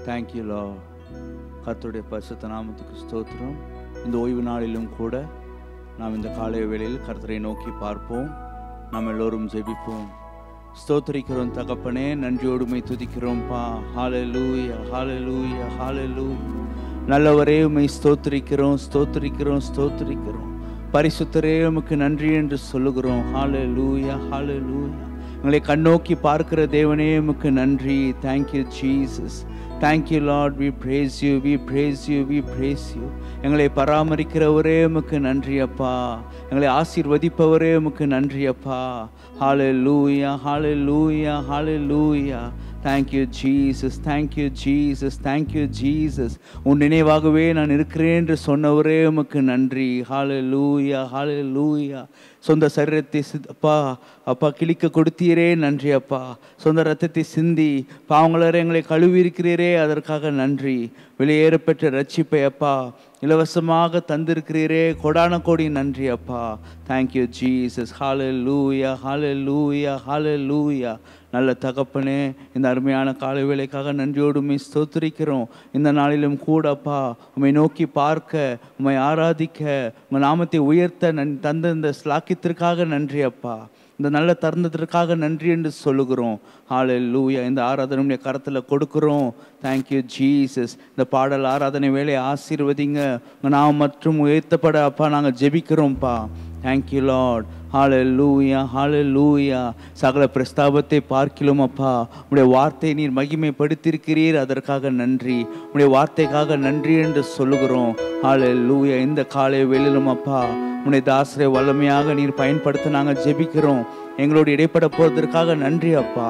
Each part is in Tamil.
தேங்க்யூ லா கர்த்தருடைய பரிசுத்த நாமத்துக்கு ஸ்தோத்திரம் இந்த ஓய்வு நாளிலும் கூட நாம் இந்த காலை வேளையில் கர்த்தரை நோக்கி பார்ப்போம் நாம் எல்லோரும் ஜெபிப்போம் ஸ்தோத்திரிக்கிறோம் தகப்பனே நன்றியோடுமை துதிக்கிறோம்ப்பா ஹalleluya ஹalleluya ஹalleluya நல்லவரே உம்மை ஸ்தோத்திரிக்கிறோம் ஸ்தோத்திரிக்கிறோம் ஸ்தோத்திரிக்கிறோம் பரிசுத்தரே உமக்கு நன்றி என்று சொல்லுகிறோம் ஹalleluya ஹalleluya எங்களை கண்ணோக்கி பார்க்கிற தேவனே உமக்கு நன்றி thank you Jesus thank you Lord we praise you we praise you we praise you எங்களை பராமரிக்கிறவரே உமக்கு நன்றி அப்பா எங்களை ஆசீர்வதிப்பவரே உமக்கு நன்றி அப்பா hallelujah hallelujah hallelujah thank you Jesus thank you Jesus thank you Jesus உன் நினைவாகவே நான் இருக்கிறேன் என்று சொன்னவரே உமக்கு நன்றி ஹalleluya ஹalleluya சொந்த சரீரத்தை சித்- அப்பா அப்பா கிழிக்க கொடுத்தீரே நன்றி அப்பா சொந்த ரத்தத்தை சிந்தி பாவங்களரை எங்களை கழுவி இருக்கிறீரே அதற்காக நன்றி வெளியேறப்பெற்ற ரட்சிப்பை அப்பா இலவசமாக தந்திருக்கிறீரே கொடான கோடி நன்றி அப்பா தேங்க்யூ ஜீசஸ் ஹalleluya ஹalleluya ஹalleluya நல்ல தகப்பனே இந்த அருமையான காலை வேளைக்காக நன்றியோடு உம்மை ஸ்தோத்திரிக்கிறோம் இந்த நாளிலும் கூட அப்பா உம்மை நோக்கி பார்க்க உம்மை ஆராதிக்க உங்கள் நாமத்தை உயர்த்த நன் தந்த இந்த ஸ்லாக்கியத்திற்காக நன்றி அப்பா இந்த நல்ல தருணத்திற்காக நன்றி என்று சொல்லுகிறோம் ஹalleluya இந்த ஆராதனை கரத்தில் கொடுக்கிறோம் தேங்க்யூ ஜீசஸ் இந்த பாடல் ஆராதனை வேலை ஆசீர்வதிங்க உங்கள் நாம் மற்றும் உயர்த்தப்பட அப்பா நாங்கள் ஜெபிக்கிறோம்ப்பா தேங்க்யூ லார்ட் ஹalleluya ஹalleluya சகல பிரஸ்தாபத்தை பார்க்கிலும் அப்பா உடைய வார்த்தை நீர் மகிமைப்படுத்தியிருக்கிறீர் அதற்காக நன்றி உடைய வார்த்தைக்காக நன்றி என்று சொல்லுகிறோம் ஹalleluya இந்த காலை வேளையிலும் அப்பா உடைய தாசரை வல்லமையாக நீர் பயன்படுத்த நாங்கள் ஜெபிக்கிறோம் எங்களோடு இடைப்பட போவதற்காக நன்றி அப்பா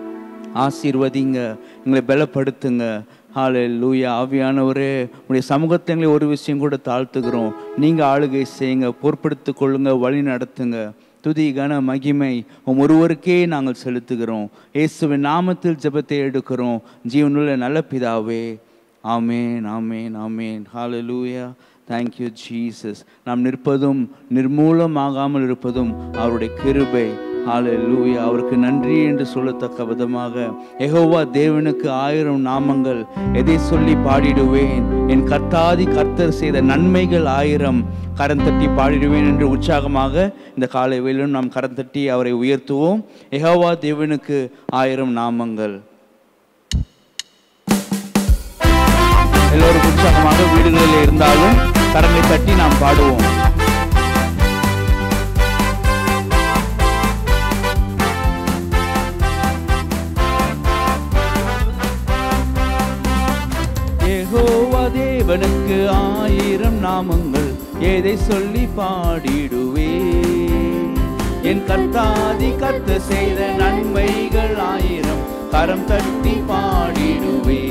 ஆசீர்வதிங்க எங்களை பலப்படுத்துங்க ஹாலே லூயா ஆவியானவரே உடைய சமூகத்தை எங்களை ஒரு விஷயம் கூட தாழ்த்துகிறோம் நீங்கள் ஆளுகை செய்யுங்க பொறுப்படுத்திக் கொள்ளுங்க வழி நடத்துங்க துதி கன மகிமை உம் ஒருவருக்கே நாங்கள் செலுத்துகிறோம் இயேசுவின் நாமத்தில் ஜெபத்தை எடுக்கிறோம் ஜீவனுள்ள நல்ல பிதாவே ஆமேன் ஆமேன் ஆமேன் ஹalleluya தேங்க்யூ ஜீசஸ் நாம் நிற்பதும் நிர்மூலமாகாமல் இருப்பதும் அவருடைய கிருபை ஹalleluya அவருக்கு நன்றி என்று சொல்லத்தக்க விதமாக யெகோவா தேவனுக்கு ஆயிரம் நாமங்கள் எதை சொல்லி பாடிடுவேன் என் கர்த்தாதி கர்த்தர் செய்த நன்மைகள் ஆயிரம் கரம் தட்டி பாடிடுவேன் என்று உற்சாகமாக இந்த காலை வேளையிலும் நாம் கரம் தட்டி அவரை உயர்த்துவோம் யெகோவா தேவனுக்கு ஆயிரம் நாமங்கள் எல்லோரும் உற்சாகமாக வீடுகளில் இருந்தாலும் கரங்களை தட்டி நாம் பாடுவோம் யெகோவா தேவனுக்கு ஆயிரம் நாமங்கள் எதை சொல்லி பாடிடுவே என் கர்த்தாதி கர்த்த செய்த நன்மைகள் ஆயிரம் கரம் தட்டி பாடிடுவே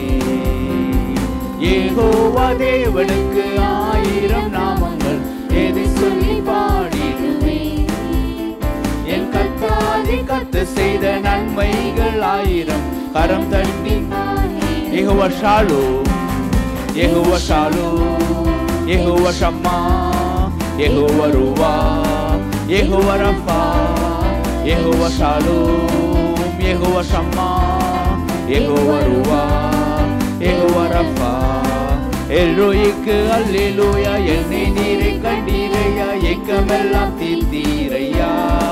யெகோவா தேவனுக்கு ஆயிரம் நாமங்கள் எதை சொல்லி பாடிடுவே என் கர்த்தாதி கர்த்த செய்த நன்மைகள் ஆயிரம் கரம் தட்டி Jehovah Shalom Jehovah Shalom Jehovah Shammah Jehovah ருவா Jehovah Rapha Jehovah Shalom Jehovah Shammah Jehovah ருவா யெகோவா ரஃபா எல்ரோய்க்கு அல்லேலூயா என்னை நீரை கண்டீரையா ஏக்கமெல்லாம் தீர்த்தீரையா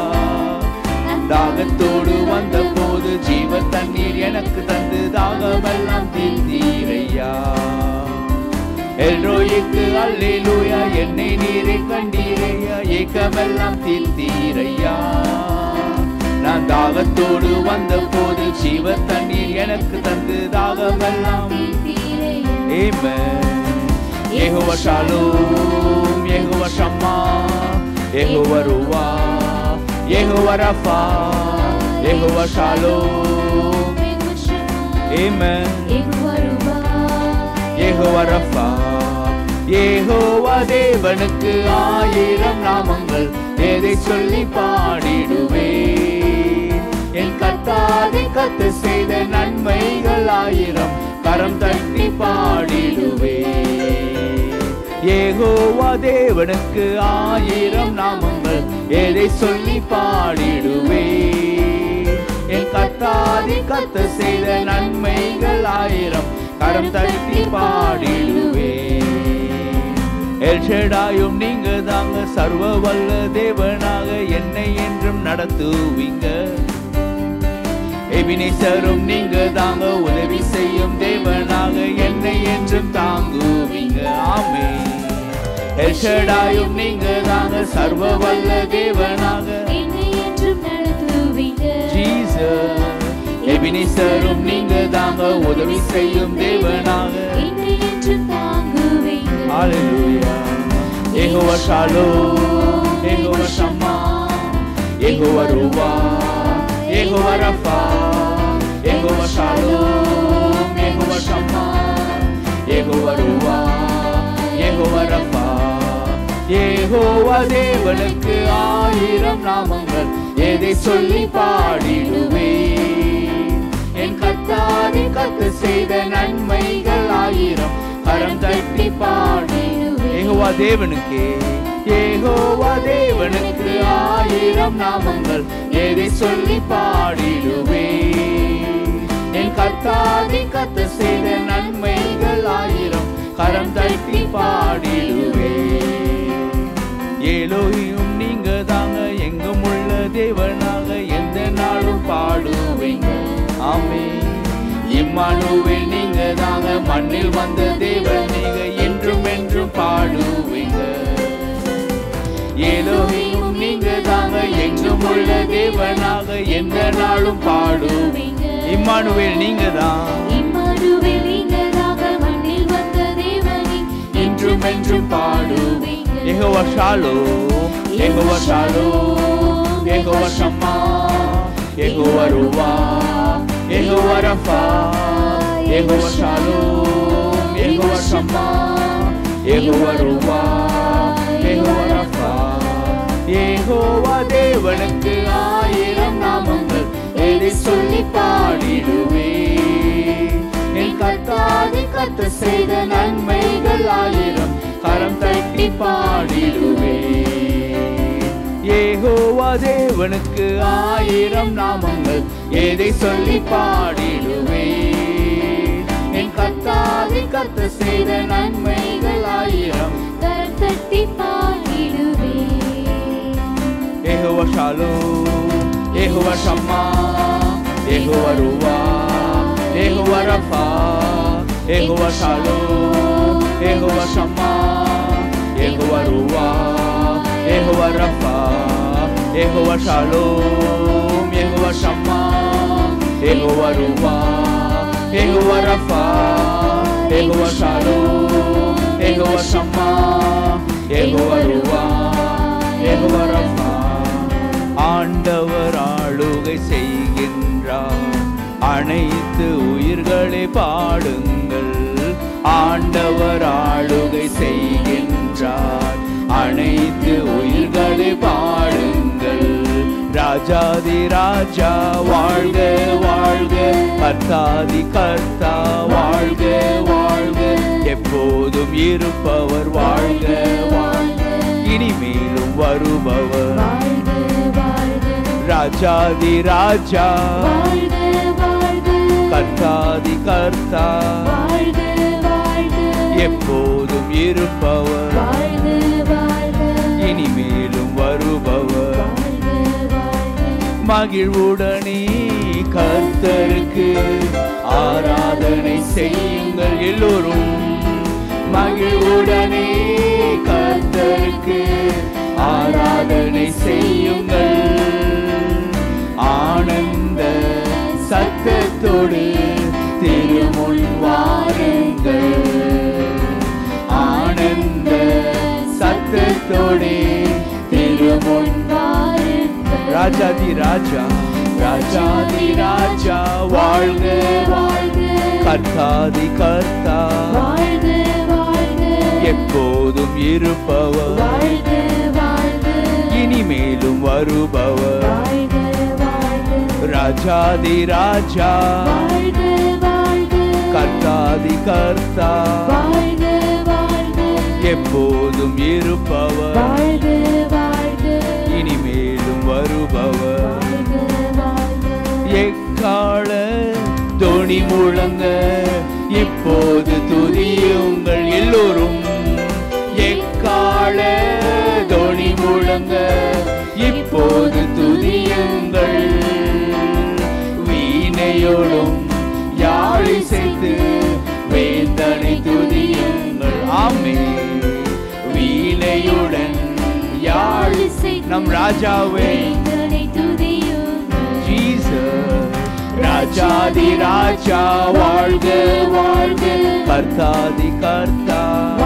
தாகத்தோடு வந்த போது ஜீவ தண்ணீர் எனக்கு தந்து தாகமெல்லாம் தீர்த்தீரையா எல்ரோய்க்கு அல்லேலூயா என்னை நீரை கண்டீரையா ஏக்கமெல்லாம் தீர்த்தீரையா நான் தாகத்தோடு வந்த போது ஜீவ தண்ணீர் எனக்கு தந்து தாகமெல்லாம் Amen. Yehovah Shalom, Yehovah Shammah, Yehovah Ruah, Yehovah Rapha, Yehovah Shalom. Amen. Yehovah Rapha, Yehovah தேவனுக்கு ஆயிரம் நாமங்கள் எதை சொல்லி பாடிடுவே என் கத்தாதி கத்து செய்த நன்மைகள் ஆயிரம் கரம் தட்டி பாடிடுவே ஏகோவா தேவனுக்கு ஆயிரம் நாமங்கள் எதை சொல்லி பாடிடுவே என் கத்தாதி கத்த செய்த நன்மைகள் ஆயிரம் கரம் தட்டி பாடிடுவே எல்ஷடாயும் நீங்க தாங்க சர்வ வல்ல தேவனாக என்னை என்றும் நடத்துவீங்க எபினேசரும் நீங்க தாங்க உதவி செய்யும் தேவனாக என்னை என்றும் தாங்குவீங்க ஆமே எல்ஷடாயும் நீங்க தாங்க சர்வ வல்ல தேவனாக என்னை என்றும் நடத்துவீங்க ஜீசஸ் எபினேசரும் நீங்க தாங்க உதவி செய்யும் தேவனாக என்னை என்றும் தாங்குவீங்க hallelujah Jehovah Shalom Jehovah Shammah Jehovah ருவா Jehovah Rapha Jehovah Shalom Jehovah Shammah Jehovah ருவா யெகோவா ரஃபா யெகோவா தேவனுக்கு ஆயிரம் நாமங்கள் எதை சொல்லி பாடிடுவே என் கத்தாதி கத்து செய்த நன்மைகள் ஆயிரம் கரம் தட்டி பாடிடுவே ஏகோவா தேவனுக்கு ஏகோவா தேவனுக்கு ஆயிரம் நாமங்கள் எதை சொல்லி பாடிடுவே என் கத்தாதி கத்து செய்த நன்மைகள் ஆயிரம் கரம் தட்டி பாடிடுவே ஏலோயும் நீங்க தாங்க எங்கும் உள்ள தேவனாக எந்த நாளும் பாடுவீங்க ஆமே இம்மானுவில் நீங்க தாங்க மண்ணில் வந்த தேவன் நீங்க என்றும் என்றும் பாடுவீங்க ஏலோயும் நீங்க தாங்க எங்கும் உள்ள தேவனாக எந்த நாளும் பாடுவீங்க இம்மானுவேல் நீங்க தான் இம்மானுவேல் நீங்களாக மண்ணில் வந்த தேவனே என்றும் என்றும் பாடுவீங்க Jehovah Shalom Jehovah Shalom Jehovah Shammah Jehovah ருவா Jehovah Rapha Jehovah Shalom Jehovah Shammah Jehovah ருவா யெகோவா ரஃபா யெகோவா தேவனுக்கு ஆயிரம் நாமங்கள் எதை சொல்லி பாடிடுவே என் கத்தாதி கத்து செய்த நன்மைகள் ஆயிரம் கரம் தட்டி பாடிடுவே ஏகோவா தேவனுக்கு ஆயிரம் நாமங்கள் எதை சொல்லி பாடிடுவே என் கத்தாதி கத்து செய்த நன்மைகள் ஆயிரம் கரம் தட்டி பாடிடுவே Jehovah Shalom Jehovah Shammah Jehovah ருவா Jehovah Rapha Jehovah Shalom Jehovah Shammah Jehovah ருவா Jehovah Rapha Jehovah Shalom Jehovah Shammah Jehovah ருவா Jehovah Rapha Jehovah Shalom Jehovah Shammah Jehovah ருவா ஏகோவா ரஃபா ஆண்டவர் ஆளுகை செய்கின்றார் அனைத்து உயிர்களை பாடுங்கள் ஆண்டவர் ஆளுகை செய்கின்றார் அனைத்து உயிர்களை பாடுங்கள் ராஜாதி ராஜா வாழ்க வாழ்க கர்த்தாதி கர்த்தா வாழ்க வாழ்க எப்போதும் இருப்பவர் வாழ்க வாழ்க இனிமேலும் வருபவர் வாழ்க வாழ்க ராஜாதி ராஜா வாழ்க வாழ்க கர்த்தாதி கர்த்தா வாழ்க வாழ்க எப்போதும் இருப்பவர் வாழ்க வாழ்க இனிமேலும் வருபவர் வாழ்க வாழ்க மகிழ்வுடனே கர்த்தருக்கு ஆராதனை செய்யுங்கள் எல்லோரும் மகிழ்வுடனே கர்த்தருக்கு ஆராதனை செய்யுங்கள் ஆனந்த சத்தத்தோடு திருமுன் வாருங்கள் ஆனந்த சத்தத்தோடு திருமுன் வாருங்கள் ராஜாதி ராஜா ராஜாதி ராஜா வாழ்க வாழ்க கர்த்தாதி கர்த்தா வாழ்க வாழ்க எப்போதும் இருப்பவர் வாழ்க வாழ்க இனிமேலும் வருபவர் வாழ்க வாழ்க ராஜாதி ராஜா வாழ்க வாழ்க கர்த்தாதி கர்த்தா வாழ்க வாழ்க எப்போதும் இருப்பவர் வாழ்க வாழ்க இனிமேலும் வருபவர் வாழ்க வாழ்க எக்கால தொனி முழங்க இப்போது துதியுங்கள் எல்லோரும் எக்கால தொனி முழங்க இப்போது துதியுங்கள் வீணையோடும் யாழி செய்து வேந்தனை துதியுங்கள் ஆமே வீணையுடன் யாழி நம் ராஜாவே ஜீசஸ் ராஜாதி ராஜா வாழ்க வாழ்க கர்த்தாதி கர்த்தா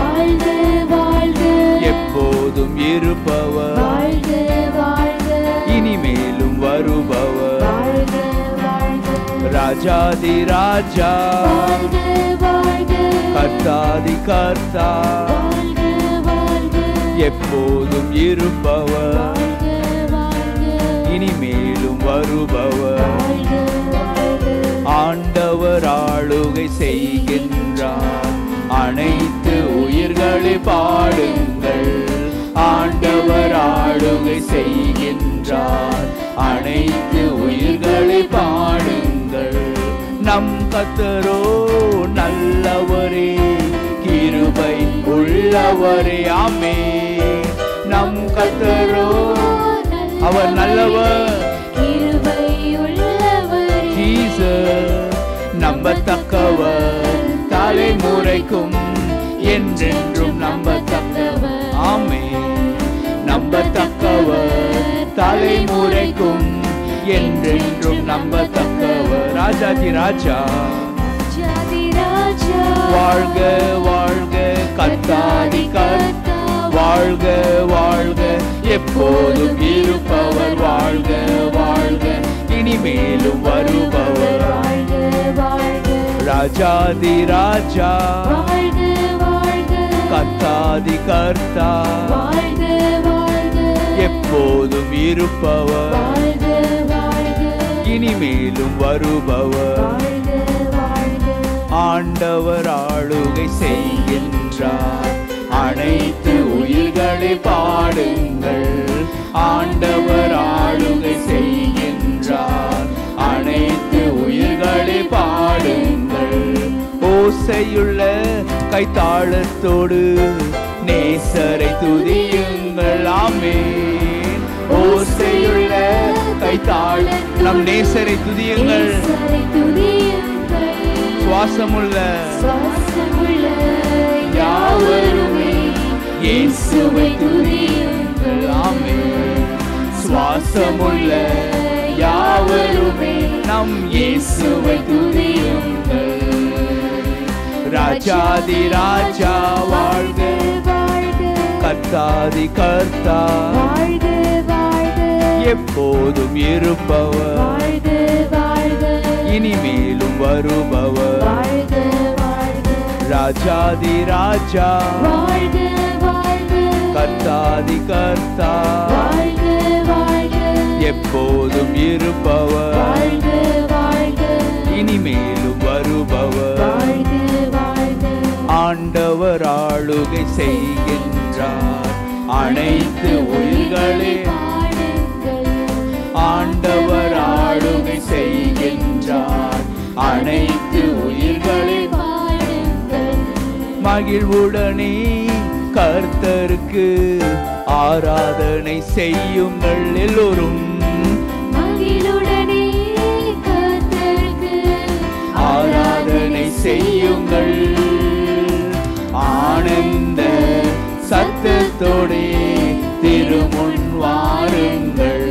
எப்போதும் இருப்பவர் இனிமேலும் வருபவர் ராஜாதி ராஜா கர்த்தாதி கர்த்தா எப்போதும் இருப்பவர் இனிமேலும் வருபவர் ஆண்டவர் ஆளுகை செய்கின்றார் அனைத்து உயிர்களை பாடுங்கள் ஆண்டவர் ஆளுகை செய்கின்றார் அனைத்து உயிர்களை பாடுங்கள் நம் கத்தரோ நல்லவரே கிருபை உள்ளவரே ஆமே நம் கத்தரோ அவர் நல்லவர் ஜீசஸ் நம்பத்தக்கவர் தலைமுறைக்கும் என்றென்றும் நம்பத்தக்கவர் ஆமே நம்பத்தக்கவர் தலைமுறைக்கும் என்றென்றும் நம்பத்தக்கவர் ராஜாதி ராஜா வாழ்க வாழ்க கத்தாதி கர்த்தா வாழ்க வாழ்க எப்போதும் இருப்பவர் வாழ்க வாழ்க இனிமேலும் வருபவர் ராஜாதி ராஜா கத்தாதி கர்த்தா எப்போதும் இருப்பவர் இனிமேலும் வருபவர் ஆண்டவர் ஆளுகை செய்கின்றார் அனைத்து உயிர்களை பாடுங்கள் ஆண்டவர் ஆளுகை செய்கின்றார் அனைத்து உயிர்களை பாடுங்கள் ஓசையுள்ள கைத்தாளத்தோடு நேசரை துதியுங்கள் ஆமென் ஓசையுள்ள கைத்தாள் நம் நேசரை துதியுங்கள் சுவாசமுள்ள யாவருமே இயேசுவை துதியுங்கள் ஆமென் சுவாசமுள்ள யாவருமே நம் இயேசுவை துதியுங்கள் ராஜாதி ராஜா வாழ்க கர்த்தாதி கர்த்தா எப்போதும் இருப்பவர் இனிமேலும் வருபவர் ராஜாதி ராஜா கர்த்தாதி கர்த்தா எப்போதும் இருப்பவர் இனிமேலும் வருபவர் ஆண்டவர் ஆளுகை செய்கின்றார் அனைத்து உயிர்களே ஆண்டவர் ஆளுகை செய்கின்றார் அனைத்து உயிர்களே மகிழ்வுடனே கர்த்தருக்கு ஆராதனை செய்யுங்கள் எல்லோரும் மகிழுடனே கர்த்தருக்கு ஆராதனை செய்யுங்கள் ஆனந்த சத்தத்தோடே திருமுன் வாருங்கள்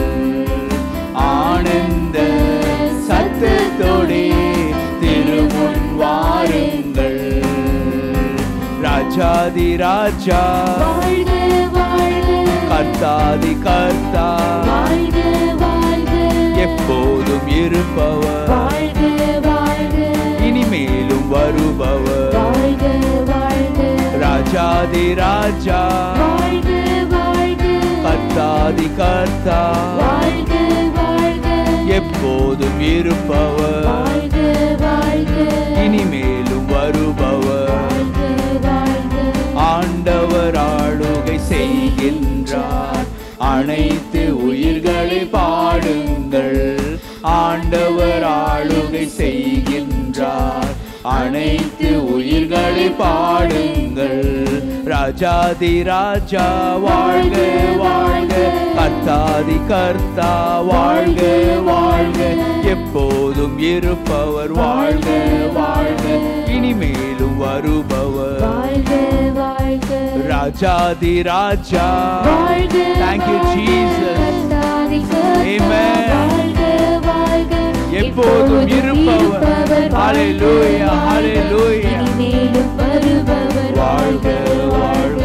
ஆனந்த சத்தத்தோடே திருமுன் வாருங்கள் ராஜாதி ராஜா வாழ்க வாழ்க கர்த்தாதி கர்த்தா வாழ்க வாழ்க எப்போதும் இருப்பவர் வாழ்க வாழ்க இனிமேலும் வருபவர் வாழ்க வாழ்க ராஜாதி ராஜா வாழ்க வாழ்க கர்த்தாதி கர்த்தா வாழ்க வாழ்க எப்போதும் இருப்பவர் வாழ்க வாழ்க இனிமேலும் வருபவர் வாழ்க வாழ்க ஆண்டவர் ஆளுகை செய்கின்றார் அனைத்து உயிர்களை பாடுங்கள் ஆண்டவர் ஆளுகை செய்கின்றார் அனைத்து உயிர்களை பாடுங்கள் ராஜாதி ராஜா வாழ்க வாழ்க கர்த்தாதி கர்த்தா வாழ்க வாழ்க எப்போதும் இருப்பவர் வாழ்க வாழ்க இனிமேலும் வருபவர் வாழ்க வாழ்க ராஜாதி ராஜா வாழ்க Thank you, Jesus. கர்த்தாதி கர்த்தா, Amen. வாழ்க வாழ்க எப்போதும் இருப்பவர். Hallelujah, hallelujah. இனிமேலும் வருபவர் வாழ்க வாழ்க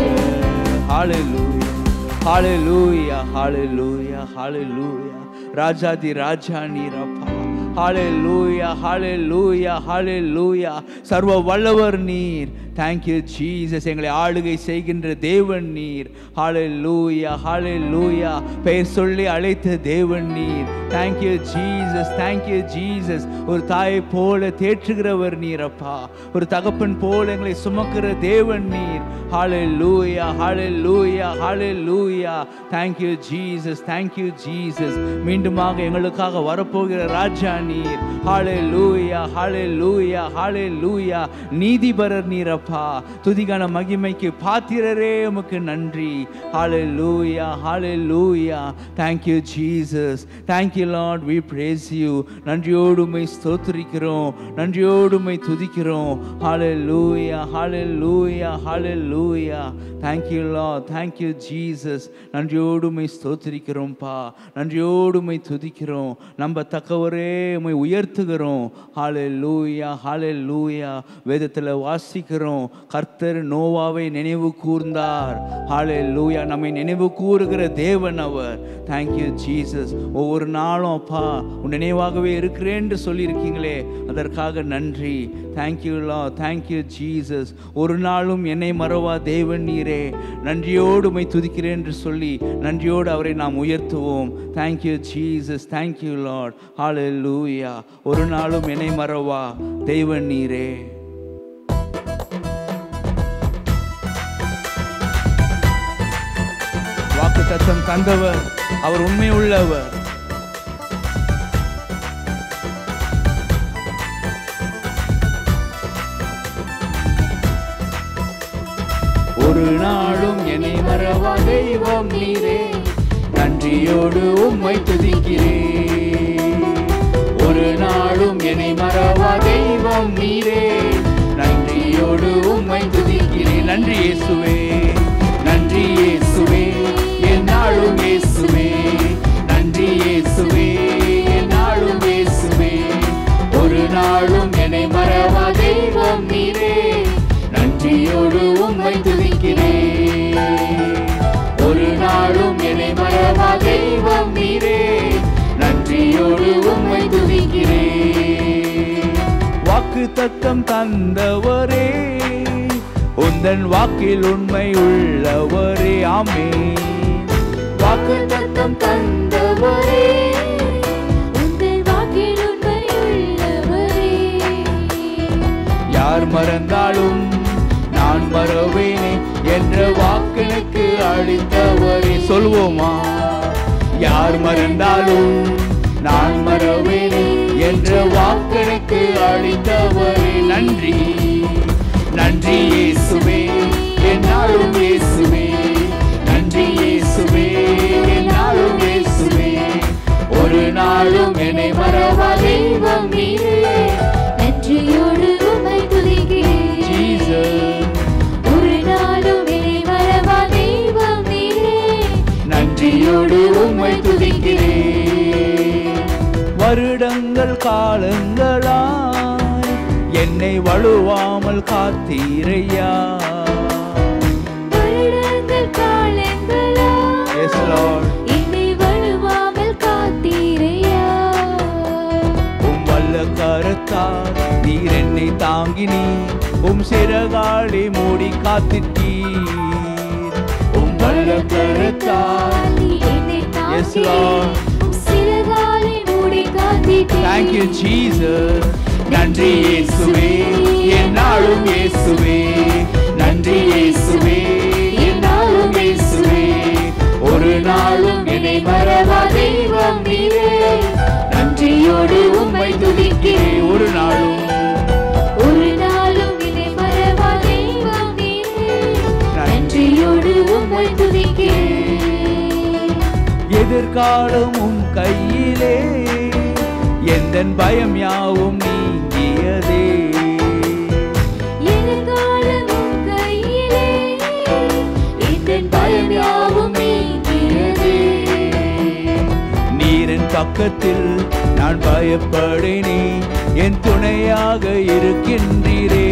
ஹalleluya ஹalleluya ஹalleluya ஹalleluya ராஜாதி ராஜா நீரப்பா ஹalleluya ஹalleluya ஹalleluya சர்வ வல்லவர் நீர் thank you ஜீசஸ் எங்களை ஆளுகை செய்கின்ற தேவன் நீர் ஹalleluya ஹalleluya பெயர் சொல்லி அழைத்த தேவன் நீர் thank you Jesus thank you Jesus ஒரு தாயை போல தேற்றுகிறவர் நீரப்பா ஒரு தகப்பன் போல எங்களை சுமக்கிற தேவன் நீர் hallelujah hallelujah hallelujah thank you Jesus thank you Jesus மீண்டுமாக எங்களுக்காக வரப்போகிற ராஜா நீர் ஹalleluya ஹalleluya ஹalleluya நீதிபரர் நீரப்பா துதிகான மகிமைக்கு பாத்திரரே உமக்கு நன்றி hallelujah hallelujah thank you Jesus thank you lord we praise you நன்றியோடு உம்மை ஸ்தோத்திரிக்கிறோம் நன்றியோடு உம்மை துதிக்கிறோம் hallelujah hallelujah hallelujah thank you lord thank you Jesus நன்றியோடு உம்மை ஸ்தோத்திரிக்கிறோம்ப்பா நன்றியோடு உம்மை துதிக்கிறோம் நம்பத்தக்கவரே உம்மை உயர்த்துகிறோம் ஹalleluya ஹalleluya வேதத்தில் வாசிக்கிறோம் கர்த்தர் நோவாவை நினைவு கூர்ந்தார் ஹalleluya நம்மை நினைவு கூறுகிற தேவன் அவர் thank you ஜீசஸ் ஒவ்வொரு நாளும் அப்பா உன் நினைவாகவே இருக்கிறேன்னு சொல்லியிருக்கீங்களே அதற்காக நன்றி தேங்க்யூ லா தேங்க்யூ ஜீசஸ் ஒரு நாளும் என்னை மறவா தேவன் நீரே நன்றியோடு உம்மை துதிக்கிறேன் என்று சொல்லி நன்றியோடு அவரை நாம் உயர்த்துவோம் thank you Jesus thank you Lord hallelujah ஒரு நாளும் என்னை மறவா தேவன் நீரே வாக்கு தத்தம் தந்தவர் அவர் உண்மை உள்ளவர் ஒரு நாளும் என்னை மறவா தெய்வம் நீரே நன்றியோடு உம்மை துதிக்கிறேன் ஒரு நாளும் என்னை மறவா தெய்வம் நீரே நன்றியோடு உம்மை துதிக்கிறேன் நன்றி இயேசுவே நன்றி இயேசுவே என்னாலும் இயேசுவே நன்றி இயேசுவே என்னாலும் இயேசுவே ஒரு நாளும் என்னை மறவா தெய்வம் நீரே நன்றியோடு உம்மை துதிக்கிறேன் ஒரு நாளும் என்னை மறவா தெய்வம் நீரே நன்றியோடு உம்மை துதிக்கிறேன் வாக்கு தத்தம் தந்தவரே உந்தன் வாக்கில் உண்மை உள்ளவரே ஆமே வாக்கு தத்தம் தந்தவரே உங்கள் வாக்கில் உண்மையுள்ளவரே யார் மறந்தாலும் நான் மறவேனே என்ற வாக்கெனக்கு அளித்தவரே சொல்வோமா யார் மறந்தாலும் நான் மறவேனே என்ற வாக்கெனக்கு அளித்தவரே நன்றி நன்றி இயேசுவே என்னாலும் இயேசுவே நன்றி இயேசுவே என்னாலும் இயேசுவே ஒரு நாளும் என்னை மறவா தெய்வம் நீரே நன்றியோடு உம்மை துதிக்கிறேன் ஜீசஸ் ஒரு நாளும் என்னை மறவா தெய்வம் நீரே நன்றியோடு உம்மை துதிக்கிறேன் வருடங்கள் காலங்களாய் என்னை வழுவாமல் காத்தீரையா வருடங்கள் காலங்களா எஸ் லார்ட் என்னை வழுவாமல் காத்தீரையா உம் வல்ல கரத்தால் நீர் என்னை தாங்கினீ உம் சிறகாடி மூடி காத்திட்டீர் உம் வல்ல கரத்தால் நீ என்னை Yes, தாங்கி Lord. உம் சிறகாலை மூடி காத்திட்டீர். Thank you, Jesus. நன்றி இயேசுவே என்னாலும் இயேசுவே நன்றி இயேசுவே என்னாலும் இயேசுவே ஒரு நாளும் என்னை மறவா தெய்வம் நீரே நன்றியோடு உம்மை துதிக்கிறேன் ஒரு நாளும் ஒரு எக்காலமும் கையிலே எந்த பயம் யாவும் நீங்கியதே எதிர்காலமும் கையிலே எந்தன் பயம் யாவும் நீங்கியதே நீரின் பக்கத்தில் நான் பயப்படினே என் துணையாக இருக்கின்றீரே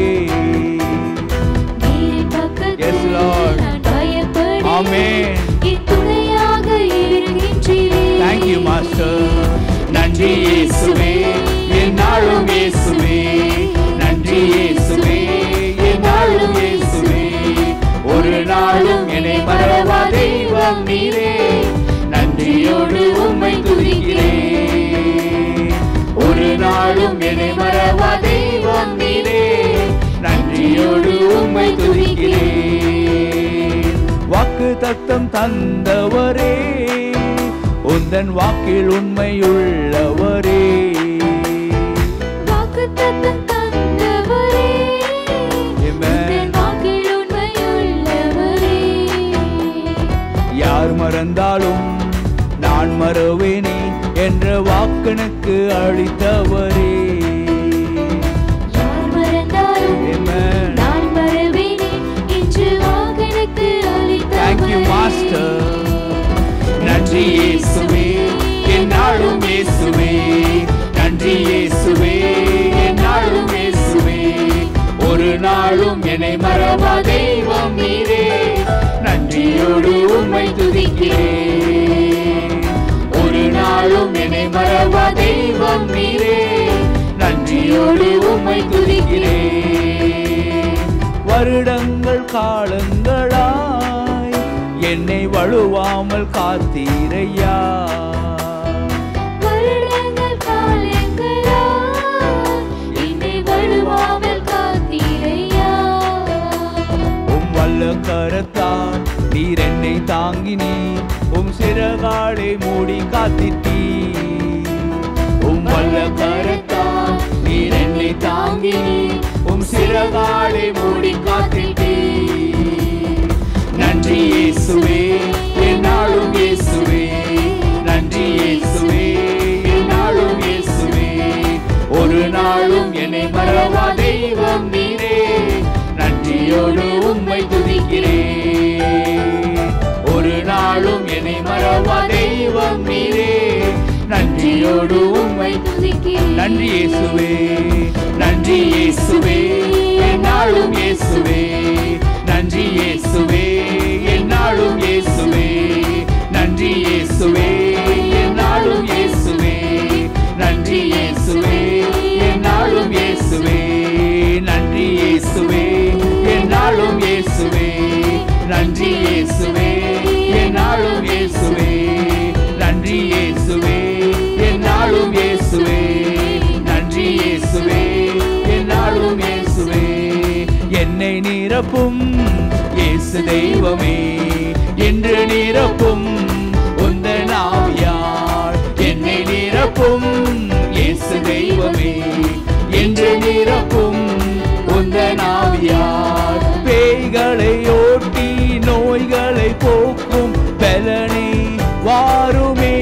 நீரின் பக்கத்தில் Yes, Lord. நான் பயப்படேன். Amen. என் துணையாக இருக்கின்றீரே. Thank you, Master. நன்றி இயேசுவே என்னாலும் இயேசுவே நன்றி இயேசுவே என்னாலும் இயேசுவே ஒரு நாளும் என்னை மறவா தெய்வம் நீரே நன்றியோடு உம்மை துதிக்கிறேன் ஒரு நாளும் என்னை மறவா தெய்வம் நீரே நன்றியோடு உம்மை துதிக்கிறேன் வாக்கு தத்தம் தந்தவரே உந்தன் வாக்கில் உண்மையுள்ளவரே வாக்குத்தத்தம் தந்தவரே. Amen. உந்தன் வாக்கில் உண்மையுள்ளவரே. யார் மறந்தாலும் நான் மறவேனே என்ற வாக்கனுக்கு அளித்தவரே யார் மறந்தாலும் Amen. நான் மறவேனே என்று வாக்கெனக்கு Thank you, Master. நன்றி இயேசுவே என்னாலும் இயேசுவே நன்றி இயேசுவே என்னாலும் இயேசுவே ஒரு நாளும் என்னை மறவா தெய்வம் நீரே நன்றியோடு உம்மை துதிக்கிறேன் ஒரு நாளும் என்னை மறவா தெய்வம் நீரே நன்றியோடு உம்மை துதிக்கிறேன் வருடங்கள் காலங்களாய் என்னை வழுவாமல் காத்தீரையா வருடங்கள் காலங்களாய் என்னை வழுவாமல் காத்தீரையா. உம் வல்ல கரத்தால் நீர் என்னை தாங்கினீ உம் சிறகாலை மூடி காத்திட்டீ உம் வல்ல கரத்தால் நீர் என்னை தாங்கினீ உம் சிறகாலை மூடி காத்திட்டீ நன்றி இயேசுவே என்னாலும் இயேசுவே நன்றி இயேசுவே என்னாலும் இயேசுவே ஒரு நாளும் என்னை மறவா தெய்வம் நீரே நன்றியோடு உம்மை துதிக்கிறேன் ஒரு நாளும் என்னை மறவா தெய்வம் நீரே நன்றியோடு உம்மை துதிக்கிறேன். நன்றி இயேசுவே நன்றி இயேசுவே என்னாலும் இயேசுவே நன்றி இயேசுவே என்னாலும் இயேசுவே நன்றி இயேசுவே என்னாலும் இயேசுவே நன்றி இயேசுவே என்னாலும் இயேசுவே நன்றி இயேசுவே என்னாலும் இயேசுவே நன்றி இயேசுவே என்னாலும் இயேசுவே நன்றி இயேசுவே என்னாலும் இயேசுவே நன்றி இயேசுவே என்னாலும் இயேசுவே என்னை நிரப்பும் இயேசு தெய்வமே என்று நிரப்பும் உந்தன் ஆவியார் என்னை நிரப்பும் இயேசு தெய்வமே என்று நிரப்பும் உந்தன் ஆவியார் பேய்களை ஓட்டி நோய்களை போக்கும் பலனே வாருமே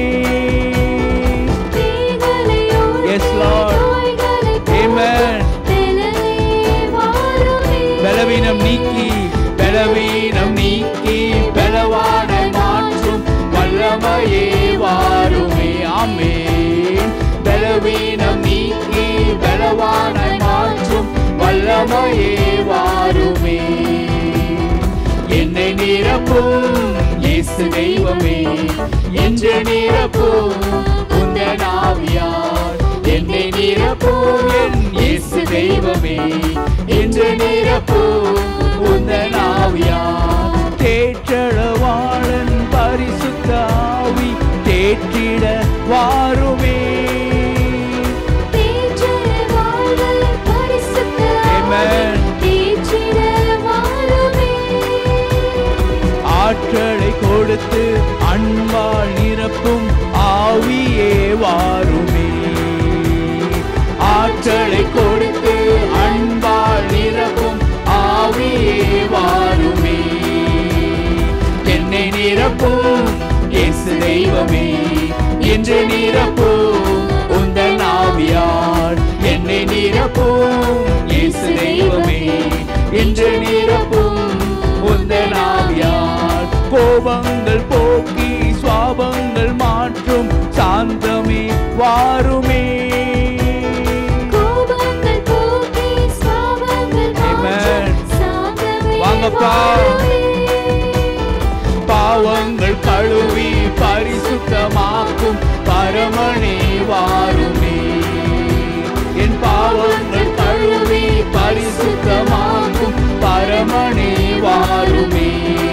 தீகளையோடு Yes, Lord. நோய்களை Amen. பெலனே வாருமே. பலவீனம் நீக்கி பலவீனம் நீக்கி பலவான மாற்றும் வல்லமையே வாருமே ஆமே பலவீனம் நீக்கி பலவான மாற்றும் வல்லமையே வாருமே என்னை நிரப்பும் இயேசு தெய்வமே என்று நிரப்பும் உந்தன் ஆவியார் என்னை நிரப்பும் என் இயேசு தெய்வமே என்று நிரப்பும் உந்தன் ஆவியார் தேற்றளவாளன் பரிசுத்த ஆவி தேற்றிட வாருமே தேற்றிட வாழ்தல் பரிசுத்த Amen. தேற்றிட வாருமே. ஆற்றலை கொடுத்து அன்பால் நிரப்பும் ஆவியே வாருமே ஆற்றலை கொடுத்து அன்பால் நிரப்பும் ஆவியே வாருமே என்னை நிரப்பும் இயேசு தெய்வமே என்று நிரப்பும் உந்தன் ஆவியால் என்னை நிரப்பும் இயேசு தெய்வமே என்று நிரப்பும் உந்தன் ஆவியால் கோபங்கள் போக்கி சுவாபங்கள் மாற்றும் சாந்தமே வாருமே கோபங்கள் போக்கி சாபங்கள் Amen. மாற்றும் சாந்தமே வாங்கப்பா. வாருமே. பாவங்கள் கழுவி பரிசுத்தமாக்கும் பரமனே வாருமே என் பாவங்கள் கழுவி பரிசுத்தமாக்கும் பரமனே வாருமே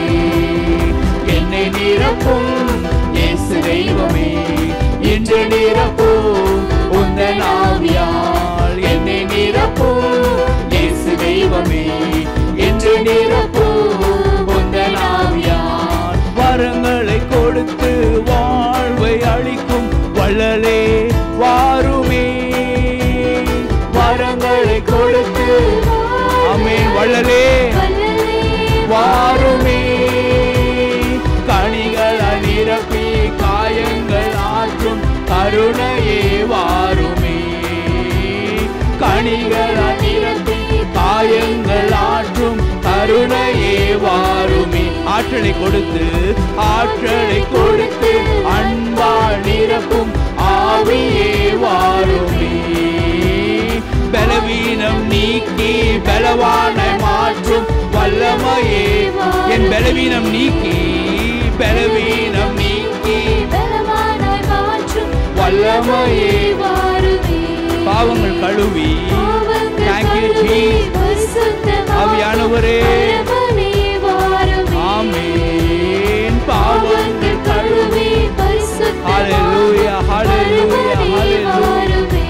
என்னை நிரப்பும் இயேசு தெய்வமே என்று நிரப்பும் உந்தன் ஆவியால் என்னை நிரப்பும் இயேசு தெய்வமே என்று நிரப்பும் உந்தன் ஆவியால் வரங்களை கொடுத்து வாழ்வை அளிக்கும் வள்ளலே வாருமே வரங்களை கொடுத்து ஆமென் வள்ளலே வல்லலே வாருமே கனிகள் நிரப்பி காயங்கள் ஆற்றும் கருணையே வாருமே கனிகள் நிரப்பி காயங்கள் ஆற்றும் கருணையே வாருமே ஆற்றலை கொடுத்து ஆற்றலை கொடுத்து அன்பால் நிரப்பும் ஆவியே வாருமே பலவீனம் நீக்கி பலவானை மாற்றும் வல்லமையே என் பலவீனம் நீக்கி பலவீனம் நீக்கி பலவானாய் மாற்றும் வல்லமையே வாருமே. பாவங்கள் கழுவி பாவங்கள் Thank you, கழுவி Jesus. பரிசுத்தமாக்கும் ஆவியானவரே. பரமனே வாருமே. ஆமென் பாவங்கள் கழுவி Hallelujah, hallelujah, hallelujah.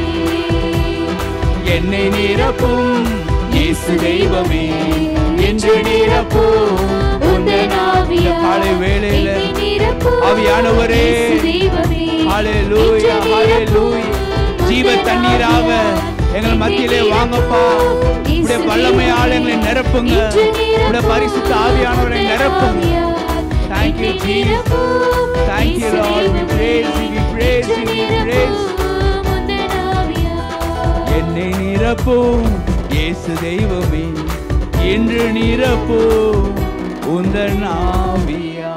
என்னை நிரப்பும் இயேசு தெய்வமே என்று நிரப்பும் உந்தன் ஆவிய காலை வேளையில ஆவியானவரே ஹalleluya ஹalleluya ஜீவ தண்ணீராக எங்கள் மத்தியிலே வாங்கப்பா உடைய வல்லமையால் எங்களை நிரப்புங்க உடைய பரிசுத்த ஆவியானவரை நிரப்புங்க Thank you, Jesus. Thank you, Lord. We praise you, we praise you, we praise you. என்னை நிரப்பும் இயேசு தெய்வமே என்று நிரப்பும் உந்தன் ஆவியா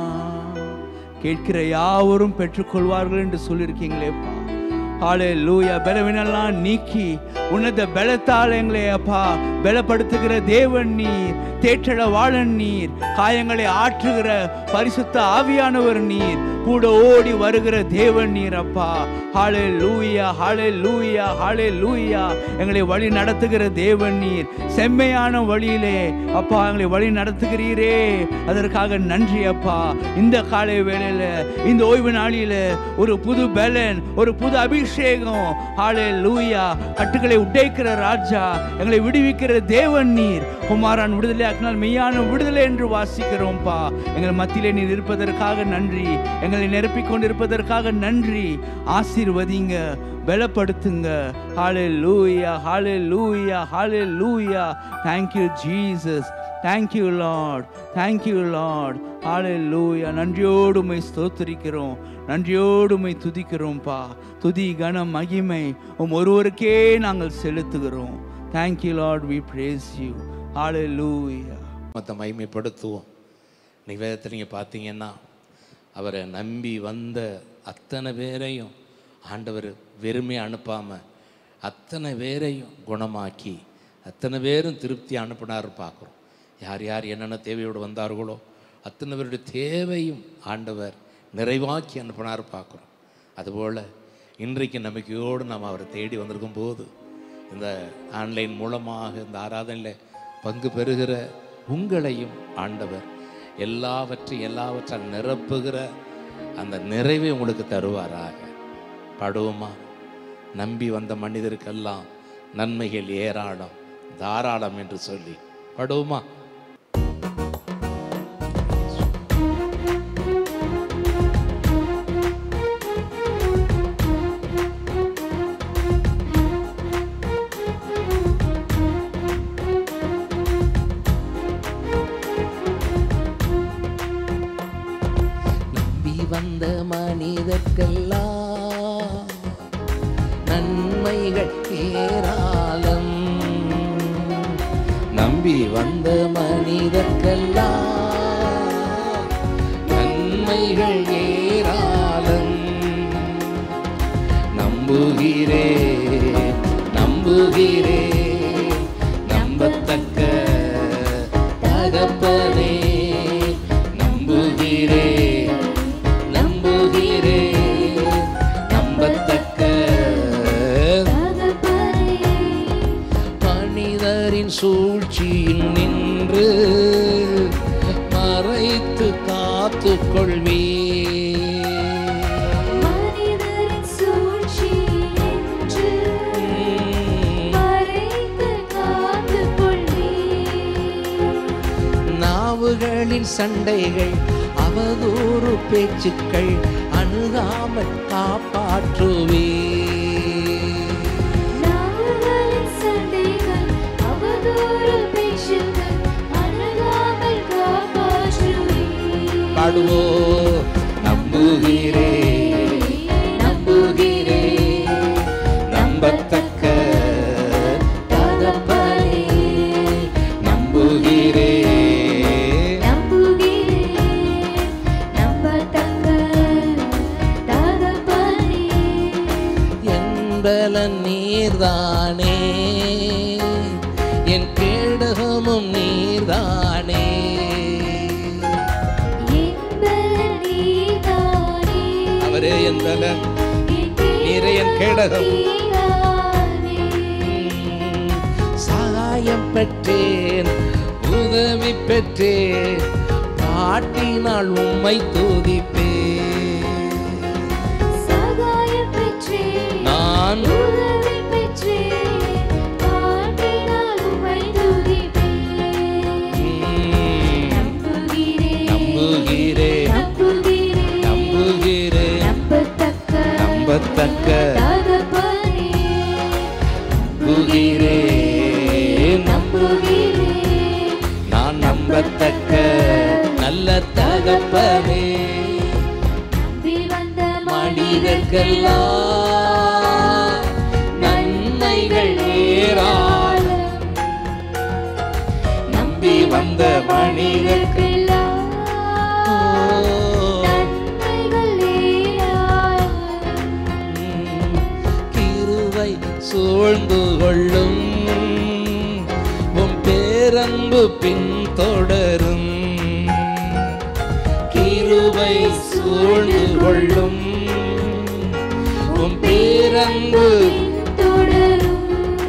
கேட்கிற யாவரும் பெற்றுக்கொள்வார்கள் என்று சொல்லியிருக்கீங்களேப்பா ஆளே லூயா பலவினெல்லாம் நீக்கி உன்னத பலத்தால் எங்களை அப்பா பலப்படுத்துகிற தேவன் நீர் தேற்றட வாழன் நீர் காயங்களை ஆற்றுகிற பரிசுத்த ஆவியானவர் நீர் கூட ஓடி வருகிற தேவன் நீர் அப்பா ஹாலே லூயா ஹாலே லூயா ஹாலே லூயா எங்களை வழி நடத்துகிற தேவன் நீர் செம்மையான வழியிலே அப்பா எங்களை வழி நடத்துகிறீரே அதற்காக நன்றி அப்பா இந்த காலை வேளையில இந்த ஓய்வு நாளில ஒரு புது பலன் ஒரு புது அபிஷேகம் ஹாலே லூயா கட்டுகளை உடைக்கிற ராஜா எங்களை விடுவிக்கிற தேவன் நீர் குமாரன் விடுதலை ஆக்கினால் மெய்யான விடுதலை என்று வாசிக்கிறோம்ப்பா எங்கள் மத்தியிலே நீர் இருப்பதற்காக நன்றி எங்களை நிரப்பிக் கொண்டிருப்பதற்காக நன்றி ஆசீர்வதிங்க பலப்படுத்துங்க ஹாலே hallelujah hallelujah hallelujah thank you Jesus thank you Lord thank you Lord hallelujah நன்றியோடு உம்மை ஸ்தோத்திரிக்கிறோம் நன்றியோடு உம்மை துதிக்கிறோம்ப்பா துதி கனம் மகிமை உம் ஒருவருக்கே நாங்கள் செலுத்துகிறோம் thank you Lord we praise you hallelujah மற்ற மகிமைப்படுத்துவோம் இன்னைக்கு வேதத்தை நீங்கள் பார்த்தீங்கன்னா அவரை நம்பி வந்த அத்தனை பேரையும் ஆண்டவர் வெறுமையை அனுப்பாமல் அத்தனை பேரையும் குணமாக்கி அத்தனை பேரும் திருப்தி அனுப்பினார் பார்க்குறோம் யார் யார் என்னென்ன தேவையோடு வந்தார்களோ அத்தனை பேருடைய தேவையும் ஆண்டவர் நிறைவாக்கி அனுப்பினார் பார்க்குறோம் அதுபோல் இன்றைக்கு நம்பிக்கையோடு நாம் அவரை தேடி வந்திருக்கும் போது இந்த ஆன்லைன் மூலமாக இந்த ஆராதனையில் பங்கு பெறுகிற உங்களையும் ஆண்டவர் எல்லாவற்றையும் எல்லாவற்றால் நிரப்புகிற அந்த நிறைவை உங்களுக்கு தருவாராக படுவோமா நம்பி வந்த மனிதருக்கெல்லாம் நன்மைகள் ஏராளம் தாராளம் என்று சொல்லி படுவோமா நம்பி வந்த மனிதர்க்கெல்லாம் நன்மைகள் ஏராளம் நம்பி வந்த மனிதர்க்கெல்லாம் நன்மைகள் ஏராளம் நம்புகிறே நம்புகிறே நம்பத்தக்க தகப்பனே நம்புகிறே நம்புகிறே நம்பத்தக்க மனிதரின் சூழ்ச்சியில் நின்று மறைத்து காத்து கொள்வே மனிதரின் சூழ்ச்சி என்று மறைத்து காத்துக் கொள்வீர். நாவுகளின் சண்டைகள் அவதூறு பேச்சுக்கள் அணுகாமல் காப்பாற்றுவே நாவுகளின் சண்டைகள், அவதூறு பேச்சுகள் அணுகாமல் காப்பாற்றுவீர். பாடுவோ நம்புகிறே நம்புகிறே நம்பத்தக்க தகப்பனே நம்புகிறே நம்புகிறேன், நம்பத்தக்க தகப்பனே. என்பலன் நீர்தானே என் கேடகமும் நீர்தானே என்பலன் நீதானே. அவரே என்பலன் நீரே என் கேடகம். சகாயம் பெற்றேன் உதவி பெற்றேன் பாட்டினால் உம்மை துதிப்பேன் சகாயம் பெற்றேன் நான் உதவி பெற்றேன் பாட்டினால் உம்மை துதிப்பேன் ம், நம்புகிறேன் நம்புகிறேன் நம்புகிறேன் நம்புகிறேன் நம்பத்தக்க நம்பத்தக்க தகப்பனே நம்புகிறேன் நம்புகிறேன் நான் நம்பத்தக்க நல்ல தகப்பனே நம்பி வந்த மனிதர்க்கெல்லாம் நன்மைகள் ஏராளம் நம்பி வந்த மனிதர்க்கு நன்மைகள் ஏராளம். கிருவை சூழ்ந்து கொள்ளும் உம் பேரன்பு பின்தொடரும் கிருவை சூழ்ந்து கொள்ளும் உம் பேரன்பு தொடரும்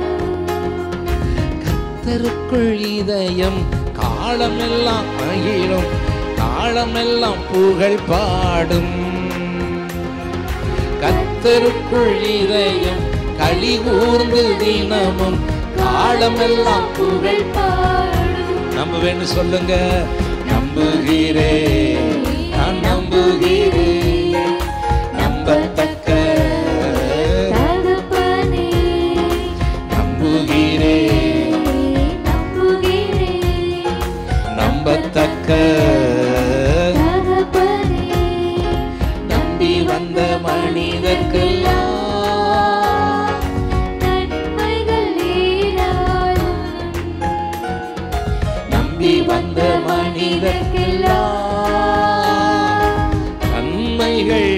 கத்தருக்குள் இதயம் காலமெல்லாம் மகிழும் காலமெல்லாம் புகழ் பாடும் கத்தருக்குள் இதயம் களி கூர்ந்து தினமும் காலமெல்லாம் புகழ் பாடும் நம்ப வேண்டும் சொல்லுங்க நம்புகிறேன் நான் நம்புகிறேன் நம்பத்தக்க தகப்பனே நம்புகிறேன் நம்புகிறேன் நம்பத்தக்க தகப்பனே நம்பி வந்த மனிதர்க்கெல்லாம் நன்மைகள் ஏராளம் நம்பி வந்த மனிதர்க்கெல்லாம் நன்மைகள்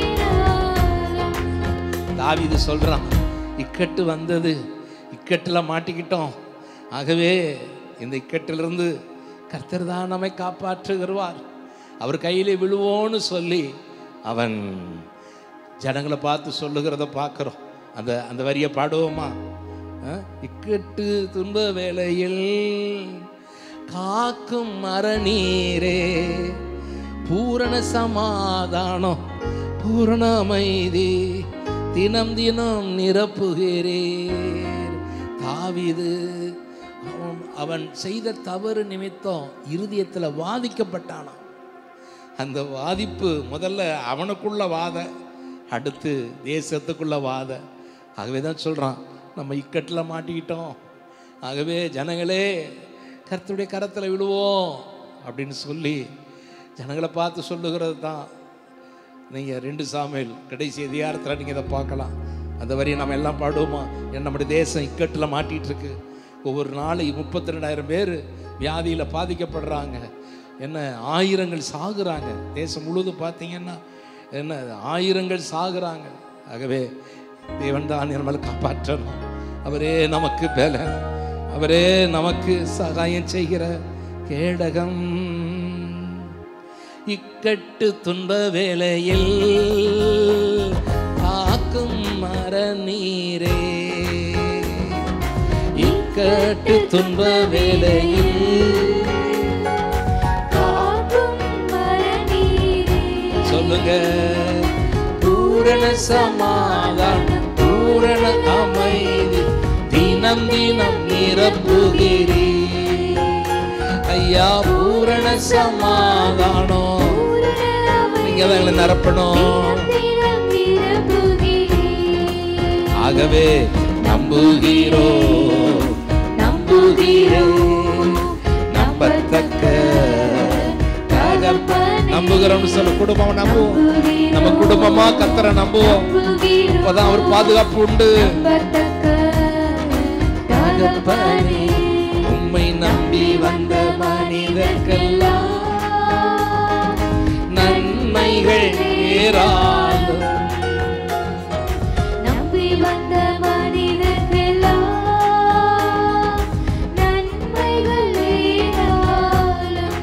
தாவீது சொல்றான் இக்கட்டு வந்தது இக்கட்டுல மாட்டிக்கிட்டோம் ஆகவே இந்த இக்கட்டிலிருந்து கர்த்தர் தான் நம்மை காப்பாற்றுகிறவார் அவர் கையிலே விழுவோன்னு சொல்லி அவன் ஜனங்களை பார்த்து சொல்லுகிறத பார்க்குறோம் அந்த அந்த வரியை பாடுவோமா ஆ? இக்கட்டு துன்ப வேளையில் காக்கும் மரநீரே பூரண சமாதானம் பூரண அமைதி தினம் தினம் நிரப்புகிறேர் தாவீது அவன் அவன் செய்த தவறு நிமித்தம் இருதயத்தில் வாதிக்கப்பட்டானாம் அந்த வாதிப்பு முதல்ல அவனுக்குள்ள வாத அடுத்து தேசத்துக்குள்ள வாத ஆகவே தான் சொல்கிறான் நம்ம இக்கட்டில் மாட்டிக்கிட்டோம் ஆகவே ஜனங்களே கர்த்தருடைய கரத்தில் விழுவோம் அப்படின்னு சொல்லி ஜனங்களை பார்த்து சொல்லுகிறது தான் நீங்கள் ரெண்டு சாமியல் கடைசி அதிகாரத்தில் நீங்கள் இதை பார்க்கலாம் அந்த வரியை நம்ம எல்லாம் பாடுவோமா ஏன்னா நம்முடைய தேசம் இக்கட்டில் மாட்டிட்டு இருக்கு ஒவ்வொரு நாளைக்கு முப்பத்தி ரெண்டாயிரம் பேர் வியாதியில் பாதிக்கப்படுறாங்க என்ன ஆயிரங்கள் சாகுறாங்க தேசம் முழுவதும் பார்த்தீங்கன்னா என்ன ஆயிரங்கள் சாகுறாங்க ஆகவே தேவன் தான் நம்மளை காப்பாற்றணும் அவரே நமக்கு பலன் அவரே நமக்கு சகாயம் செய்கிற கேடகம் இக்கட்டு துன்ப வேளையில் காக்கும் மர நீரே இக்கட்டு துன்ப வேளையில் காக்கும் மரநீரே சொல்லுங்க பூரண சமாதானம் பூரண அமைதி தினம் தினம் நிரப்புகிறீ ஐயா பூரண சமாதானம் நீங்க தான் எங்களை நிரப்பணும் தினம் நிரப்புகிறீர். ஆகவே நம்புகிறோ நம்புகிறோ நம்பத்தக்க தகப்பனே. நம்புகிறோம்னு சொல்ல குடும்பம் நம்புவோம் நம்ம குடும்பமா கத்தரை நம்புவோம் நம்புகிறோம். அப்பதான் அவர் பாதுகாப்பு உண்டு நம்பத்தக்க தகப்பனே. உம்மை நம்பி வந்த மனிதர்க்கெல்லாம் நன்மைகள் ஏராளம் நம்பி வந்த மனிதர்க்கெல்லாம் நன்மைகள் ஏராளம்.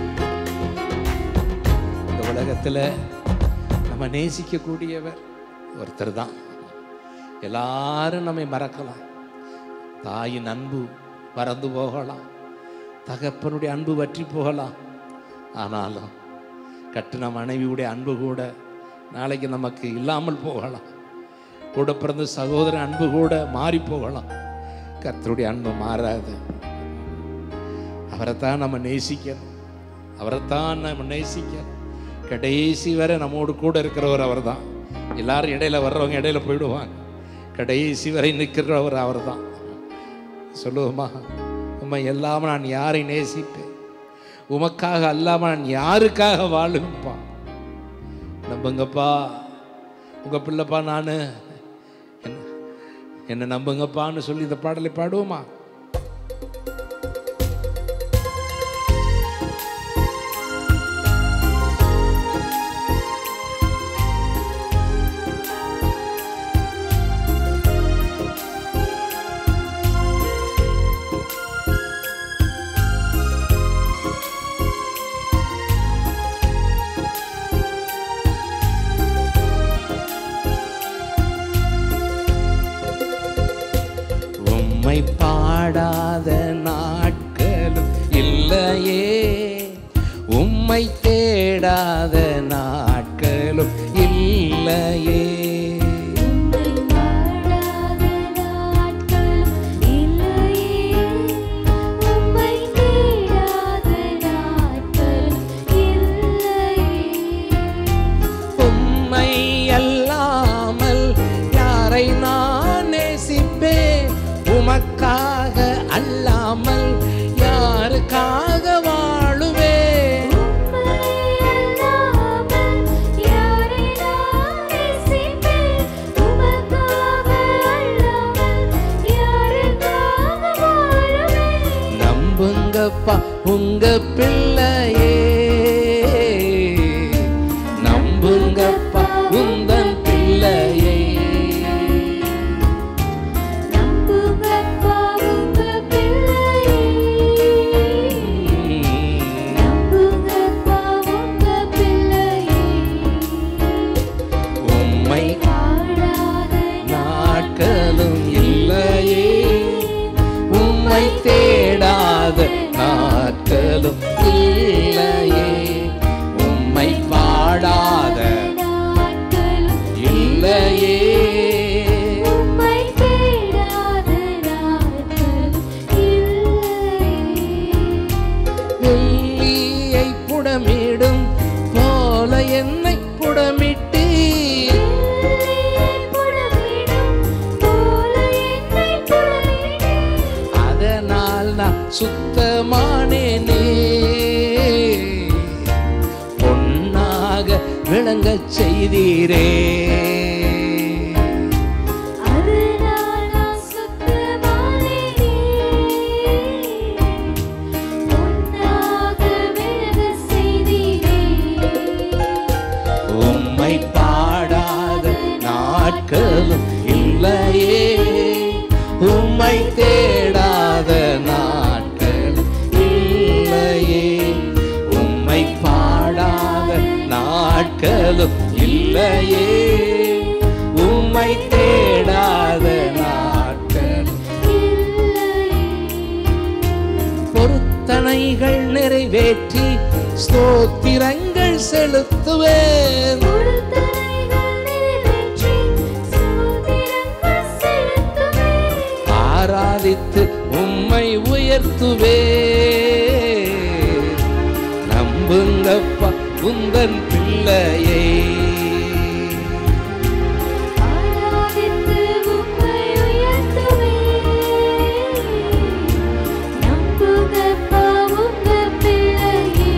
இந்த உலகத்துல நம்ம நேசிக்கக்கூடியவர் ஒருத்தர் தான் எல்லாரும் நம்மை மறக்கலாம் தாயின் அன்பு மறந்து போகலாம் தகப்பனுடைய அன்பு வற்றி போகலாம் ஆனாலும் கட்டின மனைவியுடைய அன்பு கூட நாளைக்கு நமக்கு இல்லாமல் போகலாம் கூட பிறந்த சகோதரன் அன்பு கூட மாறி போகலாம் கர்த்தருடைய அன்பு மாறாது அவரைத்தான் நம்ம நேசிக்கணும் அவரைத்தான் நம்ம நேசிக்கணும் கடைசி வரை நம்மோடு கூட இருக்கிறவர் அவர்தான் எல்லாரும் இடையில வர்றவங்க இடையில போயிடுவாங்க கடைசி வரை நிற்கிறவர் அவர்தான் சொல்லுவோமா உம்மை எல்லாம நான் யாரை நேசிப்பேன் உமக்காக அல்லாம நான் யாருக்காக வாழும்பா நம்புங்கப்பா உங்க பிள்ளைப்பா நான் என்ன என்ன நம்புங்கப்பான்னு சொல்லி இந்த பாடலை பாடுவோமா உம்மை பாடாத நாட்களும் இல்லையே உம்மை தேடாத நாட்களும் இல்லையே உம்மை பாடாத நாட்களும் இல்லையே. உம்மை தேடாத நாட்களும் இல்லையே. உம்மை அல்லாமல் யாரை நான் நேசிப்பேன் உமக்காக அல்லாமல் யாருக்காக வாழுவேன் உம்மை அல்லாமல் ஒளியாக விளங்கச் செய்தீரே அதனால் நான் சுத்தமானேனே. பொன்னாக விளங்கச் செய்தீரே. உம்மை பாடாத நாட்களும் இல்லையே உம்மை தேடாத நாட்கள் இல்லையே உம்மை பாடாத நாட்களும் இல்லையே உம்மை தேடாத நாட்கள் பொருத்தனைகள் நிறைவேற்றி ஸ்தோத்திரங்கள் செலுத்துவேன் பொருத்தனைகள் நிறைவேற்றி ஸ்தோத்திரங்கள் செலுத்துவேன். ஆராதித்து உம்மை உயர்த்துவே நம்புங்கப்பா உந்தன் பிள்ளையை ஆராதித்து உம்மை உயர்த்துவேன். நம்புங்கப்பா உங்க பிள்ளையே.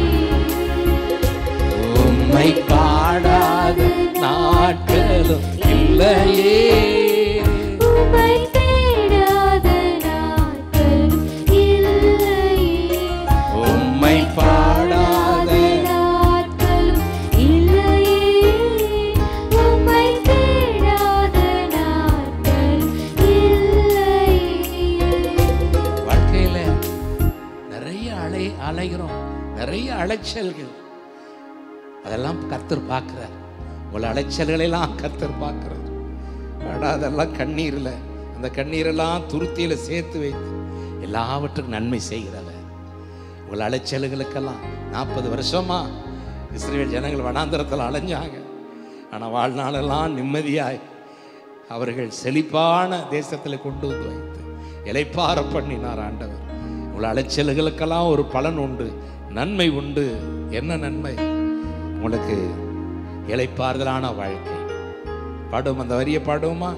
உம்மை பாடாத நாட்களும் இல்லையே உம்மை தேடாத நாட்கள் இல்லையே. உம்மை பாடாத நாட்களும் இல்லையே. உம்மை தேடாத நாட்கள் இல்லையே. வாழ்க்கையில நிறைய அலை அலைகிறோம் நிறைய அலைச்சல்கள் அதெல்லாம் கர்த்தர் பார்க்கிறார் உங்கள் அலைச்சல்களெல்லாம் கர்த்தர் பார்க்கிறார் அடா அதெல்லாம் கண்ணீரில் அந்த கண்ணீரெல்லாம் துருத்தியில் சேர்த்து வைத்து எல்லாவற்றுக்கும் நன்மை செய்கிறவர் உங்கள் அலைச்சல்களுக்கெல்லாம் நாற்பது வருஷமா இஸ்ரேல் ஜனங்கள் வனாந்தரத்தில் அலைஞ்சாங்க ஆனால் வாழ்நாளெல்லாம் நிம்மதியாய் அவர்கள் செழிப்பான தேசத்தில் கொண்டு வந்து வைத்து இலைப்பார பண்ணினார் ஆண்டவர் உங்கள் அலைச்சல்களுக்கெல்லாம் ஒரு பலன் உண்டு நன்மை உண்டு என்ன நன்மை உங்களுக்கு இலைப்பாறுதலான வாழ்க்கை பாடுவோம் அந்த வரியை பாடுவோமா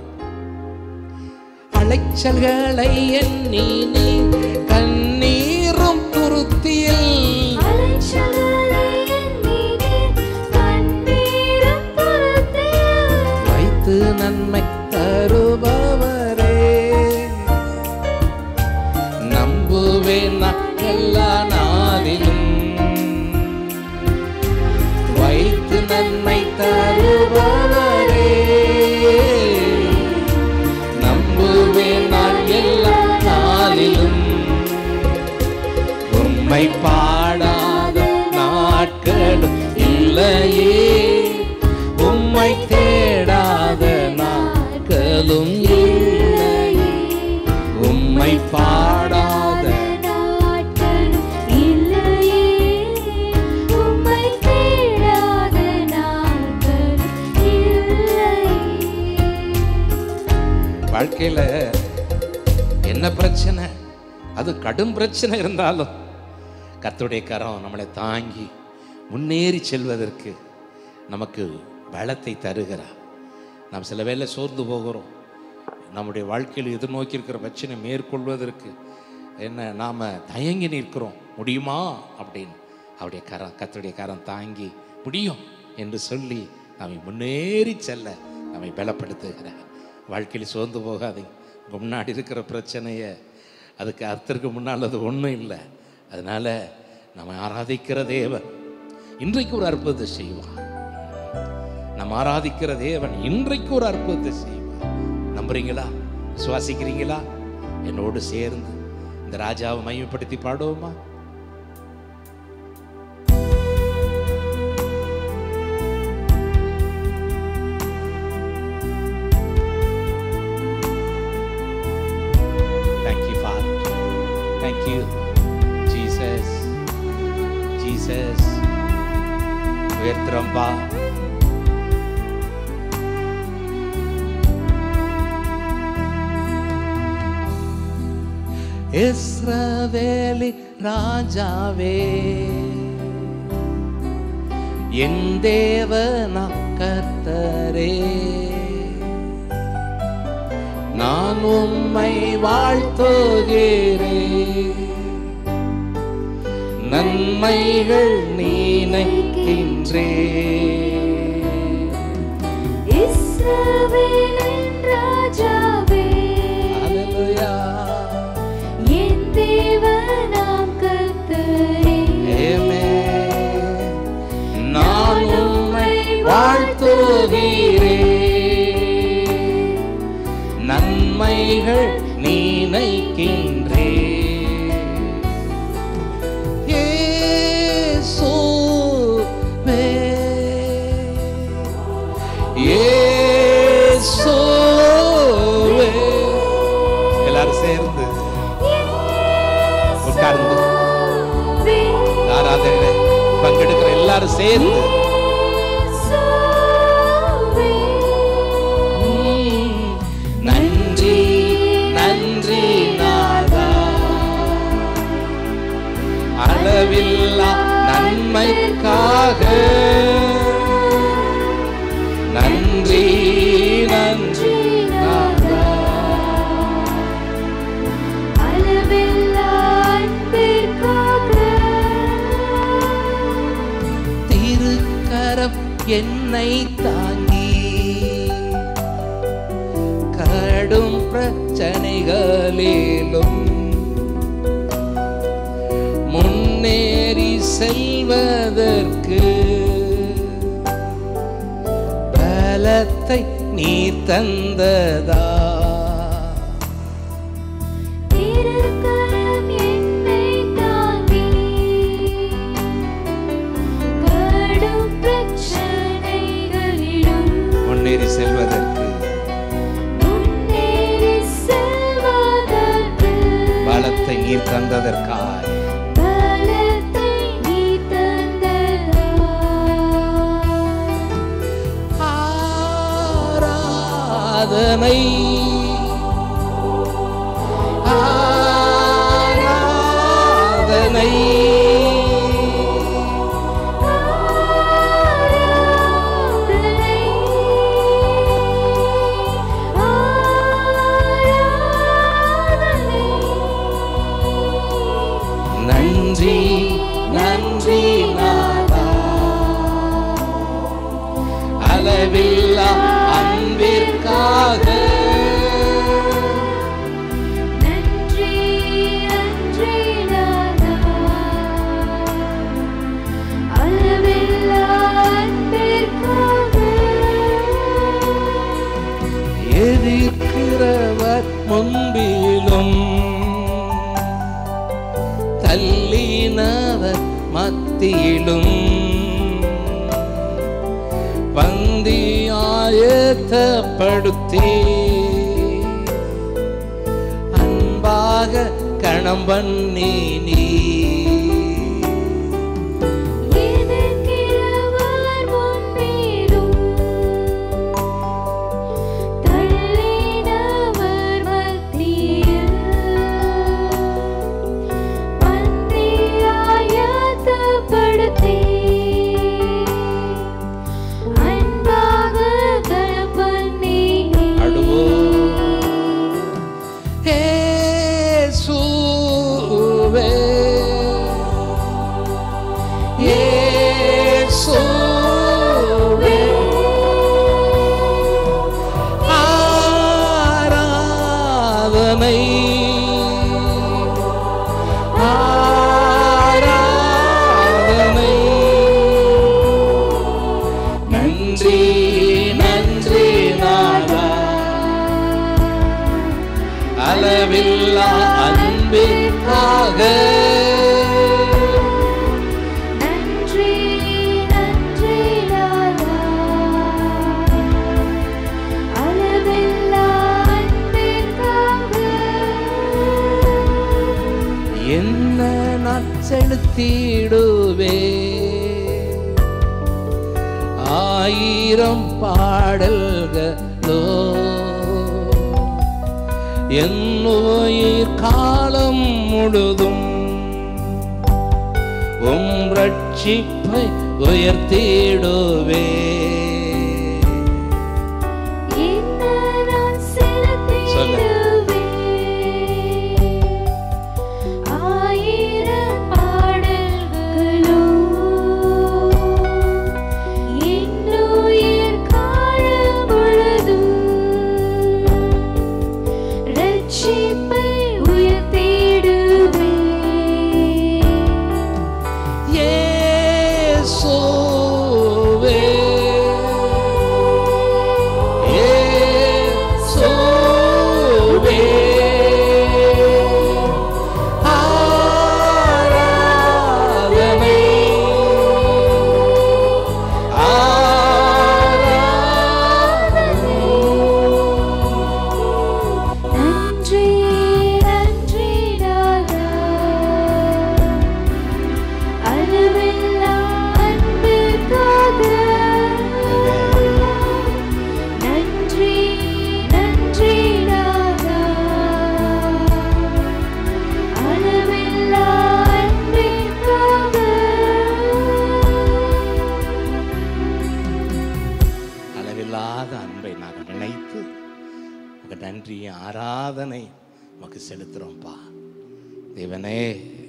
அலைச்சல்களை எண்ணி நீ கண்ணீரும் துருத்தியில் அலைச்சல்களை எண்ணினே, கண்ணீரும் பொறுத்தேன். வைத்து நன்மை தருபவரே நம்புவேன் நான் எல்லா நாளிலும் வைத்து நன்மை தருபவரே நம்புவேன் நான் எல்லா நாளிலும் உம்மை பாடாத நாட்களும் இல்லையே உம்மை தேடாத நாட்களும் இல்லையே உம்மை பாடாத நாட்களும் இல்லையே. உம்மை தேடாத நாட்களும் இல்லையே. வாழ்க்கையில என்ன பிரச்சனை அது கடும் பிரச்சனை இருந்தாலும் கர்த்தருடைய கரம் நம்மளை தாங்கி முன்னேறி செல்வதற்கு நமக்கு பலத்தை தருகிறார் நாம் சில வேளை சோர்ந்து போகிறோம் நம்முடைய வாழ்க்கையில் எதிர்நோக்கி இருக்கிற பிரச்சனை மேற்கொள்வதற்கு என்ன நாம் தயங்கி நிற்கிறோம் முடியுமா அப்படின்னு அவருடைய கரம் கர்த்தருடைய கரம் தாங்கி முடியும் என்று சொல்லி நம்மை முன்னேறி செல்ல நம்மை பலப்படுத்துகிறார் வாழ்க்கையில் சோர்ந்து போகாதீங்க உங்கள் முன்னாடி இருக்கிற பிரச்சனையை அதுக்கு அர்த்தருக்கு முன்னால் அது ஒன்றும் இல்லை அதனால நம்ம ஆராதிக்கிற தேவன் இன்றைக்கு ஒரு அற்புதத்தை செய்வார் நம்ம ஆராதிக்கிற தேவன் இன்றைக்கு ஒரு அற்புதத்தை செய்வார் நம்புறீங்களா சுவாசிக்கிறீங்களா என்னோடு சேர்ந்து இந்த ராஜாவை மையப்படுத்தி பாடுவோமா Thank you, Father. Thank you, Jesus. Jesus. உயர்த்துறோம்பா இஸ்ரவேலி ராஜாவே என் தேவனா கர்த்தரே நான் உம்மை வாழ்த்துகிறேன் நன்மைகள் நீனைக்கின்றே இயேசுவே எல்லாரும் சேர்ந்து உட்கார்ந்து ஆராதனை பங்கெடுக்கிற எல்லாரும் சேர்ந்து நன்றி நன்றி நாதா அளவில்லா நன்மைக்காக நன்றி நன்றி நாதா திருக்கரம் என்னை தாங்கி கடும் பிரச்சனைகளிலும் முன்னேறி செல்வதற்கு பலத்தை நீ தந்ததா முன்னேறி செல்வதற்கு பலத்தை நீ தந்ததற்காய் ஆராதனை ஆராதனை நன்றி நன்றி நாதா அளவில்லா அன்பிற்காக நன்றி நன்றி நாதா அளவில்லா அன்பிற்காக எதிர்க்கிறவர் முன்பிலும் தள்ளினவர் மத்தியிலும் பந்தி ஆயத்தப்படுத்தி அன்பாக கணம் பண்ணி நீ எதிர்க்கிறவர் முன்பிலும் தள்ளினவர் மத்தியில் பந்தியாயத்தப்படுத்தி அன்பாக கணப்பண்ணி அடுவோம். இயேசுவே இயேசுவே ஆராதனை ஆராதனை நன்றி நன்றி நாதா அளவில்லா அன்பிற்காக நன்றி நன்றி நாதா அளவில்லா அன்பிற்காக என்ன நான் செலுத்திடுவே ஆயிரம் பாடல்களோ என் உயிர் காலம் முழுதும் உம் ரட்சிப்பை உயர்த்திடுவே என்ன நான் செலுத்திடுவேன் ஆயிரம் பாடல்களோ என்னுயிர் காலம் முழுதும் ரட்சிப்பை உயர்த்திடுவேன் இயேசுவே மாறாத அன்பை நாங்கள் நினைத்து உங்கள் நன்றியை ஆராதனை உமக்கு செலுத்துகிறோம்ப்பா தேவனே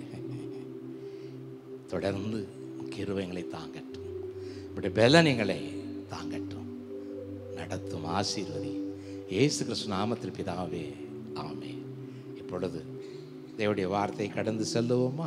தொடர்ந்து கிருவைகளை தாங்கட்டும் இப்படி பலனிங்களை தாங்கட்டும் நடத்தும் ஆசீர்வதி இயேசு கிறிஸ்து நாமத்தில் பிதாவே ஆமே இப்பொழுது தேவனுடைய வார்த்தை கடந்து செல்லுவோமா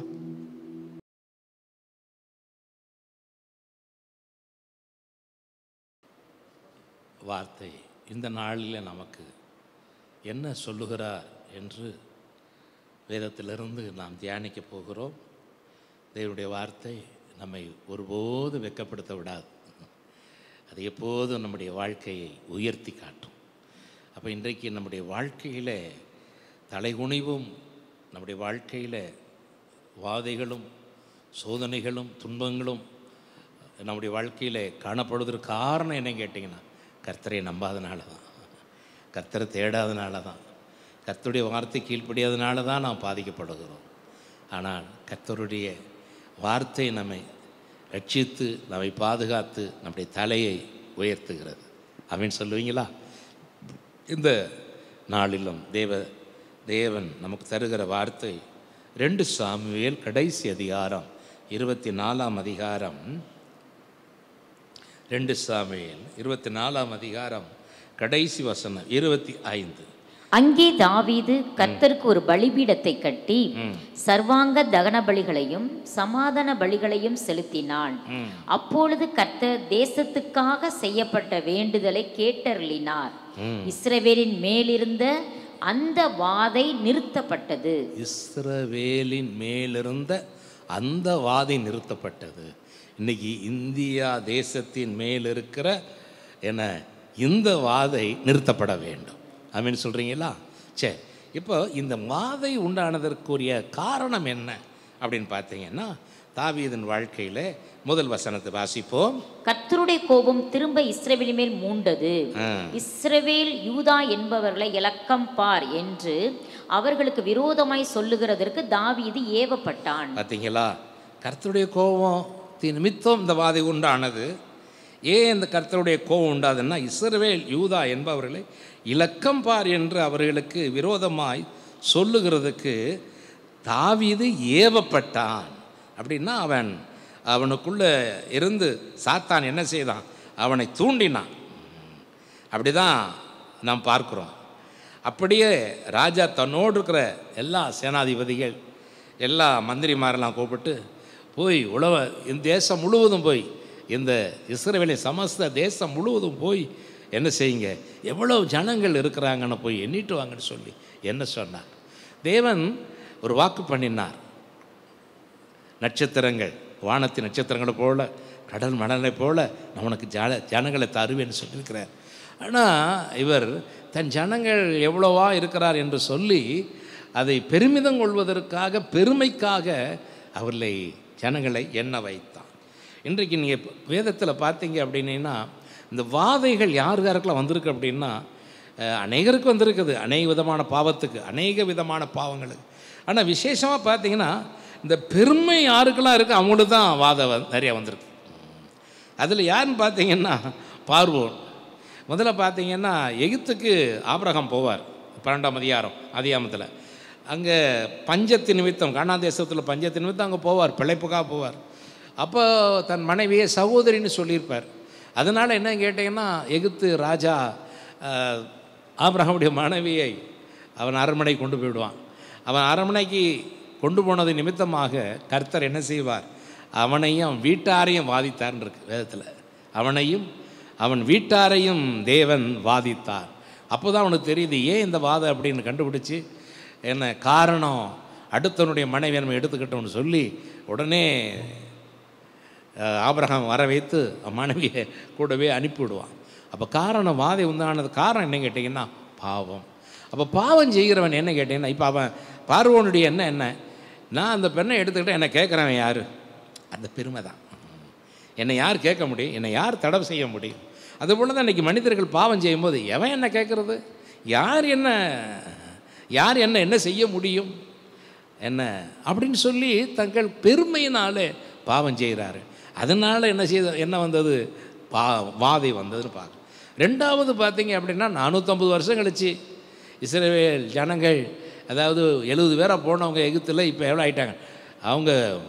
வார்த்தை இந்த நாளில் நமக்கு என்ன சொல்லுகிறார் என்று வேதத்திலிருந்து நாம் தியானிக்க போகிறோம் தேவனுடைய வார்த்தை நம்மை ஒருபோது வெட்கப்படுத்த விடாது அது எப்போதும் நம்முடைய வாழ்க்கையை உயர்த்தி காட்டும் அப்போ இன்றைக்கு நம்முடைய வாழ்க்கையில் தலைகுனிவும் நம்முடைய வாழ்க்கையில் வாதைகளும் சோதனைகளும் துன்பங்களும் நம்முடைய வாழ்க்கையில் காணப்படுவதற்கு காரணம் என்னன்னு கேட்டிங்கன்னா கர்த்தரை நம்பாதனால தான் கர்த்தரை தேடாதனால தான் கர்த்தருடைய வார்த்தை கீழ்ப்படியாதனால தான் நாம் பாதிக்கப்படுகிறோம் ஆனால் கர்த்தருடைய வார்த்தை நம்மை ரட்சித்து நம்மை பாதுகாத்து நம்முடைய தலையை உயர்த்துகிறது அப்படின்னு சொல்லுவீங்களா இந்த நாளிலும் தேவ தேவன் நமக்கு தருகிற வார்த்தை ரெண்டு சாமுவேல் கடைசி அதிகாரம் இருபத்தி நாலாம் அதிகாரம் ரெண்டு சாமுவேல் இருபத்தி நாலாம் அதிகாரம் கடைசி வசனம் இருபத்தி ஐந்து அங்கே தாவீது கர்த்தருக்கு ஒரு பலிபீடத்தை கட்டி சர்வாங்க தகன பலிகளையும் சமாதான பலிகளையும் செலுத்தினான் அப்பொழுது கர்த்தர் தேசத்துக்காக செய்யப்பட்ட வேண்டுதலை கேட்டருளினார் இஸ்ரவேலின் மேலிருந்த அந்த வாதை நிறுத்தப்பட்டது இஸ்ரவேலின் மேலிருந்த அந்த வாதை நிறுத்தப்பட்டது இன்னைக்கு இந்தியா தேசத்தின் மேல் இருக்கிற என்ன இந்த வாதை நிறுத்தப்பட வேண்டும் அப்படின்னு சொல்கிறீங்களா சரி இப்போ இந்த வாதை உண்டானதற்குரிய காரணம் என்ன அப்படின்னு பார்த்தீங்கன்னா தாவீதின் வாழ்க்கையில் முதல் வசனத்தை வாசிப்போம் கர்த்தருடைய கோபம் திரும்ப இஸ்ரவேலின் மேல் மூண்டது ஆ. இஸ்ரவேல் யூதா என்பவர்களை இலக்கம் பார் என்று அவர்களுக்கு விரோதமாய் சொல்லுகிறதற்கு தாவீது ஏவப்பட்டான் பார்த்தீங்களா கர்த்தருடைய கோபத்தின் நிமித்தம் இந்த வாதை உண்டானது ஏன் இந்த கர்த்தருடைய கோபம் உண்டாதுன்னா இஸ்ரவேல் யூதா என்பவர்களை இலக்கம் பார் என்று அவர்களுக்கு விரோதமாய் சொல்லுகிறதுக்கு தாவீது ஏவப்பட்டான் அப்படின்னா அவன் அவனுக்குள்ள இருந்து சாத்தான் என்ன செய்தான் அவனை தூண்டினான் அப்படி தான் நாம் பார்க்குறோம் அப்படியே ராஜா தன்னோடு இருக்கிற எல்லா சேனாதிபதிகள் எல்லா மந்திரிமாரெல்லாம் கூப்பிட்டு போய் உழவ இந்த தேசம் முழுவதும் போய் இந்த இஸ்ரவேலின் சமஸ்த தேசம் முழுவதும் போய் என்ன செய்யுங்க எவ்வளோ ஜனங்கள் இருக்கிறாங்கன்னு போய் எண்ணிட்டு வாங்கன்னு சொல்லி என்ன சொன்னார் தேவன் ஒரு வாக்கு பண்ணினார் நட்சத்திரங்கள் வானத்து நட்சத்திரங்களை போல கடல் மணலை போல நான் உனக்கு ஜன ஜனங்களை தருவேன்னு சொல்லியிருக்கிறார் ஆனால் இவர் தன் ஜனங்கள் எவ்வளவா இருக்கிறார் என்று சொல்லி அதை பெருமிதம் கொள்வதற்காக பெருமைக்காக அவர்களை ஜனங்களை எண்ண வைத்தான் இன்றைக்கு நீங்கள் வேதத்தில் பார்த்தீங்க அப்படின்னா இந்த வாதைகள் யார் யாருக்கெல்லாம் வந்திருக்கு அப்படின்னா அஹ், அநேகருக்கு வந்திருக்குது அநேக விதமான பாவத்துக்கு அநேக விதமான பாவங்களுக்கு ஆனால் விசேஷமாக பார்த்தீங்கன்னா இந்த பெருமை யாருக்கெல்லாம் இருக்குது அவங்களுக்கு தான் வாதை வ- நிறைய வந்திருக்கு அதில் யாருன்னு பார்த்தீங்கன்னா பார்வோன் முதல்ல பார்த்தீங்கன்னா எகிப்துக்கு ஆபிரகாம் போவார் பன்னெண்டாம் அதிகாரம் அதிகாமத்தில் அங்கே பஞ்சத்து நிமித்தம் கானா தேசத்தில் பஞ்சத்து நிமித்தம் அங்கே போவார் பிழைப்புக்காக போவார் அப்போ தன் மனைவியை சகோதரின்னு சொல்லியிருப்பார் அதனால் என்ன கேட்டிங்கன்னா எகிப்து ராஜா ஆஹ், ஆபிரகாமுடைய மனைவியை அவன் அரண்மனை கொண்டு போயிடுவான் அவன் அரண்மனைக்கு கொண்டு போனது நிமித்தமாக கர்த்தர் என்ன செய்வார் அவனையும் வீட்டாரையும் வாதித்தார்னு இருக்கு வேதத்தில் அவனையும் அவன் வீட்டாரையும் தேவன் வாதித்தார் அப்போ தான் அவனுக்கு தெரியுது ஏன் இந்த வாதம் அப்படின்னு கண்டுபிடிச்சு என்ன காரணம் அடுத்தவனுடைய மனைவி நம்ம எடுத்துக்கிட்டோம்னு சொல்லி உடனே அஹ், ஆபிரகாம் வர வைத்து அவன் மனைவியை கூடவே அனுப்பிவிடுவான் அப்போ காரணம் வாதை உண்டானது காரணம் என்ன கேட்டிங்கன்னா பாவம் அப்போ பாவம் செய்கிறவன் என்ன கேட்டிங்கன்னா இப்போ அவன் பார்வோனுடைய என்ன என்ன நான் அந்த பெண்ணை எடுத்துக்கிட்டு என்னை கேட்குறவன் யார் அந்த பெருமை தான் என்னை யார் கேட்க முடியும் என்னை யார் தடவை செய்ய முடியும் அதுபோல தான் இன்றைக்கி மனிதர்கள் பாவம் செய்யும்போது எவன் என்ன கேட்குறது யார் என்ன யார் என்ன என்ன செய்ய முடியும் என்ன அப்படின்னு சொல்லி தங்கள் பெருமையினாலே பாவம் செய்கிறாரு அதனால் என்ன செய்த என்ன வந்தது பா வாதை வந்ததுன்னு பார்க்க ரெண்டாவது பார்த்தீங்க அப்படின்னா நானூற்றம்பது வருஷம் கழிச்சு இஸ்ரேல் ஜனங்கள் அதாவது எழுபது பேராக போனவங்க எகிப்தில் இப்போ எவ்வளோ ஆயிட்டாங்க அவங்க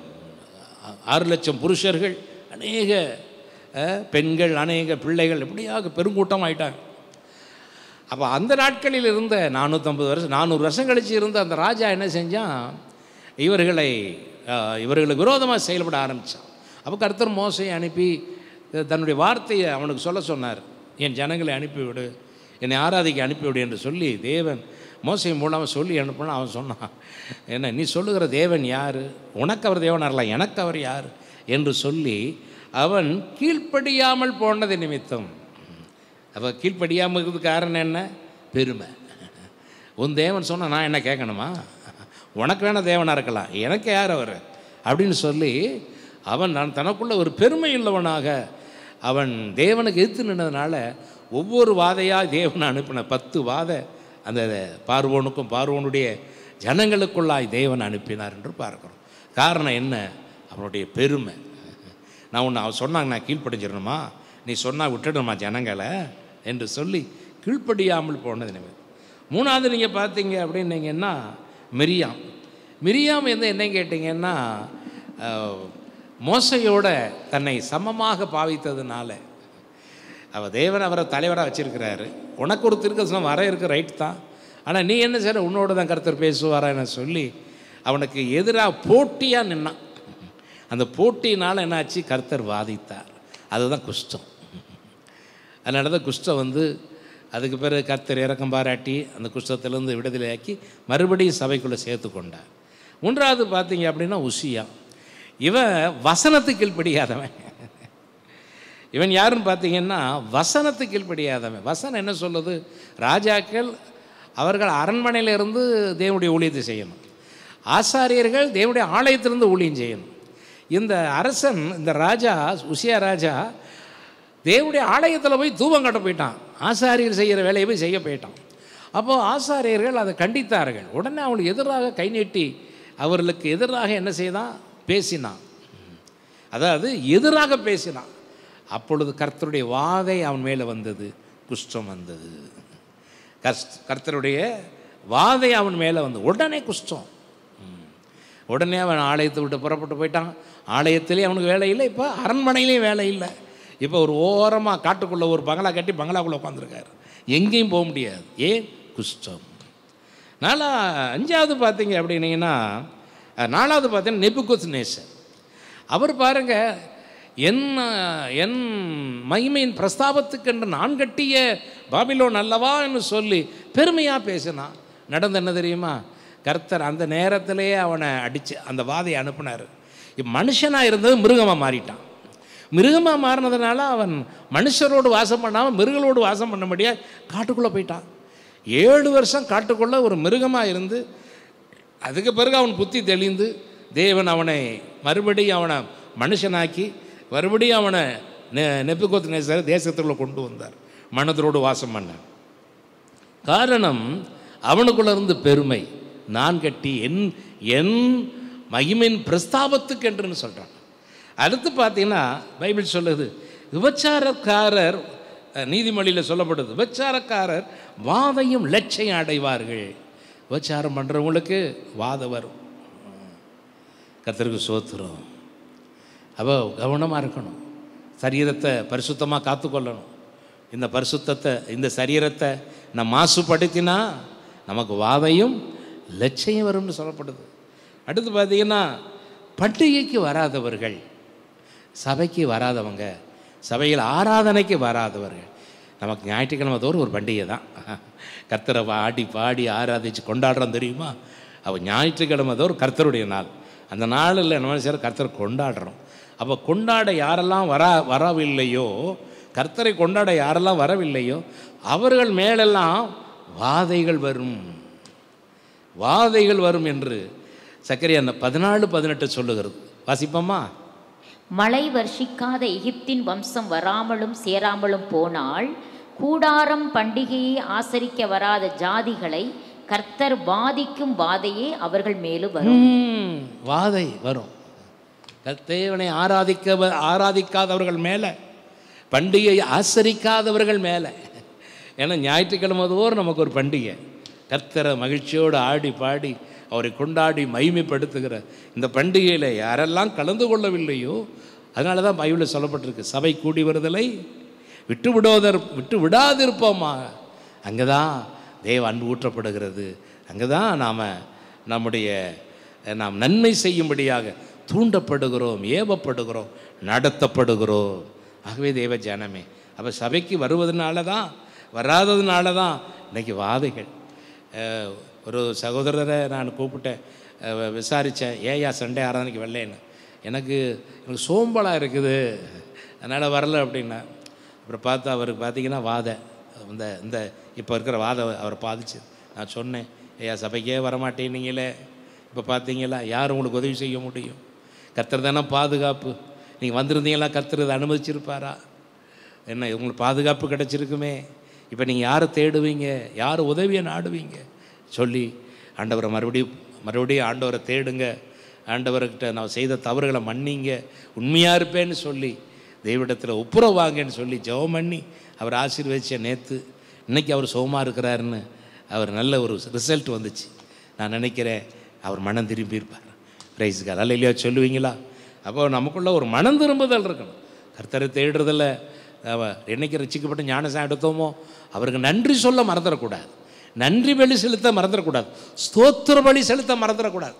ஆறு லட்சம் புருஷர்கள் அநேக அஹ், பெண்கள் அநேக பிள்ளைகள் இப்படியாக பெருங்கூட்டம் ஆயிட்டாங்க அப்போ அந்த நாட்களில் இருந்த நானூற்றம்பது வருஷம் நானூறு வருஷம் கழிச்சு இருந்த அந்த ராஜா என்ன செஞ்சான் இவர்களை அஹ், இவர்களுக்கு விரோதமாக செயல்பட ஆரம்பித்தான் அப்போ கர்த்தர் மோசையை அனுப்பி அஹ், தன்னுடைய வார்த்தையை அவனுக்கு சொல்ல சொன்னார் என் ஜனங்களை அனுப்பிவிடு என்னை ஆராதிக்க அனுப்பிவிடு என்று சொல்லி தேவன் மோசை மூலமாக சொல்லி அனுப்பினா அவன் சொன்னான் என்ன நீ சொல்லுகிற தேவன் யார் உனக்கு அவர் தேவன் அல்ல எனக்கு அவர் யார் என்று சொல்லி அவன் கீழ்ப்படியாமல் போனது நிமித்தம் அப்போ கீழ்ப்படியாமல் இருக்கிறதுக்கு காரணம் என்ன பெருமை உன் தேவன் சொன்னால் நான் என்ன கேட்கணுமா உனக்கு வேணால் தேவனாக இருக்கலாம் எனக்கு யார் அவர் அப்படின்னு சொல்லி அவன் நான் தனக்குள்ள ஒரு பெருமை உள்ளவனாக அவன் தேவனுக்கு எதிர்த்து நின்றதுனால ஒவ்வொரு வாதையாக தேவன் அனுப்பின பத்து வாத அந்த பார்வோனுக்கும் பார்வோனுடைய ஜனங்களுக்குள்ளாய் தேவன் அனுப்பினார் என்று பார்க்கிறோம் காரணம் என்ன அவனுடைய பெருமை நான் ஒன்று அவன் சொன்னாங்க நான் கீழ்ப்படிஞ்சிடணுமா நீ சொன்னால் விட்டுடணுமா ஜனங்களை என்று சொல்லி கீழ்ப்படியாமல் போனது நினைவு மூணாவது நீங்கள் பார்த்தீங்க அப்படின்னீங்கன்னா மிரியாம் மிரியாம் வந்து என்ன கேட்டிங்கன்னா அஹ், மோசையோட தன்னை சமமாக பாவித்ததுனால அவள் தேவன் அவரை தலைவராக வச்சிருக்கிறாரு உனக்கு ஒரு திருக்கசனம் வர இருக்க ரைட் தான் ஆனால் நீ என்ன செய்ற உன்னோட தான் கருத்தர் பேசுவாரான்னு சொல்லி அவனுக்கு எதிராக போட்டியாக நின்னான் அந்த போட்டியினால் என்னாச்சு கர்த்தர் வாதித்தார் அதுதான் குஷ்டம் அதனால தான் குஷ்டம் வந்து அதுக்கு பிறகு கர்த்தர் இறக்கம் பாராட்டி அந்த குஷ்டத்திலேருந்து விடுதலையாக்கி மறுபடியும் சபைக்குள்ளே சேர்த்து கொண்டார் மூன்றாவது பார்த்தீங்க அப்படின்னா உசியா இவன் வசனத்துக்கு கீழ்ப்படியாதவன் இவன் யாருன்னு பார்த்தீங்கன்னா வசனத்துக்கு கீழ்ப்படியாதவன் வசனம் என்ன சொல்லுது ராஜாக்கள் அவர்கள் அரண்மனையிலிருந்து தேவனுடைய ஊழியத்தை செய்யணும் ஆசாரியர்கள் தேவனுடைய ஆலயத்திலிருந்து ஊழியம் செய்யணும் இந்த அரசன் இந்த ராஜா உசியா ராஜா தேவனுடைய ஆலயத்தில் போய் தூபம் கட்ட போயிட்டான் ஆசாரியர் செய்கிற வேலையை போய் செய்ய போயிட்டான் அப்போது ஆசாரியர்கள் அதை கண்டித்தார்கள் உடனே அவங்களுக்கு எதிராக கை நீட்டி அவர்களுக்கு எதிராக என்ன செய்தான் பேசினான் அதாவது எதிராக பேசினான் அப்பொழுது கர்த்தருடைய வாதை அவன் மேலே வந்தது குஷ்டம் வந்தது கர்ஸ் கர்த்தருடைய வாதை அவன் மேலே வந்து உடனே குஷ்டம் ம். உடனே அவன் ஆலயத்தை விட்டு புறப்பட்டு போயிட்டான் ஆலயத்திலே அவனுக்கு வேலை இல்லை இப்போ அரண்மனையிலையும் வேலை இல்லை இப்போ ஒரு ஓரமாக காட்டுக்குள்ளே ஒரு பங்களா கட்டி பங்களாக்குள்ளே உட்காந்துருக்காரு எங்கேயும் போக முடியாது ஏன் குஷ்டம் நாலா அஞ்சாவது பார்த்தீங்க அப்படின்னீங்கன்னா அஹ், நாலாவது பார்த்தீங்கன்னா நெபுகுத் நேசர் அவர் பாருங்க என் என் மகிமையின் பிரஸ்தாபத்துக்கென்று நான் கட்டிய பாபிலோன் அல்லவா என்று சொல்லி பெருமையாக பேசினான் நடந்து என்ன தெரியுமா கர்த்தர் அந்த நேரத்திலேயே அவனை அடித்து அந்த வாதையை அனுப்புனார் மனுஷனாக இருந்தது மிருகமாக மாறிட்டான் மிருகமாக மாறினதுனால அவன் மனுஷரோடு வாசம் பண்ணாமல் மிருகளோடு வாசம் பண்ண முடியாது காட்டுக்குள்ளே போயிட்டான் ஏழு வருஷம் காட்டுக்குள்ளே ஒரு மிருகமாக இருந்து அதுக்கு பிறகு அவன் புத்தி தெளிந்து தேவன் அவனை மறுபடியும் அவனை மனுஷனாக்கி மறுபடியும் அவனை நெப்புக்கோத்து நேசர் தேசத்துக்குள்ள கொண்டு வந்தார் மனதரோடு வாசம் பண்ண காரணம் அவனுக்குள்ள இருந்து பெருமை நான் கட்டி என் என் மகிமின் பிரஸ்தாபத்துக்கு என்றுன்னு சொல்கிறான் அடுத்து பார்த்தீங்கன்னா பைபிள் சொல்லுது விபச்சாரக்காரர் அஹ், நீதிமொழியில் சொல்லப்படுது விபச்சாரக்காரர் வாதையும் லட்சையும் அடைவார்கள் விபச்சாரம் பண்ணுறவங்களுக்கு வாதம் வரும் கர்த்தருக்கு சோத்துரும் அப்போ கவனமாக இருக்கணும் சரீரத்தை பரிசுத்தமாக காத்துக்கொள்ளணும் இந்த பரிசுத்தத்தை இந்த சரீரத்தை நம்ம மாசுபடுத்தினா நமக்கு வாதையும் லட்சியம் வரும்னு சொல்லப்படுது அடுத்து பார்த்தீங்கன்னா பண்டிகைக்கு வராதவர்கள் சபைக்கு வராதவங்க சபையில் ஆராதனைக்கு வராதவர்கள் நமக்கு ஞாயிற்றுக்கிழமை தோறும் ஒரு பண்டிகை தான் கர்த்தரை ஆடி பாடி ஆராதிச்சு கொண்டாடுறோம் தெரியுமா அவள் ஞாயிற்றுக்கிழமை தோறும் கர்த்தருடைய நாள் அந்த நாளில் நம்ம செய்கிற கர்த்தரை கொண்டாடுறோம் அப்போ கொண்டாட யாரெல்லாம் வரா வரவில்லையோ கர்த்தரை கொண்டாட யாரெல்லாம் வரவில்லையோ அவர்கள் மேலெல்லாம் வாதைகள் வரும் வாதைகள் வரும் என்று சக்கரியா பதினாலு பதினெட்டு சொல்லுகிறது வாசிப்போமா மழை வர்ஷிக்காத எகிப்தின் வம்சம் வராமலும் சேராமலும் போனால் கூடாரம் பண்டிகையை ஆசரிக்க வராத ஜாதிகளை கர்த்தர் வாதிக்கும் வாதையே அவர்கள் மேலும் வரும் ம், வாதை வரும் தேவனை ஆராதிக்க ஆராதிக்காதவர்கள் மேலே பண்டிகையை ஆசரிக்காதவர்கள் மேலே ஏன்னா ஞாயிற்றுக்கிழமை தோறும் நமக்கு ஒரு பண்டிகை கர்த்தரை மகிழ்ச்சியோடு ஆடி பாடி அவரை கொண்டாடி மகிமைப்படுத்துகிற இந்த பண்டிகையில் யாரெல்லாம் கலந்து கொள்ளவில்லையோ அதனால தான் பைபிளில் சொல்லப்பட்டிருக்கு சபை கூடி வருதலை விட்டு விடுவதர் விட்டு விடாதிருப்போமா அங்கே தான் தேவ அன்பு ஊற்றப்படுகிறது அங்கே தான் நாம் நம்முடைய நாம் நன்மை செய்யும்படியாக தூண்டப்படுகிறோம் ஏவப்படுகிறோம் நடத்தப்படுகிறோம் ஆகவே தேவ ஜனமே அப்போ சபைக்கு வருவதனால தான் வராததுனால தான் இன்னைக்கு வாதைகள் அஹ், ஒரு சகோதரரை நான் கூப்பிட்டேன் அஹ், விசாரித்தேன் ஏயா சண்டே ஆராதனைக்கு வெள்ளைன்னு எனக்கு எனக்கு சோம்பலாக இருக்குது அதனால் வரல அப்படின்னா அப்புறம் பார்த்தா அவருக்கு பார்த்தீங்கன்னா வாதை இந்த இந்த இப்போ இருக்கிற வாதை அவரை பாதிச்சு நான் சொன்னேன் ஐயா சபைக்கே வரமாட்டேனீங்களே இப்போ பார்த்தீங்களா யார் உங்களுக்கு உதவி செய்ய முடியும் கர்த்தர் தானே பாதுகாப்பு நீங்கள் வந்திருந்தீங்களா கர்த்தர் இதை அனுமதிச்சிருப்பாரா என்ன உங்களுக்கு பாதுகாப்பு கிடைச்சிருக்குமே இப்போ நீங்கள் யாரை தேடுவீங்க யார் உதவியை நாடுவீங்க சொல்லி ஆண்டவரை மறுபடியும் மறுபடியும் ஆண்டவரை தேடுங்க ஆண்டவர்கிட்ட நான் செய்த தவறுகளை மன்னிங்க உண்மையாக இருப்பேன்னு சொல்லி தெய்விடத்தில் ஒப்புரவு வாங்கன்னு சொல்லி ஜெபம் பண்ணி அவர் ஆசீர்வதிச்ச நேற்று இன்னைக்கு அவர் சுகமாக இருக்கிறாருன்னு அவர் நல்ல ஒரு ரிசல்ட் வந்துச்சு நான் நினைக்கிறேன் அவர் மனம் திரும்பி இருப்பார் பிரைஸ் கால் அல்ல இல்லையா சொல்லுவீங்களா அப்போ நமக்குள்ள ஒரு மனம் திரும்புதல் இருக்கணும் கர்த்தரை தேடுறதில் அவ என்னைக்கு ரசிக்கப்பட்ட ஞானசாயம் எடுத்தோமோ அவருக்கு நன்றி சொல்ல மறந்துடக்கூடாது நன்றி பலி செலுத்த மறந்துடக்கூடாது ஸ்தோத்திர பலி செலுத்த மறந்துடக்கூடாது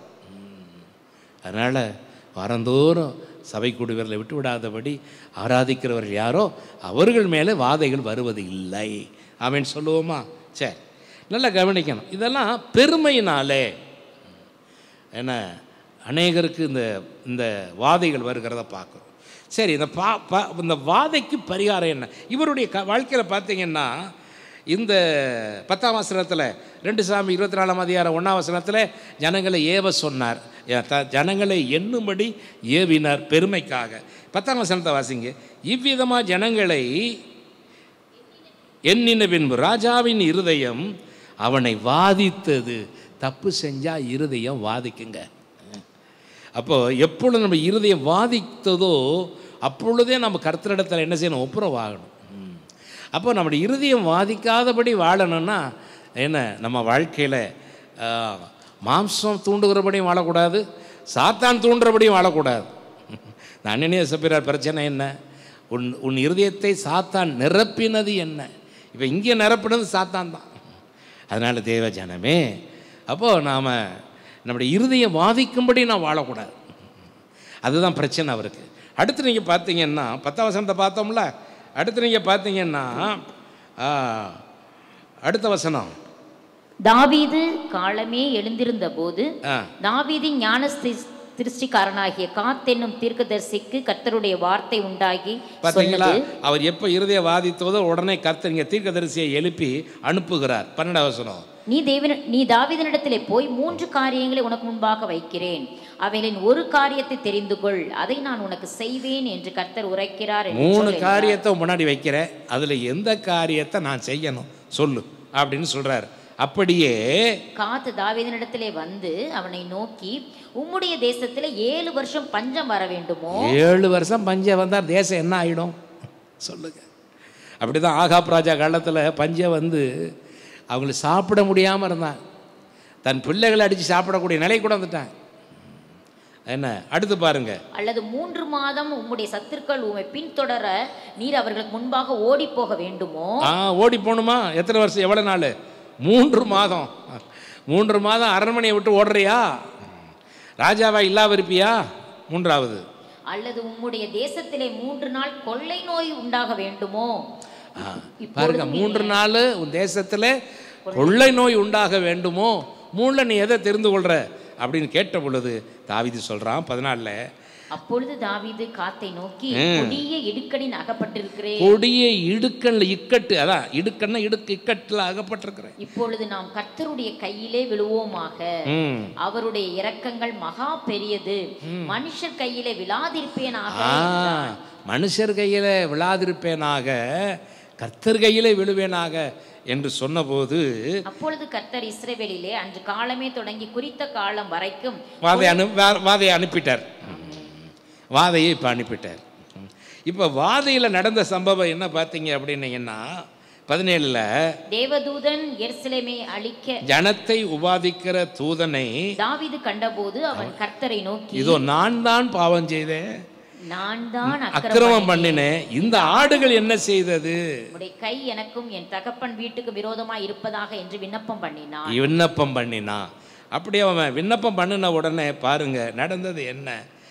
அதனால் வாரந்தோறும் சபை கூடுவர்களை விட்டு விடாதபடி ஆராதிக்கிறவர்கள் யாரோ அவர்கள் மேலே வாதைகள் வருவது இல்லை அவன் சொல்லுவோமா சரி நல்லா கவனிக்கணும் இதெல்லாம் பெருமையினாலே என்ன அநேகருக்கு இந்த இந்த வாதைகள் வருகிறத பார்க்குறோம் சரி இந்த பா பா இந்த வாதைக்கு பரிகாரம் என்ன இவருடைய க வாழ்க்கையில் பார்த்தீங்கன்னா இந்த பத்தாம் வசனத்தில் ரெண்டு சாமி இருபத்தி நாலாம் அதிகாரம் ஒன்றாம் வசனத்தில் ஜனங்களை ஏவ சொன்னார் ஏ, த- ஜனங்களை எண்ணும்படி ஏவினார் பெருமைக்காக பத்தாம் வசனத்தை வாசிங்க இவ்விதமாக ஜனங்களை எண்ணின பின்பு ராஜாவின் இருதயம் அவனை வாதித்தது தப்பு செஞ்சால் இருதயம் வாதிக்குங்க அப்போ எப்பொழுது நம்ம இருதயம் வாதித்ததோ அப்பொழுதே நம்ம கர்த்தரிடத்தில் என்ன செய்யணும் ஒப்புரவாகணும் ம். அப்போ நம்முடைய இருதயம் வாதிக்காதபடி வாழணும்னா என்ன நம்ம வாழ்க்கையில் மாம்சம் தூண்டுகிறபடியும் வாழக்கூடாது சாத்தான் தூண்டுறபடியும் வாழக்கூடாது நான் அண்ணனே சப்பிறார் பிரச்சனை என்ன உன் உன் இருதயத்தை சாத்தான் நிரப்பினது என்ன இப்போ இங்கே நிரப்பினது சாத்தான் தான் அதனால் தேவ ஜனமே அப்போது நாம் நம்முடைய இருதயம் வாதிக்கும்படி நான் வாழக்கூடாது அதுதான் பிரச்சனை அவருக்கு அடுத்து நீங்கள் பார்த்தீங்கன்னா பத்தாம் வசனத்தை பார்த்தோம்ல அடுத்து நீங்கள் பார்த்தீங்கன்னா ஆ, அடுத்த வசனம் தாவீது காலமே எழுந்திருந்த போது ஆ தாவீதின் ஞான தி- திருஷ்டிக்காரனாகிய காத் என்னும் தீர்க்கதரிசிக்கு கர்த்தருடைய வார்த்தை உண்டாகி பார்த்தீங்களா சொன்னது அவர் எப்போ இருதய வாதித்ததோ உடனே கர்த்தர் இங்கே தீர்க்கதரிசியை எழுப்பி அனுப்புகிறார் பன்னெண்டாம் வசனம் நீ தேவன நீ தாவீதனிடத்திலே போய் மூன்று காரியங்களை உனக்கு முன்பாக வைக்கிறேன் அவைகளின் ஒரு காரியத்தை தெரிந்து கொள் அதை நான் உனக்கு செய்வேன் என்று கர்த்தர் உரைக்கிறார் என்று மூணு சொல் காரியத்தை முன்னாடி வைக்கிறேன் அதில் எந்த காரியத்தை நான் செய்யணும் சொல்லு அப்படின்னு சொல்கிறார் அப்படியே காத்து தாவீதனிடத்திலே வந்து அவனை நோக்கி உம்முடைய தேசத்திலே ஏழு வருஷம் பஞ்சம் வர வேண்டுமோ ஏழு வருஷம் பஞ்சம் வந்தால் தேசம் என்ன ஆகிடும் சொல்லுங்க அப்படி தான் ஆகாப் ராஜா காலத்தில் பஞ்சம் வந்து அவங்களுக்கு சாப்பிட முடியாமல் இருந்தாங்க தன் பிள்ளைகளை அடித்து சாப்பிடக்கூடிய நிலை கூட வந்துட்டாங்க என்ன அடுத்து பாருங்க அல்லது மூன்று மாதம் உம்முடைய சத்துருக்கள் உம்மை பின்தொடர நீர் அவர்களுக்கு முன்பாக ஓடி போக வேண்டுமோ ஆ ஓடி போகணுமா எத்தனை வருஷம் எவ்வளோ நாள் மூன்று மாதம் மூன்று மாதம் அரண்மனையை விட்டு ஓடுறியா ராஜாவா இல்லாம இருப்பியா மூன்றாவது அல்லது உம்முடைய தேசத்திலே மூன்று நாள் கொள்ளை நோய் உண்டாக வேண்டுமோ ஆ, பாருங்க மூன்று நாள் உன் தேசத்தில் கொள்ளை நோய் உண்டாக வேண்டுமோ மூணில் நீ எதை தெரிந்து கொள்ற அப்படின்னு கேட்ட பொழுது தாவிது சொல்றான் பதினாலில் அப்பொழுது தாவீது காத்தை நோக்கி கொடிய இடுக்கணின் அகப்பட்டிருக்கிறேன் கொடிய இடுக்கண்ல இக்கட்டு அதான் இடுக்கண்ண இடுக்கு இக்கட்டில் அகப்பட்டிருக்கிறேன் இப்பொழுது நாம் கர்த்தருடைய கையிலே விழுவோமாக ம் அவருடைய இரக்கங்கள் மகா பெரியது மனுஷர் கையிலே விழாதிருப்பேனாக ஆ மனுஷர் கையில் விழாதிருப்பேனாக கர்த்தர் கையிலே விழுவேனாக என்று சொன்னபோது அப்பொழுது கர்த்தர் இஸ்ரவேலிலே அன்று காலமே தொடங்கி குறித்த காலம் வரைக்கும் வாதை அனு வா- வாதையை அனுப்பிட்டார் வாதையை இப்போ அனுப்பிட்டார் இப்போ வாதையில் நடந்த சம்பவம் என்ன பார்த்தீங்க அப்படின்னீங்கன்னா பதினேழுல தேவதூதன் எருசலேமை அழிக்க ஜனத்தை உபாதிக்கிற தூதனை தாவீது கண்டபோது அவன் கர்த்தரை நோக்கி இதோ நான் தான் பாவம் செய்தேன் நான் தான் அக்கிரமம் பண்ணினேன் இந்த ஆடுகள் என்ன செய்தது உடைய கை எனக்கும் என் தகப்பன் வீட்டுக்கு விரோதமாய் இருப்பதாக என்று விண்ணப்பம் பண்ணினான் விண்ணப்பம் பண்ணினான் அப்படி அவன் விண்ணப்பம் பண்ணின உடனே பாருங்க நடந்தது என்ன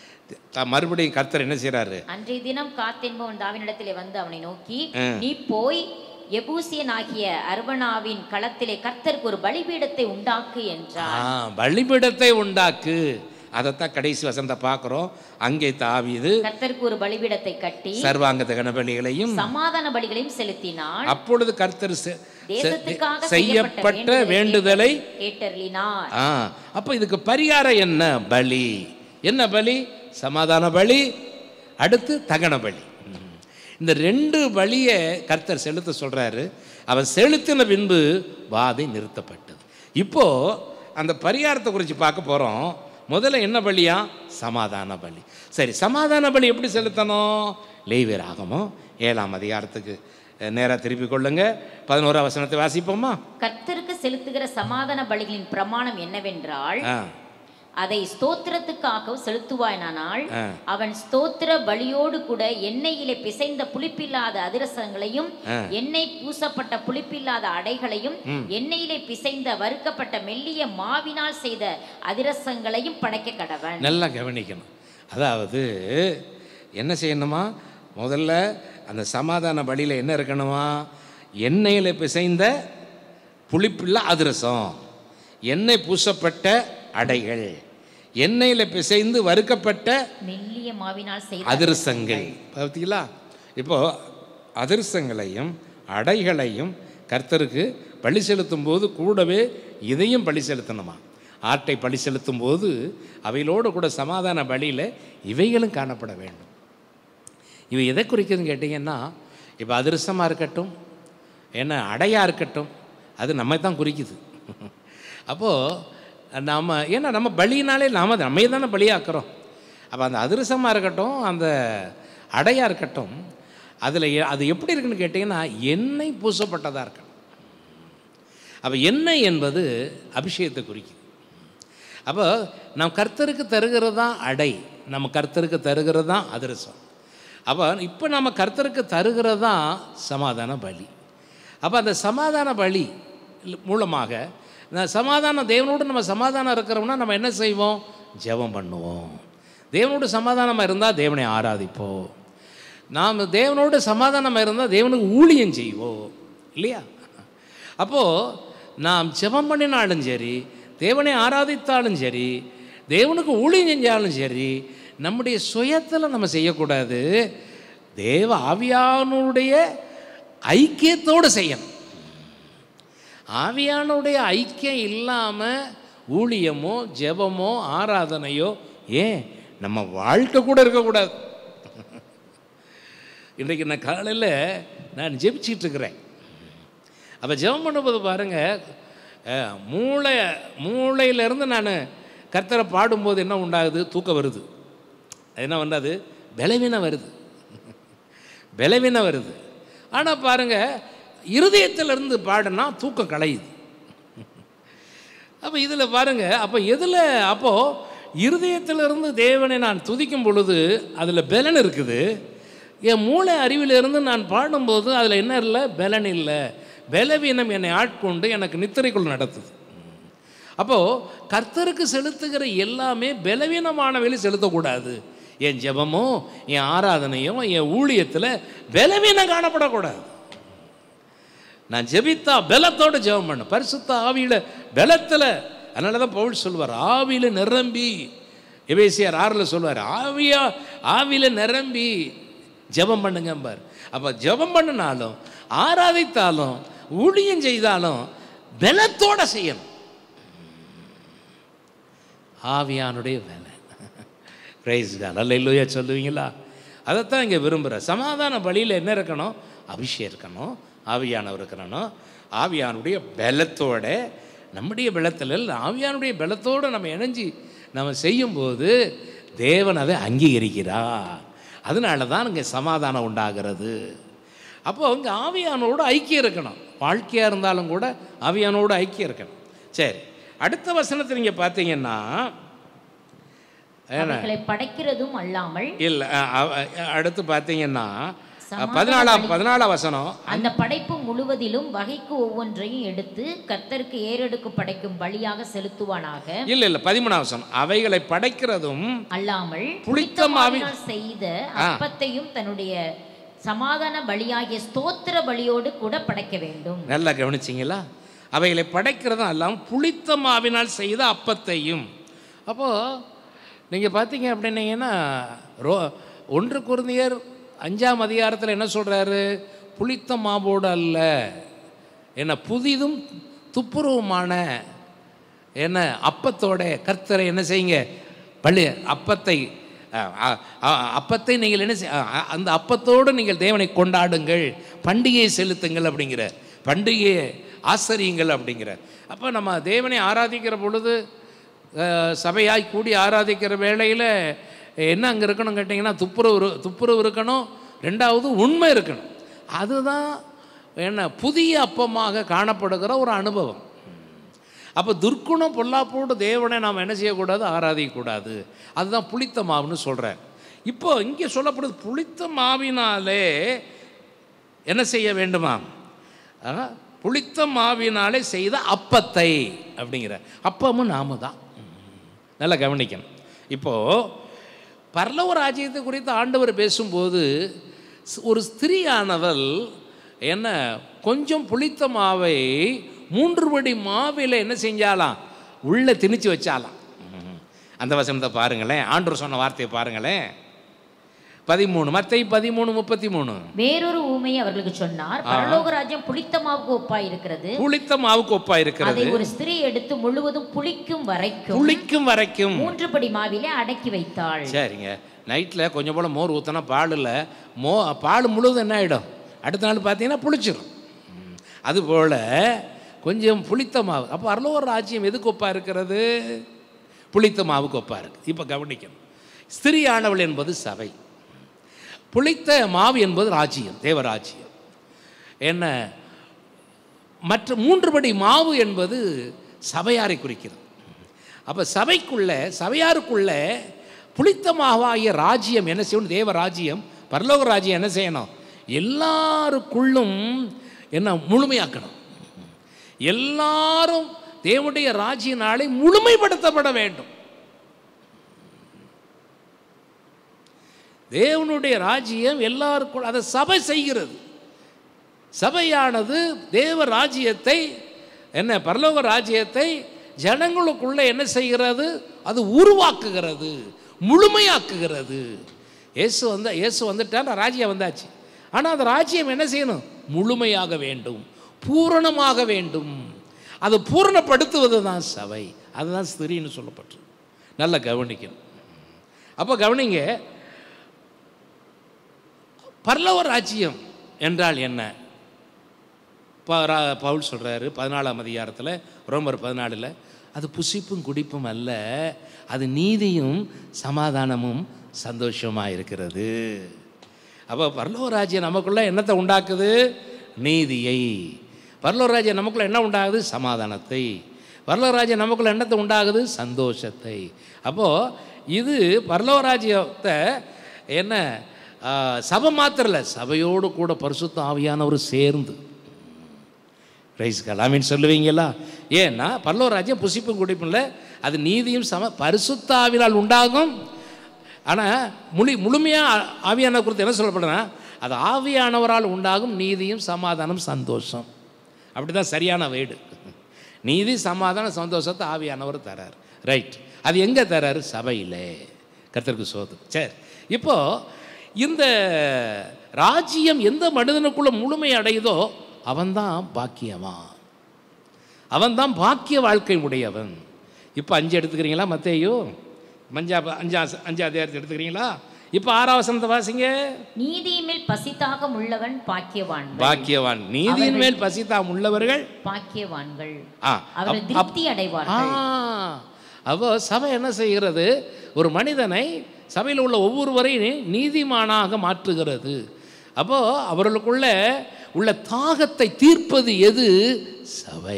த- மறுபடியும் கர்த்தர் என்ன செய்றாரு அன்றைய தினம் காத்தென்பவன் தாவினிடத்திலே வந்து அவனை நோக்கி ஆ. நீ போய் எபூசியன் ஆகிய அர்வனாவின் களத்திலே கர்த்தருக்கு ஒரு பலிபீடத்தை உண்டாக்கு என்றார் ஆ பலிபீடத்தை உண்டாக்கு அதைத்தான் கடைசி வசந்த பார்க்குறோம் அங்கே தாவீது கர்த்தருக்கு ஒரு பலிபீடத்தை கட்டி சர்வாங்க தகன பலிகளையும் சமாதான பலிகளையும் செலுத்தினான் அப்பொழுது கர்த்தர் செ- தேசத்துக்காக செய்யப்பட்ட வேண்டுதலை கேட்டருளினார் ஆ அப்போ இதுக்கு பரிகாரம் என்ன பலி என்ன பலி சமாதான பலி அடுத்து தகன பலி ம். இந்த ரெண்டு பலியை கர்த்தர் செலுத்த சொல்றாரு அவன் செலுத்தின பின்பு வாதை நிறுத்தப்பட்டது இப்போ அந்த பரிகாரத்தை குறித்து பார்க்க போறோம் முதல்ல என்ன பலியா சமாதான பலி சரி சமாதான பலி எப்படி செலுத்தணும் லேவியர் ஆகமோ ஏழாம் அதிகாரத்துக்கு நேராக திருப்பி கொள்ளுங்க பதினோரா வசனத்தை வாசிப்போமா கர்த்தருக்கு செலுத்துகிற சமாதான பலிகளின் பிரமாணம் என்னவென்றால் ஆ அதை ஸ்தோத்திரத்துக்காக செலுத்துவாய்னானால் ஆ. அவன் ஸ்தோத்திர பலியோடு கூட எண்ணெயிலே பிசைந்த புளிப்பில்லாத அதிரசங்களையும் எண்ணெய் பூசப்பட்ட புளிப்பில்லாத அடைகளையும் எண்ணெயிலே பிசைந்த வறுக்கப்பட்ட மெல்லிய மாவினால் செய்த அதிரசங்களையும் படைக்க கடவன் நல்லா கவனிக்கணும் அதாவது என்ன செய்யணுமா முதல்ல அந்த சமாதான பலியில் என்ன இருக்கணுமா எண்ணெயில் பிசைந்த புளிப்புள்ள அதிரசம் எண்ணெய் பூசப்பட்ட அடைகள் எண்ணெயில் பிசைந்து வறுக்கப்பட்ட மெல்லிய மாவினால் செய்த அதிரசங்கள் பார்த்தீங்களா இப்போ அதிரசங்களையும் அடைகளையும் கர்த்தருக்கு பலி செலுத்தும் போது கூடவே இதையும் பலி செலுத்தணுமா ஆட்டை பலி செலுத்தும் போது அவைகளோடு கூட சமாதான பலியில் இவைகளும் காணப்பட வேண்டும் இவை எதை குறிக்குதுன்னு கேட்டிங்கன்னா இப்போ அதிரசமாக இருக்கட்டும் என்ன அடையாக இருக்கட்டும் அது நம்மை தான் குறிக்குது அப்போது நாம் ஏன்னா நம்ம பலினாலே நாம் நம்மை தானே பலியாக்குறோம் அப்போ அந்த அதிரசமாக இருக்கட்டும் அந்த அடையாக இருக்கட்டும் அதில் அது எப்படி இருக்குன்னு கேட்டிங்கன்னா எண்ணெய் பூசப்பட்டதாக இருக்கணும் அப்போ எண்ணெய் என்பது அபிஷேகத்தை குறிக்குது அப்போ நாம் கர்த்தருக்கு தருகிறது தான் அடை நம்ம கர்த்தருக்கு தருகிறது தான் அதிரசம் அப்போ இப்போ நம்ம கர்த்தருக்கு தருகிறது தான் சமாதான பலி அப்போ அந்த சமாதான பலி மூலமாக இந்த சமாதானம் தேவனோடு நம்ம சமாதானம் இருக்கிறோம்னா நம்ம என்ன செய்வோம் ஜெபம் பண்ணுவோம் தேவனோடு சமாதானமாக இருந்தால் தேவனை ஆராதிப்போம் நாம் தேவனோடு சமாதானமாக இருந்தால் தேவனுக்கு ஊழியம் செய்வோம் இல்லையா அப்போது நாம் ஜெபம் பண்ணினாலும் சரி தேவனை ஆராதித்தாலும் சரி தேவனுக்கு ஊழியம் செஞ்சாலும் சரி நம்முடைய சுயத்தில் நம்ம செய்யக்கூடாது தேவ ஆவியானுடைய ஐக்கியத்தோடு செய்யணும் ஆவியானுடைய ஐக்கியம் இல்லாமல் ஊழியமோ ஜெபமோ ஆராதனையோ ஏன் நம்ம வாழ்க்கை கூட இருக்கக்கூடாது இன்றைக்கு நான் காலையில் நான் ஜெபிச்சிட்டு இருக்கிறேன் அப்போ ஜெபம் பண்ணும்போது பாருங்கள் அஹ், மூளை மூளையிலேருந்து நான் கர்த்தரை பாடும்போது என்ன உண்டாகுது தூக்கம் வருது அது என்ன பண்ணாது பலவீனம் வருது பலவீனம் வருது ஆனால் பாருங்கள் இருதயத்திலிருந்து பாடுனா தூக்கம் கலையுது அப்போ இதில் பாருங்க அப்போ எதில் அப்போது இருதயத்திலிருந்து தேவனை நான் துதிக்கும் பொழுது அதில் பலன் இருக்குது என் மூளை அறிவிலிருந்து நான் பாடும்போது அதில் என்ன இல்லை பலன் இல்லை பலவீனம் என்னை ஆட்கொண்டு எனக்கு நித்திரைக்குள் நடத்துது அப்போது கர்த்தருக்கு செலுத்துகிற எல்லாமே பலவீனமானவையில் செலுத்தக்கூடாது என் ஜெபமோ என் ஆராதனையோ என் ஊழியத்தில் பலவீனம் காணப்படக்கூடாது நான் ஜெபித்தா பலத்தோட ஜெபம் பண்ண பரிசுத்த ஆவியில் பலத்தில் அதனால தான் பவுல் சொல்வார் ஆவியில் நிரம்பி எபேசியார் ஆறில் சொல்வார் ஆவியா ஆவியில் நிரம்பி ஜெபம் பண்ணுங்கம்பார் அப்போ ஜெபம் பண்ணினாலும் ஆராதித்தாலும் ஊழியம் செய்தாலும் பலத்தோட செய்யணும் ஆவியானுடைய வேலை பிரைஸ் நல்ல இல்லையா சொல்லுவீங்களா அதைத்தான் இங்கே விரும்புகிறேன் சமாதான பலியில் என்ன இருக்கணும் அபிஷேகம் இருக்கணும் ஆவியானவர் இருக்கணும் ஆவியானுடைய பலத்தோட நம்முடைய பலத்தில் இல்லை ஆவியானுடைய பலத்தோடு நம்ம இணைஞ்சு நம்ம செய்யும்போது தேவன் அதை அங்கீகரிக்கிறார் அதனால தான் இங்கே சமாதானம் உண்டாகிறது அப்போ இங்கே ஆவியானோடு ஐக்கியம் இருக்கணும் வாழ்க்கையாக இருந்தாலும் கூட ஆவியானோடு ஐக்கியம் இருக்கணும் சரி அடுத்த வசனத்தை நீங்கள் பார்த்தீங்கன்னா ஏன்னா அவைகளை படைக்கிறதும் அல்லாமல் இல்லை அடுத்து பார்த்தீங்கன்னா சமாதான பதினாலாம் பலி- பதினாலாம் வசனம் அந்த படைப்பு முழுவதிலும் வகைக்கு ஒவ்வொன்றையும் எடுத்து கர்த்தருக்கு ஏறெடுக்கு படைக்கும் பலியாக செலுத்துவானாக இல்லை இல்லை பதிமூணாம் வசனம் அவைகளை படைக்கிறதும் அல்லாமல் புளித்த புளித்த மாவி- மாவினால் செய்த ஆ. அப்பத்தையும் தன்னுடைய சமாதான பலியாகிய ஸ்தோத்திர பலியோடு கூட படைக்க வேண்டும் நல்லா கவனிச்சிங்களா அவைகளை படைக்கிறதும் எல்லாம் புளித்த மாவினால் செய்த அப்பத்தையும் அப்போது நீங்கள் பார்த்தீங்க அப்படின்னீங்கன்னா ரோ ஒன்று குருந்தியர் அஞ்சாம் அதிகாரத்தில் என்ன சொல்கிறாரு புளித்த மாவோடு அல்ல என்ன புதிதும் துப்புரவுமான என்ன அப்பத்தோட கர்த்தரை என்ன செய்யுங்க பள்ளி அப்பத்தை அ, அ, அ, அப்பத்தை நீங்கள் என்ன செய்- அ, அ, அந்த அப்பத்தோடு நீங்கள் தேவனை கொண்டாடுங்கள் பண்டிகையை செலுத்துங்கள் அப்படிங்கிற பண்டிகையை ஆசரியுங்கள் அப்படிங்கிற அப்போ நம்ம தேவனை ஆராதிக்கிற பொழுது அ, சபையாய் கூடி ஆராதிக்கிற வேளையில் என்ன அங்கே இருக்கணும் கேட்டிங்கன்னா துப்புரவு இரு- துப்புரவு இருக்கணும் ரெண்டாவது உண்மை இருக்கணும் அதுதான் என்ன புதிய அப்பமாக காணப்படுகிற ஒரு அனுபவம் அப்போ துர்க்குணம் பொல்லாப்போடு தேவனை நாம் என்ன செய்யக்கூடாது ஆராதிக்கக்கூடாது அதுதான் புளித்த மாவுன்னு சொல்கிறேன் இப்போ இங்கே சொல்லப்படுது புளித்த மாவினாலே என்ன செய்ய வேண்டுமா ஆ, புளித்த மாவினாலே செய்த அப்பத்தை அப்படிங்கிற அப்பமும் நாம தான் நல்லா கவனிக்கணும் இப்போது பரலவ ராஜ்யத்தை குறித்து ஆண்டவர் பேசும்போது ஸ்- ஒரு ஸ்திரீயானவள் என்ன கொஞ்சம் புளித்த மாவை மூன்று படி மாவில் என்ன செஞ்சாலாம் உள்ளே திணிச்சு வச்சாலாம் ம். அந்த வசனத்தை பாருங்களேன் ஆண்டவர் சொன்ன வார்த்தையை பாருங்களேன் பதிமூணு மத்தை பதிமூணு முப்பத்தி மூணு வேறொரு ஊமையை அவர்களுக்கு சொன்னார் பரலோக ராஜ்யம் புளித்த மாவுக்கு ஒப்பாய் இருக்கிறது புளித்த மாவுக்கு ஒப்பா இருக்கிறது அதை ஒரு ஸ்திரீ எடுத்து முழுவதும் புளிக்கும் வரைக்கும் புளிக்கும் வரைக்கும் மூன்று படி மாவிலே அடக்கி வைத்தாள் சரிங்க நைட்டில் கொஞ்சம் போல் மோர் ஊற்றினா பாலில் மோ பால் முழுவதும் என்ன ஆகிடும் அடுத்த நாள் பார்த்தீங்கன்னா புளிச்சிடும் ம். அதுபோல் கொஞ்சம் புளித்த மாவு அப்போ அருளோர் ராஜ்யம் எதுக்கு ஒப்பா இருக்கிறது புளித்த மாவுக்கு ஒப்பா இருக்குது இப்போ கவனிக்கணும் ஸ்திரியானவள் என்பது சபை புளித்த மாவு என்பது ராஜ்யம் தேவராஜ்யம் என்ன மற்ற மூன்றுபடி மாவு என்பது சபையாரை குறிக்கிறது அப்போ சபைக்குள்ள சபையாருக்குள்ள புளித்த மாவாகிய ராஜ்யம் என்ன செய்யணும் தேவ ராஜ்யம் பரலோக ராஜ்யம் என்ன செய்யணும் எல்லாருக்குள்ளும் என்ன முழுமையாக்கணும் எல்லாரும் தேவனுடைய ராஜ்ய நாளை முழுமைப்படுத்தப்பட வேண்டும் தேவனுடைய ராஜ்யம் எல்லாருக்குள் அதை சபை செய்கிறது சபையானது தேவ ராஜ்யத்தை என்ன பரலோக ராஜ்யத்தை ஜனங்களுக்குள்ள என்ன செய்கிறது அது உருவாக்குகிறது முழுமையாக்குகிறது இயேசு வந்த இயேசு வந்துட்டார் ராஜ்யம் வந்தாச்சு ஆனால் அந்த ராஜ்யம் என்ன செய்யணும் முழுமையாக வேண்டும் பூரணமாக வேண்டும் அது பூரணப்படுத்துவது தான் சபை அதுதான் ஸ்திரின்னு சொல்லப்பட்டு நல்லா கவனிக்கணும் அப்போ கவனிங்க பரலவ ராஜ்யம் என்றால் என்ன ப- ரா- பவுல் சொல்கிறாரு பதினாலாம் அதிகாரத்தில் ரோமர் பதினாலில் அது புசிப்பும் குடிப்பும் அல்ல அது நீதியும் சமாதானமும் சந்தோஷமாக இருக்கிறது அப்போ பரலோக ராஜ்யம் நமக்குள்ள என்னத்தை உண்டாக்குது நீதியை பரலோக ராஜ்யம் நமக்குள்ள என்ன உண்டாகுது சமாதானத்தை பரலோக ராஜ்யம் நமக்குள்ள என்னத்தை உண்டாகுது சந்தோஷத்தை அப்போது இது பரலோக ராஜ்யத்தை என்ன ஆ, சபை மாத்திரம் இல்லை சபையோடு கூட பரிசுத்த ஆவியானவர் சேர்ந்து ரைஸ் கலாமின்னு சொல்லுவீங்களா ஏன்னா பல்லவ ராஜ்யம் புசிப்பும் குடிப்பும் இல்லை அது நீதியும் சம பரிசுத்தாவினால் உண்டாகும் ஆனால் முழு முழுமையாக ஆவியான குறித்து என்ன சொல்லப்படுதுன்னா அது ஆவியானவரால் உண்டாகும் நீதியும் சமாதானம் சந்தோஷம் அப்படி தான் சரியான வீடு நீதி சமாதானம் சந்தோஷத்தை ஆவியானவர் தரார் ரைட் அது எங்கே தராரு சபையில் கர்த்தருக்கு சோது சரி இப்போ இந்த ராஜ்யம் எந்த மனிதனுக்குள்ள முழுமை அடையுதோ அவன்தான் பாக்கியவான் அவன்தான் பாக்கிய வாழ்க்கை உடையவன் இப்போ அஞ்சு எடுத்துக்கிறீங்களா மத்தேயோ மஞ்சா அஞ்சா அஞ்சா அதிகாரத்தை எடுத்துக்கிறீங்களா இப்போ ஆறாம் வசனத்தை வாசிங்க நீதியின் மேல் பசித்தாகம் உள்ளவன் பாக்கியவான்கள் பாக்கியவான் நீதியின் மேல் பசித்தாம் உள்ளவர்கள் பாக்கியவான்கள் ஆ அவர்கள் அப்- அப்- திருப்தி ஆ அடைவார்கள் அப்போ சபை என்ன செய்கிறது ஒரு மனிதனை சபையில் உள்ள ஒவ்வொருவரையும் நீதிமானாக மாற்றுகிறது அப்போ அவர்களுக்குள்ள உள்ள தாகத்தை தீர்ப்பது எது சபை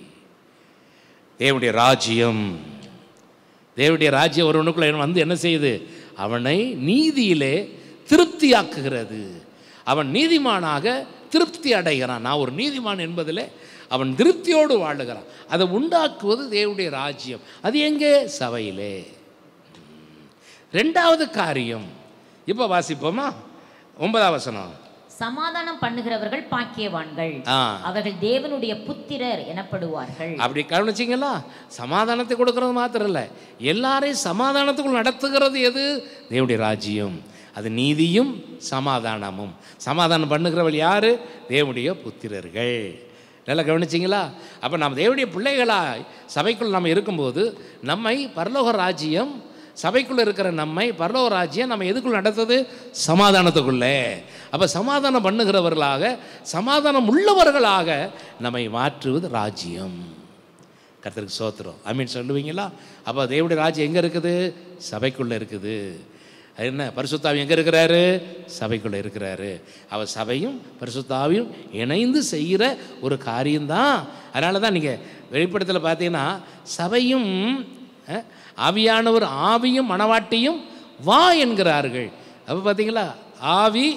தேவனுடைய ராஜ்யம் தேவனுடைய ராஜ்யம் ஒருவனுக்குள்ள வந்து என்ன செய்யுது அவனை நீதியிலே திருப்தியாக்குகிறது அவன் நீதிமானாக திருப்தி அடைகிறான் நான் ஒரு நீதிமான் என்பதில் அவன் திருப்தியோடு வாழுகிறான் அதை உண்டாக்குவது தேவனுடைய ராஜ்யம் அது எங்கே சபையிலே ரெண்டாவது காரியம் இப்போ வாசிப்போமா ஒன்பதாம் வசனம் சமாதானம் பண்ணுகிறவர்கள் பாக்கியவான்கள் ஆ அவர்கள் தேவனுடைய புத்திரர் எனப்படுவார்கள் அப்படி கவனிச்சிங்களா சமாதானத்தை கொடுக்கறது மாத்திரம் இல்லை எல்லாரையும் சமாதானத்துக்குள் நடத்துகிறது எது தேவனுடைய ராஜ்யம் அது நீதியும் சமாதானமும் சமாதானம் பண்ணுகிறவள் யாரு தேவனுடைய புத்திரர்கள் நல்லா கவனிச்சிங்களா அப்போ நம்ம தேவனுடைய பிள்ளைகளாய் சபைக்குள் நம்ம இருக்கும்போது நம்மை பரலோக ராஜ்யம் சபைக்குள்ளே இருக்கிற நம்மை பரலோக ராஜ்யம் நம்ம எதுக்குள்ள நடத்துது சமாதானத்துக்குள்ளே அப்போ சமாதானம் பண்ணுகிறவர்களாக சமாதானம் உள்ளவர்களாக நம்மை மாற்றுவது ராஜ்யம் கர்த்தருக்கு சோத்திரம் அமீன் சொல்லுவீங்களா அப்போ தேவனுடைய ராஜ்யம் எங்கே இருக்குது சபைக்குள்ளே இருக்குது அது என்ன பரிசுத்தாவி எங்கே இருக்கிறாரு சபைக்குள்ளே இருக்கிறாரு அவர் சபையும் பரிசுத்தாவியும் இணைந்து செய்கிற ஒரு காரியம்தான் அதனால தான் நீங்கள் வெளிப்படத்தில் பார்த்தீங்கன்னா சபையும் அஹ், ஆவியானவர் ஆவியும் மணவாட்டியும் வா என்கிறார்கள் அப்போ பார்த்தீங்களா ஆவி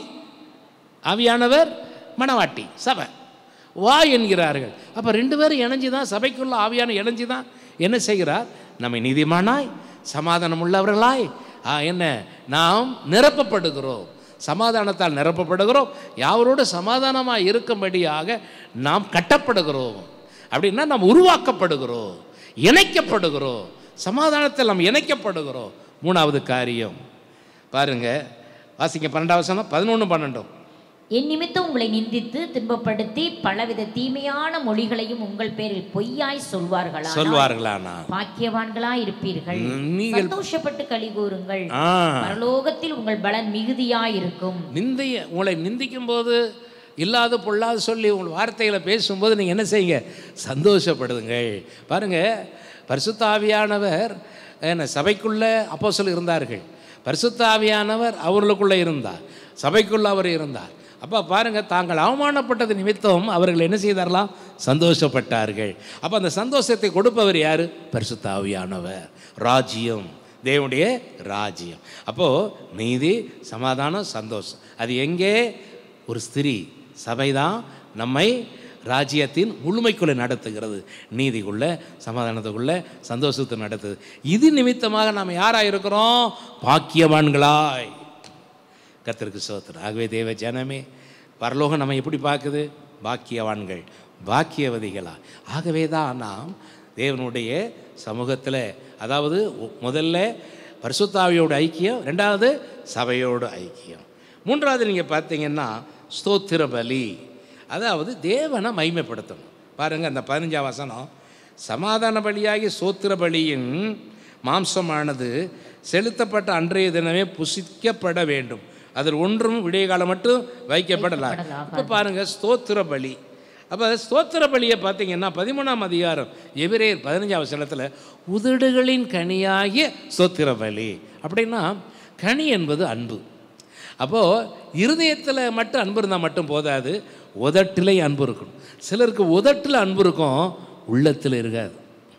ஆவியானவர் மணவாட்டி சபை வா என்கிறார்கள் அப்போ ரெண்டு பேரும் இணைஞ்சு தான் சபைக்குள்ள ஆவியான இணைஞ்சு தான் என்ன செய்கிறார் நம்மை நீதிமானாய் சமாதானம் உள்ளவர்களாய் ஆ, என்ன நாம் நிரப்பப்படுகிறோம் சமாதானத்தால் நிரப்பப்படுகிறோம் யாவரோடு சமாதானமாக இருக்கும்படியாக நாம் கட்டப்படுகிறோம் அப்படின்னா நாம் உருவாக்கப்படுகிறோம் இணைக்கப்படுகிறோம் சமாதானத்தில் நாம் இணைக்கப்படுகிறோம் மூணாவது காரியம் பாருங்க வாசிங்க பன்னெண்டாவது வசனம் பதினொன்று பன்னெண்டும் என் நிமித்தம் உங்களை நிந்தித்து துன்பப்படுத்தி பலவித தீமையான மொழிகளையும் உங்கள் பேரில் பொய்யாய் சொல்வார்களா சொல்வார்களானா பாக்கியவான்களா இருப்பீர்கள் நீங்கள் சந்தோஷப்பட்டு களி கூறுங்கள் ஆ பரலோகத்தில் உங்கள் பலன் மிகுதியாயிருக்கும் நிந்தைய உங்களை நிந்திக்கும் போது இல்லாத பொல்லாத சொல்லி உங்கள் வார்த்தைகளை பேசும்போது நீங்கள் என்ன செய்யுங்க சந்தோஷப்படுதுங்கள் பாருங்க பரிசுத்த ஆவியானவர் என்ன சபைக்குள்ள அப்போஸ்தலர் இருந்தார்கள் பரிசுத்த ஆவியானவர் அவர்களுக்குள்ளே இருந்தார் சபைக்குள்ள அவர் இருந்தார் அப்போ பாருங்க தாங்கள் அவமானப்பட்டது நிமித்தம் அவர்கள் என்ன செய்தார்களாம் சந்தோஷப்பட்டார்கள் அப்போ அந்த சந்தோஷத்தை கொடுப்பவர் யார் பரிசுத்த ஆவியானவர் ராஜ்யம் தேவனுடைய ராஜ்யம் அப்போது நீதி சமாதானம் சந்தோஷம் அது எங்கே ஒரு ஸ்திரீ சபைதான் நம்மை ராஜ்யத்தின் முழுமைக்குள்ளே நடத்துகிறது நீதிக்குள்ள சமாதானத்துக்குள்ள சந்தோஷத்தை நடத்துது இது நிமித்தமாக நாம் யாராக இருக்கிறோம் பாக்கியவான்களாய் கர்த்தருக்கு சோத்திரம் ஆகவே தேவ ஜனமே பரலோகம் நம்ம எப்படி பார்க்குது பாக்கியவான்கள் பாக்கியவதிகளா ஆகவே தான் நாம் தேவனுடைய சமூகத்தில் அதாவது ஒ- முதல்ல பரிசுத்தாவியோட ஐக்கியம் ரெண்டாவது சபையோட ஐக்கியம் மூன்றாவது நீங்கள் பார்த்தீங்கன்னா ஸ்தோத்திர பலி அதாவது தேவனை மைமைப்படுத்தணும் பாருங்கள் அந்த பதினஞ்சாம் வசனம் சமாதான பலியாகி சோத்திர பலியின் மாம்சமானது செலுத்தப்பட்ட அன்றைய தினமே புசிக்கப்பட வேண்டும் அதில் ஒன்றும் விடிய காலம் மட்டும் வைக்கப்படலாம் இப்போ பாருங்கள் ஸ்தோத்திர பலி அப்போ ஸ்தோத்திர பலியை பார்த்தீங்கன்னா பதிமூணாம் அதிகாரம் எபிரேயர் பதினஞ்சாம் வசனத்தில் உதடுகளின் கனியாகிய ஸ்தோத்திர பலி அப்படின்னா கனி என்பது அன்பு அப்போது இருதயத்தில் மட்டும் அன்பு இருந்தால் மட்டும் போதாது உதட்டிலே அன்பு இருக்கணும் சிலருக்கு உதட்டில் அன்பு இருக்கும் உள்ளத்தில் இருக்காது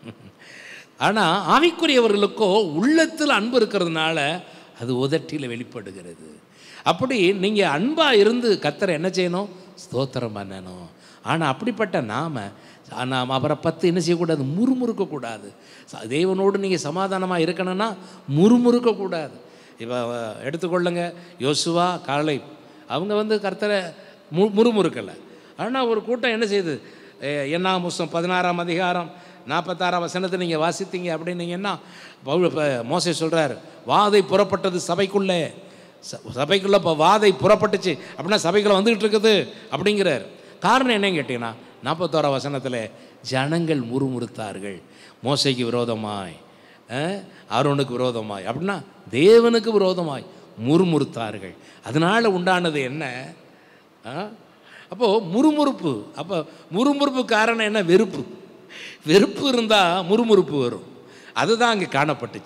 ஆனால் ஆவிக்குரியவர்களுக்கோ உள்ளத்தில் அன்பு இருக்கிறதுனால அது உதட்டில் வெளிப்படுகிறது அப்படி நீங்கள் அன்பாக இருந்து கத்தரை என்ன செய்யணும் ஸ்தோத்திரம் பண்ணணும் ஆனால் அப்படிப்பட்ட நாம நாம் அவரை பற்றி என்ன செய்யக்கூடாது முறுமுறுக்கக்கூடாது ச- தேவனோடு நீங்கள் சமாதானமாக இருக்கணும்னா முறுமுறுக்கக்கூடாது இப்போ எடுத்துக்கொள்ளுங்க யோசுவா காலை அவங்க வந்து கர்த்தரை மு முறுமுறுக்கலை ஆனால் ஒரு கூட்டம் என்ன செய்யுது என்ன புஸ்தம் பதினாறாம் அதிகாரம் நாற்பத்தாறாம் வசனத்தை நீங்கள் வாசித்தீங்க அப்படின்னீங்கன்னா பவுல் இப்போ மோசே சொல்கிறார் வாதை புறப்பட்டது சபைக்குள்ளே ச- சபைக்குள்ளே இப்போ வாதை புறப்பட்டுச்சு அப்படின்னா சபைக்குள்ள வந்துகிட்டு இருக்குது அப்படிங்கிறார் காரணம் என்னன்னு கேட்டிங்கன்னா நாற்பத்தோராம் வசனத்தில் ஜனங்கள் முறுமுறுத்தார்கள் மோசைக்கு விரோதமாய் அஹ், ஆரோனுக்கு விரோதமாய் அப்படின்னா தேவனுக்கு விரோதமாய் முறுமுறுத்தார்கள் அதனால் உண்டானது என்ன அப்போது முறுமுறுப்பு அப்போ முறுமுறுப்பு காரணம் என்ன வெறுப்பு வெறுப்பு இருந்தால் முறுமுறுப்பு வரும் அதுதான் அங்கே காணப்பட்டுச்சு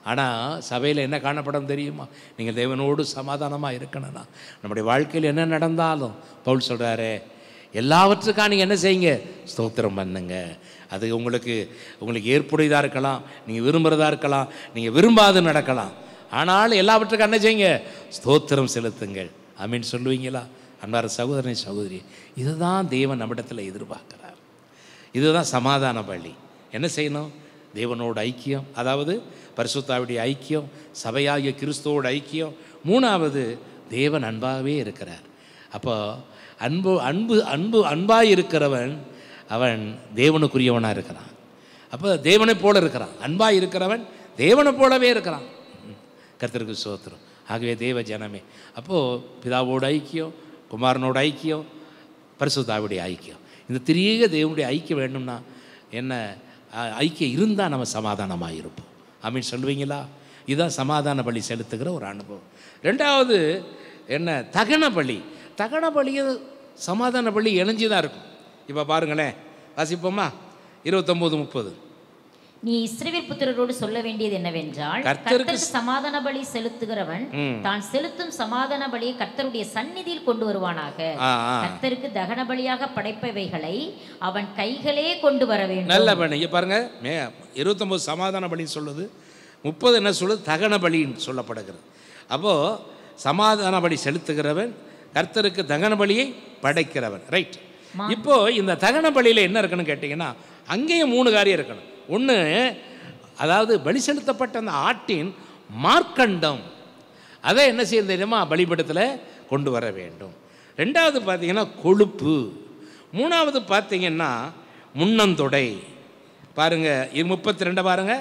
ஆனால் சபையில் என்ன காணப்படும் தெரியுமா நீங்கள் தேவனோடு சமாதானமாக இருக்கணும்னா நம்முடைய வாழ்க்கையில் என்ன நடந்தாலும் பவுல் சொல்கிறாரு எல்லாவற்றுக்காக நீங்கள் என்ன செய்யுங்க ஸ்தோத்திரம் பண்ணுங்க அது உங்களுக்கு உங்களுக்கு ஏற்புடையதாக இருக்கலாம் நீங்கள் விரும்புகிறதா இருக்கலாம் நீங்கள் விரும்பாது நடக்கலாம் ஆனால் எல்லாவற்றுக்கும் என்ன செய்யுங்க ஸ்தோத்திரம் செலுத்துங்கள் அமீன் சொல்லுவீங்களா அன்பார சகோதரனை சகோதரி இதுதான் தேவன் நம்மிடத்தில் எதிர்பார்க்கிறார் இதுதான் சமாதான பள்ளி என்ன செய்யணும் தேவனோட ஐக்கியம் அதாவது பரிசுத்தாவுடைய ஐக்கியம் சபையாகிய கிறிஸ்துவோட ஐக்கியம் மூணாவது தேவன் அன்பாகவே இருக்கிறார் அப்போ அன்பு அன்பு அன்பு அன்பாக இருக்கிறவன் அவன் தேவனுக்குரியவனாக இருக்கிறான் அப்போ தேவனைப் போல இருக்கிறான் அன்பாக இருக்கிறவன் தேவனைப் போலவே இருக்கிறான் ம். கர்த்தருக்கு சோத்திரம் ஆகவே தேவ ஜனமே அப்போது பிதாவோட ஐக்கியம் குமாரனோட ஐக்கியம் பரிசுத்தாவுடைய ஐக்கியம் இந்த திரியேக தேவனுடைய ஐக்கியம் வேணும்னா என்ன அ- ஐக்கியம் இருந்தால் நம்ம சமாதானமாக இருப்போம் அமீன் சொல்லுவீங்களா இதுதான் சமாதான பலி செலுத்துகிற ஒரு அனுபவம் ரெண்டாவது என்ன தகன பலி தகன பலியும் சமாதான பலி இணைஞ்சு தான் இருக்கும் இப்போ பாருங்களேன் வாசிப்போமா இருபத்தொம்போது முப்பது நீ இஸ்ரவேல் புத்திரரோடு சொல்ல வேண்டியது என்னவென்றால் கர்த்தருக்கு கர்த்தருக்கு சமாதான பலி செலுத்துகிறவன் தான் செலுத்தும் சமாதான பலியை கர்த்தருடைய சந்நிதியில் கொண்டு வருவானாக ஆ ஆ கர்த்தருக்கு தகன பலியாக படைப்பவைகளை அவன் கைகளே கொண்டு வர வேண்டும் நல்ல பண்ணு இங்கே பாருங்க மே இருபத்தொம்போது சமாதான பலின்னு சொல்லுது முப்பது என்ன சொல்லுது தகன பலின்னு சொல்லப்படுகிறது அப்போது சமாதான பலி செலுத்துகிறவன் கர்த்தருக்கு தகன பலியை படைக்கிறவன் ரைட் இப்போ இந்த தகன பலியில் என்ன இருக்குன்னு கேட்டிங்கன்னா அங்கேயும் மூணு காரியம் இருக்கணும் ஒன்று அதாவது பலி செலுத்தப்பட்ட அந்த ஆட்டின் மார்க்கண்டம் அதை என்ன செய்ய தெரியுமா பலிபடத்தில் கொண்டு வர வேண்டும் ரெண்டாவது பார்த்தீங்கன்னா கொழுப்பு மூணாவது பார்த்தீங்கன்னா முன்னந்தொடை பாருங்க இது முப்பத்தி ரெண்டை பாருங்க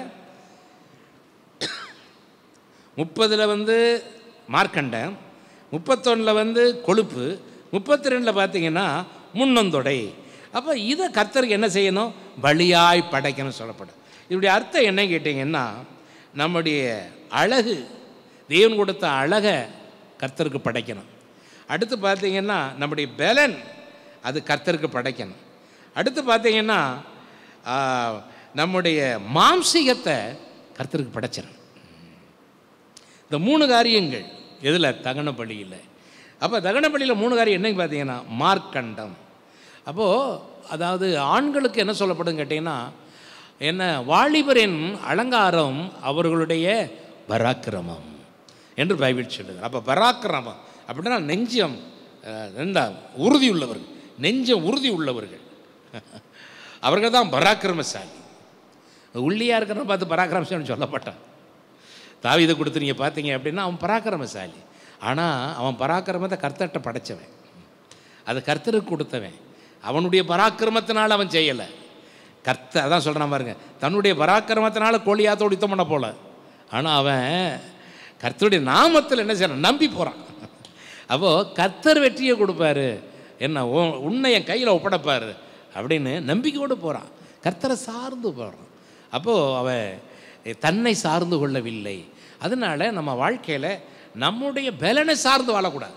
முப்பதில் வந்து மார்க்கண்டம் முப்பத்தொன்னில் வந்து கொழுப்பு முப்பத்தி ரெண்டில் பார்த்தீங்கன்னா முன்னந்தொடை அப்போ இதை கர்த்தருக்கு என்ன செய்யணும் பலியாய் படைக்கணும் சொல்லப்படும் இதனுடைய அர்த்தம் என்ன கேட்டிங்கன்னா நம்முடைய அழகு தேவன் கொடுத்த அழகை கர்த்தருக்கு படைக்கணும் அடுத்து பார்த்தீங்கன்னா நம்முடைய பலன் அது கர்த்தருக்கு படைக்கணும் அடுத்து பார்த்தீங்கன்னா ஆ, நம்முடைய மாம்சீகத்தை கர்த்தருக்கு படைச்சிடணும் இந்த மூணு காரியங்கள் எதில் தகன பலியில் அப்போ தகன பலியில் மூணு காரியம் என்னன்னு பார்த்தீங்கன்னா மார்க்கண்டம் அப்போது அதாவது ஆண்களுக்கு என்ன சொல்லப்படும் கேட்டிங்கன்னா என்ன வாலிபரின் அலங்காரம் அவர்களுடைய பராக்கிரமம் என்று பைபிள் சொல்லுது அப்போ பராக்கிரமம் அப்படின்னா நெஞ்சம் அஹ், என்ன உறுதி உள்ளவர்கள் நெஞ்சம் உறுதி உள்ளவர்கள் அவர்கள் தான் பராக்கிரமசாலி உள்ளியாக இருக்கிறவங்க பார்த்து பராக்கிரமசாலின்னு சொல்லப்பட்டான் தாவீதை கொடுத்து நீங்கள் பார்த்தீங்க அப்படின்னா அவன் பராக்கிரமசாலி ஆனால் அவன் பராக்கிரமத்தை கர்த்தர்கிட்ட படைச்சவன் அது கர்த்தருக்கு கொடுத்தவன் அவனுடைய பராக்கிரமத்தினால் அவன் செய்யலை கர்த்த அதான் சொல்கிறான் பாருங்க தன்னுடைய பராக்கிரமத்தினால கோழியாத்தோடு யுத்தம் பண்ண போல ஆனால் அவன் கர்த்தருடைய நாமத்தில் என்ன செய்யறான் நம்பி போகிறான் அப்போது கர்த்தர் வெற்றியை கொடுப்பாரு என்ன உன் உன்னை என் கையில் ஒப்படைப்பாரு அப்படின்னு நம்பிக்கையோடு போகிறான் கர்த்தரை சார்ந்து போகிறான் அப்போது அவன் தன்னை சார்ந்து கொள்ளவில்லை அதனால நம்ம வாழ்க்கையில் நம்முடைய பலனை சார்ந்து வாழக்கூடாது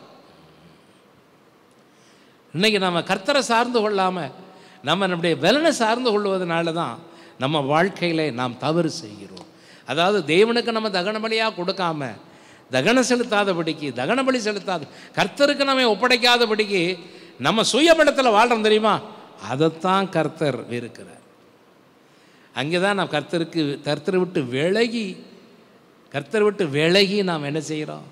இன்னைக்கு நம்ம கர்த்தரை சார்ந்து கொள்ளாமல் நம்ம நம்முடைய பலனை சார்ந்து கொள்வதனால தான் நம்ம வாழ்க்கையில் நாம் தவறு செய்கிறோம் அதாவது தேவனுக்கு நம்ம தகனபலியாக கொடுக்காம தகன செலுத்தாதபடிக்கு தகனபலி செலுத்தாத கர்த்தருக்கு நம்ம ஒப்படைக்காதபடிக்கு நம்ம சுயபலத்தில் வாழ்கிறோம் தெரியுமா அதைத்தான் கர்த்தர் வெறுக்கிறார் அங்கே தான் நாம் கர்த்தருக்கு கர்த்தரை விட்டு விலகி கர்த்தரை விட்டு விலகி நாம் என்ன செய்கிறோம்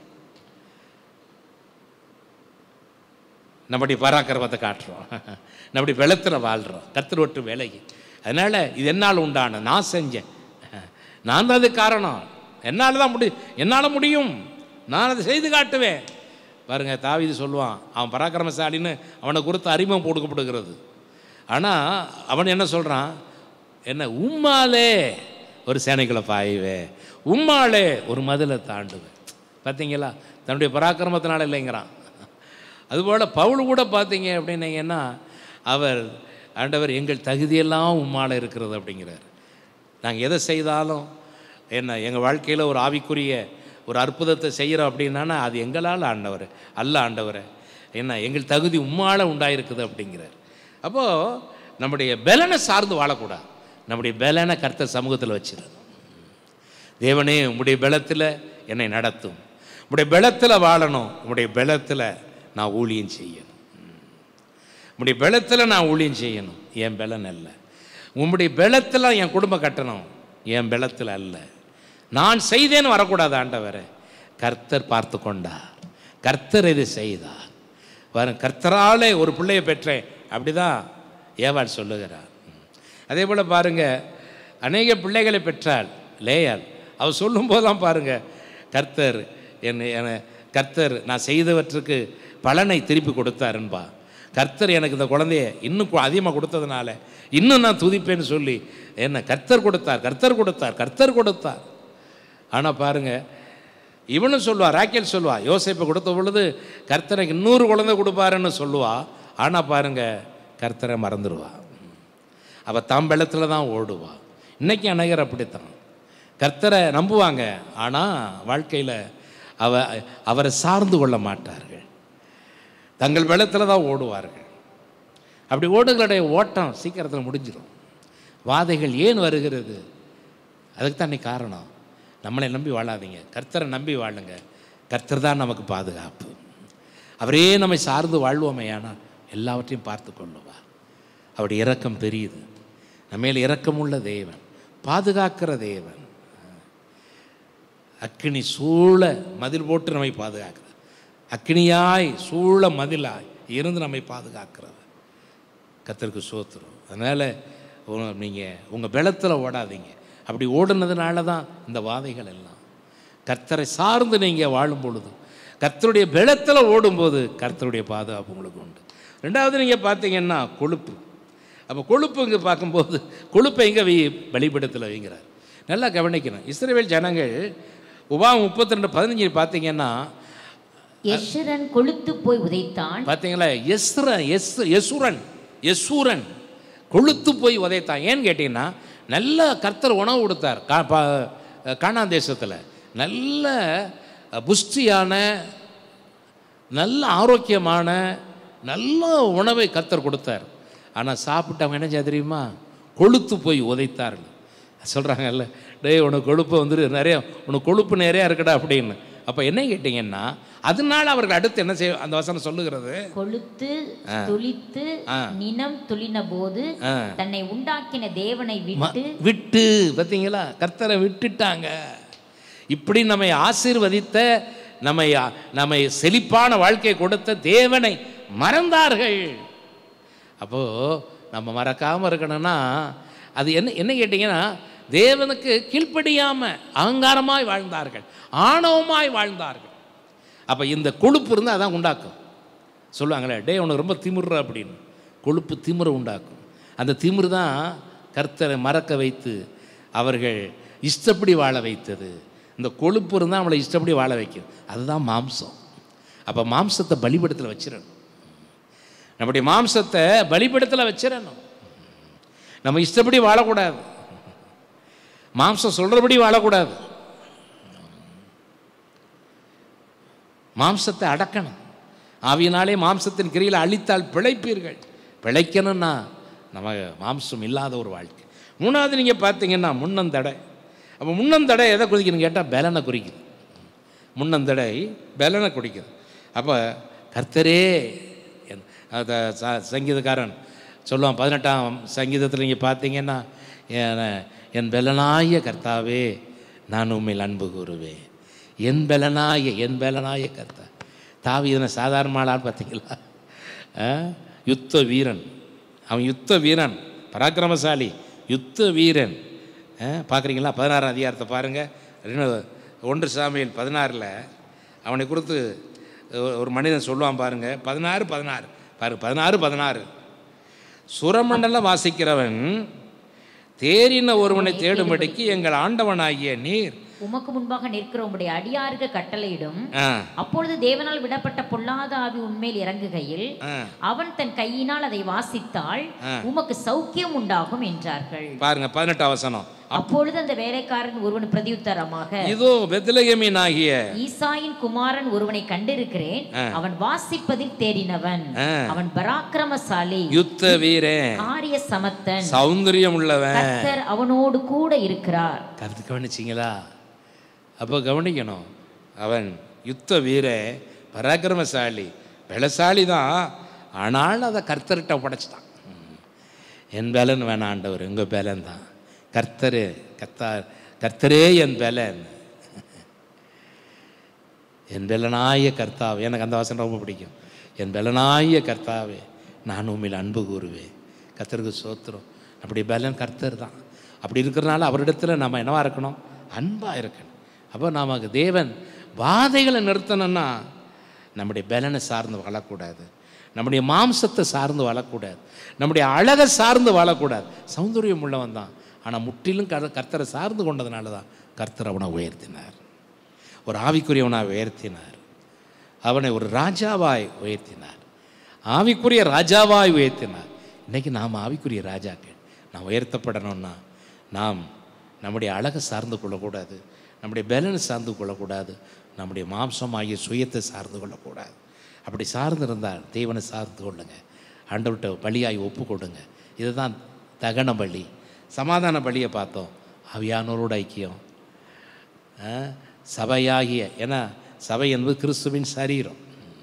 நம்முடைய பராக்கிரமத்தை காட்டுறோம் நம்முடைய வெளத்தில் வாழ்கிறோம் கர்த்தர் விட்டு விலகி அதனால் இது என்னால் உண்டான நான் செஞ்சேன் நான் தான் அதுக்கு காரணம் என்னால் தான் முடியும் என்னால் முடியும் நான் அதை செய்து காட்டுவேன் பாருங்க தாவீது சொல்லுவான் அவன் பராக்கிரமசாலின்னு அவனை குறித்து அறிமுகம் கொடுக்கப்படுகிறது ஆனால் அவன் என்ன சொல்கிறான் என்ன உம்மாலே ஒரு சேனைக்குள்ள பாயுவேன் உம்மாலே ஒரு மதிலை தாண்டுவேன் பார்த்தீங்களா தன்னுடைய பராக்கிரமத்தினால இல்லைங்கிறான் அதுபோல் பவுல் கூட பார்த்தீங்க அப்படின்னீங்கன்னா அவர் ஆண்டவர் எங்கள் தகுதியெல்லாம் உம்மால இருக்கிறது அப்படிங்கிறார் நாங்கள் எதை செய்தாலும் என்ன எங்கள் வாழ்க்கையில் ஒரு ஆவிக்குரிய ஒரு அற்புதத்தை செய்கிறோம் அப்படின்னா அது எங்களால் ஆண்டவர் அல்ல ஆண்டவர் என்ன எங்கள் தகுதி உம்மால உண்டாயிருக்குது அப்படிங்கிறார் அப்போது நம்முடைய பலனை சார்ந்து வாழக்கூடாது நம்முடைய பலனை கர்த்தர் சமூகத்தில் வச்சிடணும் தேவனே உம்முடைய பலத்தில் என்னை நடத்தும் உம்முடைய பலத்தில் வாழணும் உம்முடைய பலத்தில் நான் ஊழியம் செய்யணும் உம்முடைய பலத்தில் நான் ஊழியம் செய்யணும் என் பலன் அல்ல உம்முடைய பலத்தில் என் குடும்பம் கட்டணும் என் பலத்தில் அல்ல நான் செய்தேன்னு வரக்கூடாது ஆண்டவரே கர்த்தர் பார்த்து கொண்டார் கர்த்தர் இது செய்தார் வரும் கர்த்தராலே ஒரு பிள்ளையை பெற்றேன் அப்படிதான் ஏவாள் சொல்லுகிறார் அதே போல் பாருங்க அநேக பிள்ளைகளை பெற்றாள் லேயாள் அவள் சொல்லும் போதெல்லாம் பாருங்க கர்த்தர் என்னை என கர்த்தர் நான் செய்தவற்றுக்கு பலனை திருப்பி கொடுத்தாருன்பா கர்த்தர் எனக்கு இந்த குழந்தைய இன்னும் அதிகமாக கொடுத்ததுனால இன்னும் நான் துதிப்பேன்னு சொல்லி என்ன கர்த்தர் கொடுத்தார் கர்த்தர் கொடுத்தார் கர்த்தர் கொடுத்தார் ஆனால் பாருங்க இவனும் சொல்லுவா ராக்கேல் சொல்லுவா யோசேப்பை கொடுத்த பொழுது கர்த்தருக்கு இன்னொரு குழந்தை கொடுப்பாருன்னு சொல்லுவா ஆனால் பாருங்க கர்த்தரை மறந்துடுவா அவள் தாம் வெள்ளத்தில் தான் ஓடுவா இன்னைக்கு அநேகர் அப்படித்தான் கர்த்தரை நம்புவாங்க ஆனால் வாழ்க்கையில் அவ அவரை சார்ந்து கொள்ள மாட்டார்கள் தங்கள் வெள்ளத்தில் தான் ஓடுவார்கள் அப்படி ஓடுகளுடைய ஓட்டம் சீக்கிரத்தில் முடிஞ்சிடும் வாதைகள் ஏன் வருகிறது அதுக்கு தானே காரணம் நம்மளை நம்பி வாழாதீங்க கர்த்தரை நம்பி வாழுங்க கர்த்தர் தான் நமக்கு பாதுகாப்பு அவரே நம்மை சார்ந்து வாழ்வோமே ஆனால் எல்லாவற்றையும் பார்த்து கொள்ளுவார் அவருடைய இரக்கம் பெரியது நம்மேல் இரக்கமுள்ள தேவன் பாதுகாக்கிற தேவன் அக்கினி சூழ மதில் போட்டு நம்மை பாதுகாக்கிறார் அக்கினியாய் சூழ மதிலாய் இருந்து நம்மை பாதுகாக்கிறவர் கத்தருக்கு சோத்துரும் அதனால் நீங்கள் உங்கள் பலத்தில் ஓடாதீங்க அப்படி ஓடுனதுனால தான் இந்த வாதைகள் எல்லாம் கர்த்தரை சார்ந்து நீங்கள் வாழும் பொழுது கர்த்தருடைய பலத்தில் ஓடும்போது கர்த்தருடைய பாதுகாப்பு உங்களுக்கு உண்டு ரெண்டாவது நீங்கள் பார்த்தீங்கன்னா கொழுப்பு அப்போ கொழுப்பு இங்கே பார்க்கும்போது கொழுப்பை எங்கே வை பலிபடத்தில் வைங்கிறார் நல்லா கவனிக்கணும் இஸ்ரேல் ஜனங்கள் உபாம் முப்பத்தி ரெண்டு பதினஞ்சு பார்த்தீங்கன்னா எஷரன் கொழுத்து போய் உதைத்தான் பார்த்தீங்களா எஸ்ரன் எஸ் யசுரன் யசூரன் கொழுத்து போய் உதைத்தான் ஏன்னு கேட்டிங்கன்னா நல்ல கர்த்தர் உணவு கொடுத்தார் கா பா- கானான் தேசத்தில் நல்ல புஷ்டியான நல்ல ஆரோக்கியமான நல்ல உணவை கர்த்தர் கொடுத்தார் ஆனால் சாப்பிட்டவங்க என்ன செய்ய தெரியுமா கொழுத்து போய் உதைத்தார்கள் சொல்கிறாங்கல்ல டேய் உனக்கு கொழுப்பு வந்துரு நிறைய உனக்கு கொழுப்பு நிறையா இருக்குடா அப்படின்னு அப்போ என்ன கேட்டிங்கன்னா அதனால அவர்கள் அடுத்து என்ன செய்ய அந்த வசனம் சொல்லுகிறது கொழுத்து துளித்து நினம் துளின போது ஆ. தன்னை உண்டாக்கின தேவனை ம- விட்டு விட்டு பார்த்தீங்களா கர்த்தரை விட்டுட்டாங்க இப்படி நம்மை ஆசீர்வதித்த நம்மை நம்மை செழிப்பான வாழ்க்கை கொடுத்த தேவனை மறந்தார்கள் அப்போது நம்ம மறக்காமல் இருக்கணும்னா அது என்ன என்ன கேட்டிங்கன்னா தேவனுக்கு கீழ்ப்படியாமல் அகங்காரமாய் வாழ்ந்தார்கள் ஆணவமாய் வாழ்ந்தார்கள் அப்போ இந்த கொழுப்பு இருந்தால் அதான் உண்டாக்கும் சொல்லுவாங்களே டே உனக்கு ரொம்ப திமிர்ற அப்படின்னு கொழுப்பு திமிரை உண்டாக்கும் அந்த திமிரு தான் கர்த்தரை மறக்க வைத்து அவர்கள் இஷ்டப்படி வாழ வைத்தது இந்த கொழுப்பு இருந்தால் அவளை இஷ்டப்படி வாழ வைக்கும் அதுதான் மாம்சம் அப்போ மாம்சத்தை பலிபடத்தில் வச்சிடணும் நம்முடைய மாம்சத்தை பலிபடத்தில் வச்சிடணும் நம்ம இஷ்டப்படி வாழக்கூடாது மாம்சம் சொல்கிறபடி வாழக்கூடாது மாம்சத்தை அடக்கணும் ஆவியினாலே மாம்சத்தின் கிரியில் அழித்தால் பிழைப்பீர்கள் பிழைக்கணும்னா நம்ம மாம்சம் இல்லாத ஒரு வாழ்க்கை மூணாவது நீங்கள் பார்த்தீங்கன்னா முன்னந்தடை அப்போ முன்னந்தடை எதை குறிக்குதுன்னு கேட்டால் பலனை குறிக்குது முன்னந்தடை பலனை குறிக்குது அப்போ கர்த்தரே என்- அத ச- சங்கீதக்காரன் சொல்லுவான் பதினெட்டாம் சங்கீதத்தில் நீங்கள் பார்த்தீங்கன்னா என் என் பலனாய கர்த்தாவே நான் உண்மையில் அன்பு கூறுவேன் என் பலனாய என் பலனாய கர்த்தா தாவி இதனை சாதாரணமாளான்னு பார்த்தீங்களா ஆ? யுத்த வீரன் அவன் யுத்த வீரன் பராக்கிரமசாலி யுத்த வீரன் பார்க்குறீங்களா பதினாறாம் அதிகாரத்தை பாருங்கள் ரெண்டு ஒன்று சாமியில் பதினாறில் அவனை குறித்து ஒரு- ஒரு மனிதன் சொல்லுவான் பாருங்க பதினாறு பதினாறு பாரு பதினாறு பதினாறு சுரமண்டலம் வாசிக்கிறவன் தேறின ஒருவனை தேடும்படிக்கு எங்கள் ஆண்டவனாகிய நீர் உமக்கு முன்பாக நிற்கிற உம்முடைய அடியாருக்கு கட்டளையிடும் ஆ அப்பொழுது தேவனால் விடப்பட்ட பொல்லாத ஆவி உண்மையில் இறங்குகையில் ஆ அவன் தன் கையினால் அதை வாசித்தால் ஆ. உமக்கு சௌக்கியம் உண்டாகும் என்றார்கள் பாருங்க பதினெட்டாம் வசனம் அப்பொழுது அந்த வேலைக்காரன் ஒருவன் பிரதியுத்தரமாக இதோ பெத்லகேமின் ஆகிய ஈசாயின் குமாரன் ஒருவனை கண்டிருக்கிறேன் அவன் வாசிப்பதில் தேறினவன் ஆ. அவன் பராக்கிரமசாலி யுத்த வீரன் காரிய சமத்தன் சௌந்தரியம் உள்ளவன் கர்த்தர் அவனோடு கூட இருக்கிறார் கருத்து கவனிச்சிங்களா அப்போ கவனிக்கணும் அவன் யுத்த வீர பராக்கிரமசாலி பலசாலி தான் ஆனாலும் அதை கர்த்தர்கிட்ட படைச்சிட்டான் ம். என் பலன் வேணாம் ஆண்டவர் உங்கள் பலன் தான் கர்த்தரு கர்த்தா கர்த்தரே என் பலன் என் பலனாய கர்த்தாவே எனக்கு அந்த வாசனை ரொம்ப பிடிக்கும் என் பலனாய கர்த்தாவே நான் உண்மையில் அன்பு கூறுவேன் கர்த்தருக்கு சோத்திரம் அப்படி பலன் கர்த்தர் தான் அப்படி இருக்கிறனால அவரிடத்துல நம்ம என்னவா இருக்கணும் அன்பாக இருக்கணும் அப்போ நமக்கு தேவன் வாதைகளை நிறுத்தணும்னா நம்முடைய பலனை சார்ந்து வாழக்கூடாது நம்முடைய மாம்சத்தை சார்ந்து வாழக்கூடாது நம்முடைய அழகை சார்ந்து வாழக்கூடாது சௌந்தரியம் உள்ளவன் தான் ஆனால் முற்றிலும் கர் கர்த்தரை சார்ந்து கொண்டதுனால தான் கர்த்தர் அவனை உயர்த்தினார் ஒரு ஆவிக்குரியவனாக உயர்த்தினார் அவனை ஒரு ராஜாவாய் உயர்த்தினார் ஆவிக்குரிய ராஜாவாய் உயர்த்தினார் இன்னைக்கு நாம் ஆவிக்குரிய ராஜாக்கள் நாம் உயர்த்தப்படணும்னா நாம் நம்முடைய அழகை சார்ந்து கொள்ளக்கூடாது நம்முடைய பலனை சார்ந்து கொள்ளக்கூடாது நம்முடைய மாம்சமாகிய சுயத்தை சார்ந்து கொள்ளக்கூடாது அப்படி சார்ந்து இருந்தால் தேவனை சார்ந்து கொள்ளுங்க ஆண்டவர்கிட்ட பலியாய் ஒப்பு கொடுங்க இதுதான் தகன பலி சமாதான பலியை பார்த்தோம் ஆவியானோரோட ஐக்கியம் ஆ, சபையாகிய ஏன்னா சபை என்பது கிறிஸ்துவின் சரீரம்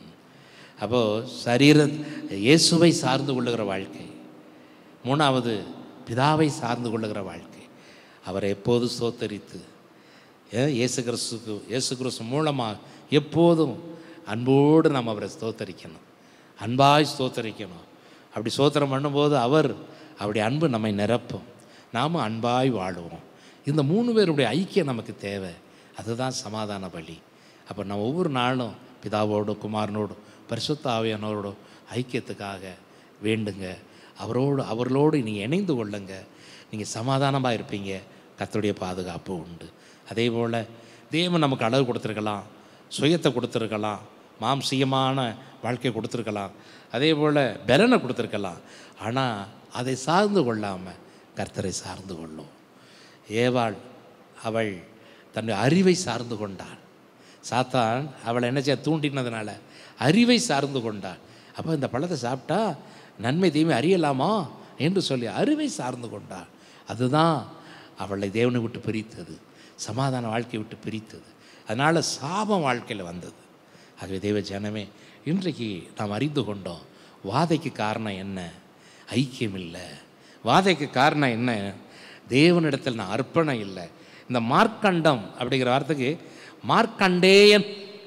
அப்போது சரீர இயேசுவை சார்ந்து கொள்ளுகிற வாழ்க்கை மூணாவது பிதாவை சார்ந்து கொள்ளுகிற வாழ்க்கை அவரை எப்போது ஸ்தோத்தரித்து ஏன் இயேசு கிறிஸ்துக்கு இயேசு கிறிஸ்து மூலமாக எப்போதும் அன்போடு நாம் அவரை ஸ்தோத்தரிக்கணும் அன்பாய் ஸ்தோத்தரிக்கணும் அப்படி ஸ்தோத்திரம் பண்ணும்போது அவர் அவருடைய அன்பு நம்மை நிரப்பும் நாம் அன்பாய் வாழுவோம் இந்த மூணு பேருடைய ஐக்கியம் நமக்கு தேவை அதுதான் சமாதான பலி அப்போ நம்ம ஒவ்வொரு நாளும் பிதாவோடு குமாரனோடும் பரிசுத்த ஆவியானவரோடும் ஐக்கியத்துக்காக வேண்டுங்க அவரோடு அவர்களோடு நீங்கள் இணைந்து கொள்ளுங்க நீங்கள் சமாதானமாக இருப்பீங்க கர்த்தருடைய பாதுகாப்பு உண்டு அதே போல் தேவன் நமக்கு அளவு கொடுத்துருக்கலாம் சுயத்தை கொடுத்துருக்கலாம் மாம்சீயமான வாழ்க்கை கொடுத்துருக்கலாம் அதே போல் பலனை கொடுத்துருக்கலாம் ஆனால் அதை சார்ந்து கொள்ளாமல் கர்த்தரை சார்ந்து கொள்ளும் ஏவாள் அவள் தன்னுடைய அறிவை சார்ந்து கொண்டாள் சாத்தான் அவளை என்ன செய்ய தூண்டினதுனால அறிவை சார்ந்து கொண்டாள் அப்போ இந்த பழத்தை சாப்பிட்டா நன்மை தீமை அறியலாமா என்று சொல்லி அறிவை சார்ந்து கொண்டாள் அதுதான் அவளை தேவனை விட்டு பிரித்தது சமாதான வாழ்க்கையை விட்டு பிரித்தது அதனால் சாபம் வாழ்க்கையில் வந்தது ஆகவே தேவ ஜனமே இன்றைக்கு நாம் அறிந்து கொண்டோம் வாதைக்கு காரணம் என்ன ஐக்கியம் இல்லை வாதைக்கு காரணம் என்ன தேவனிடத்தில் நான் அர்ப்பணம் இல்லை இந்த மார்க்கண்டம் அப்படிங்கிற வார்த்தைக்கு மார்க்கண்டேயன்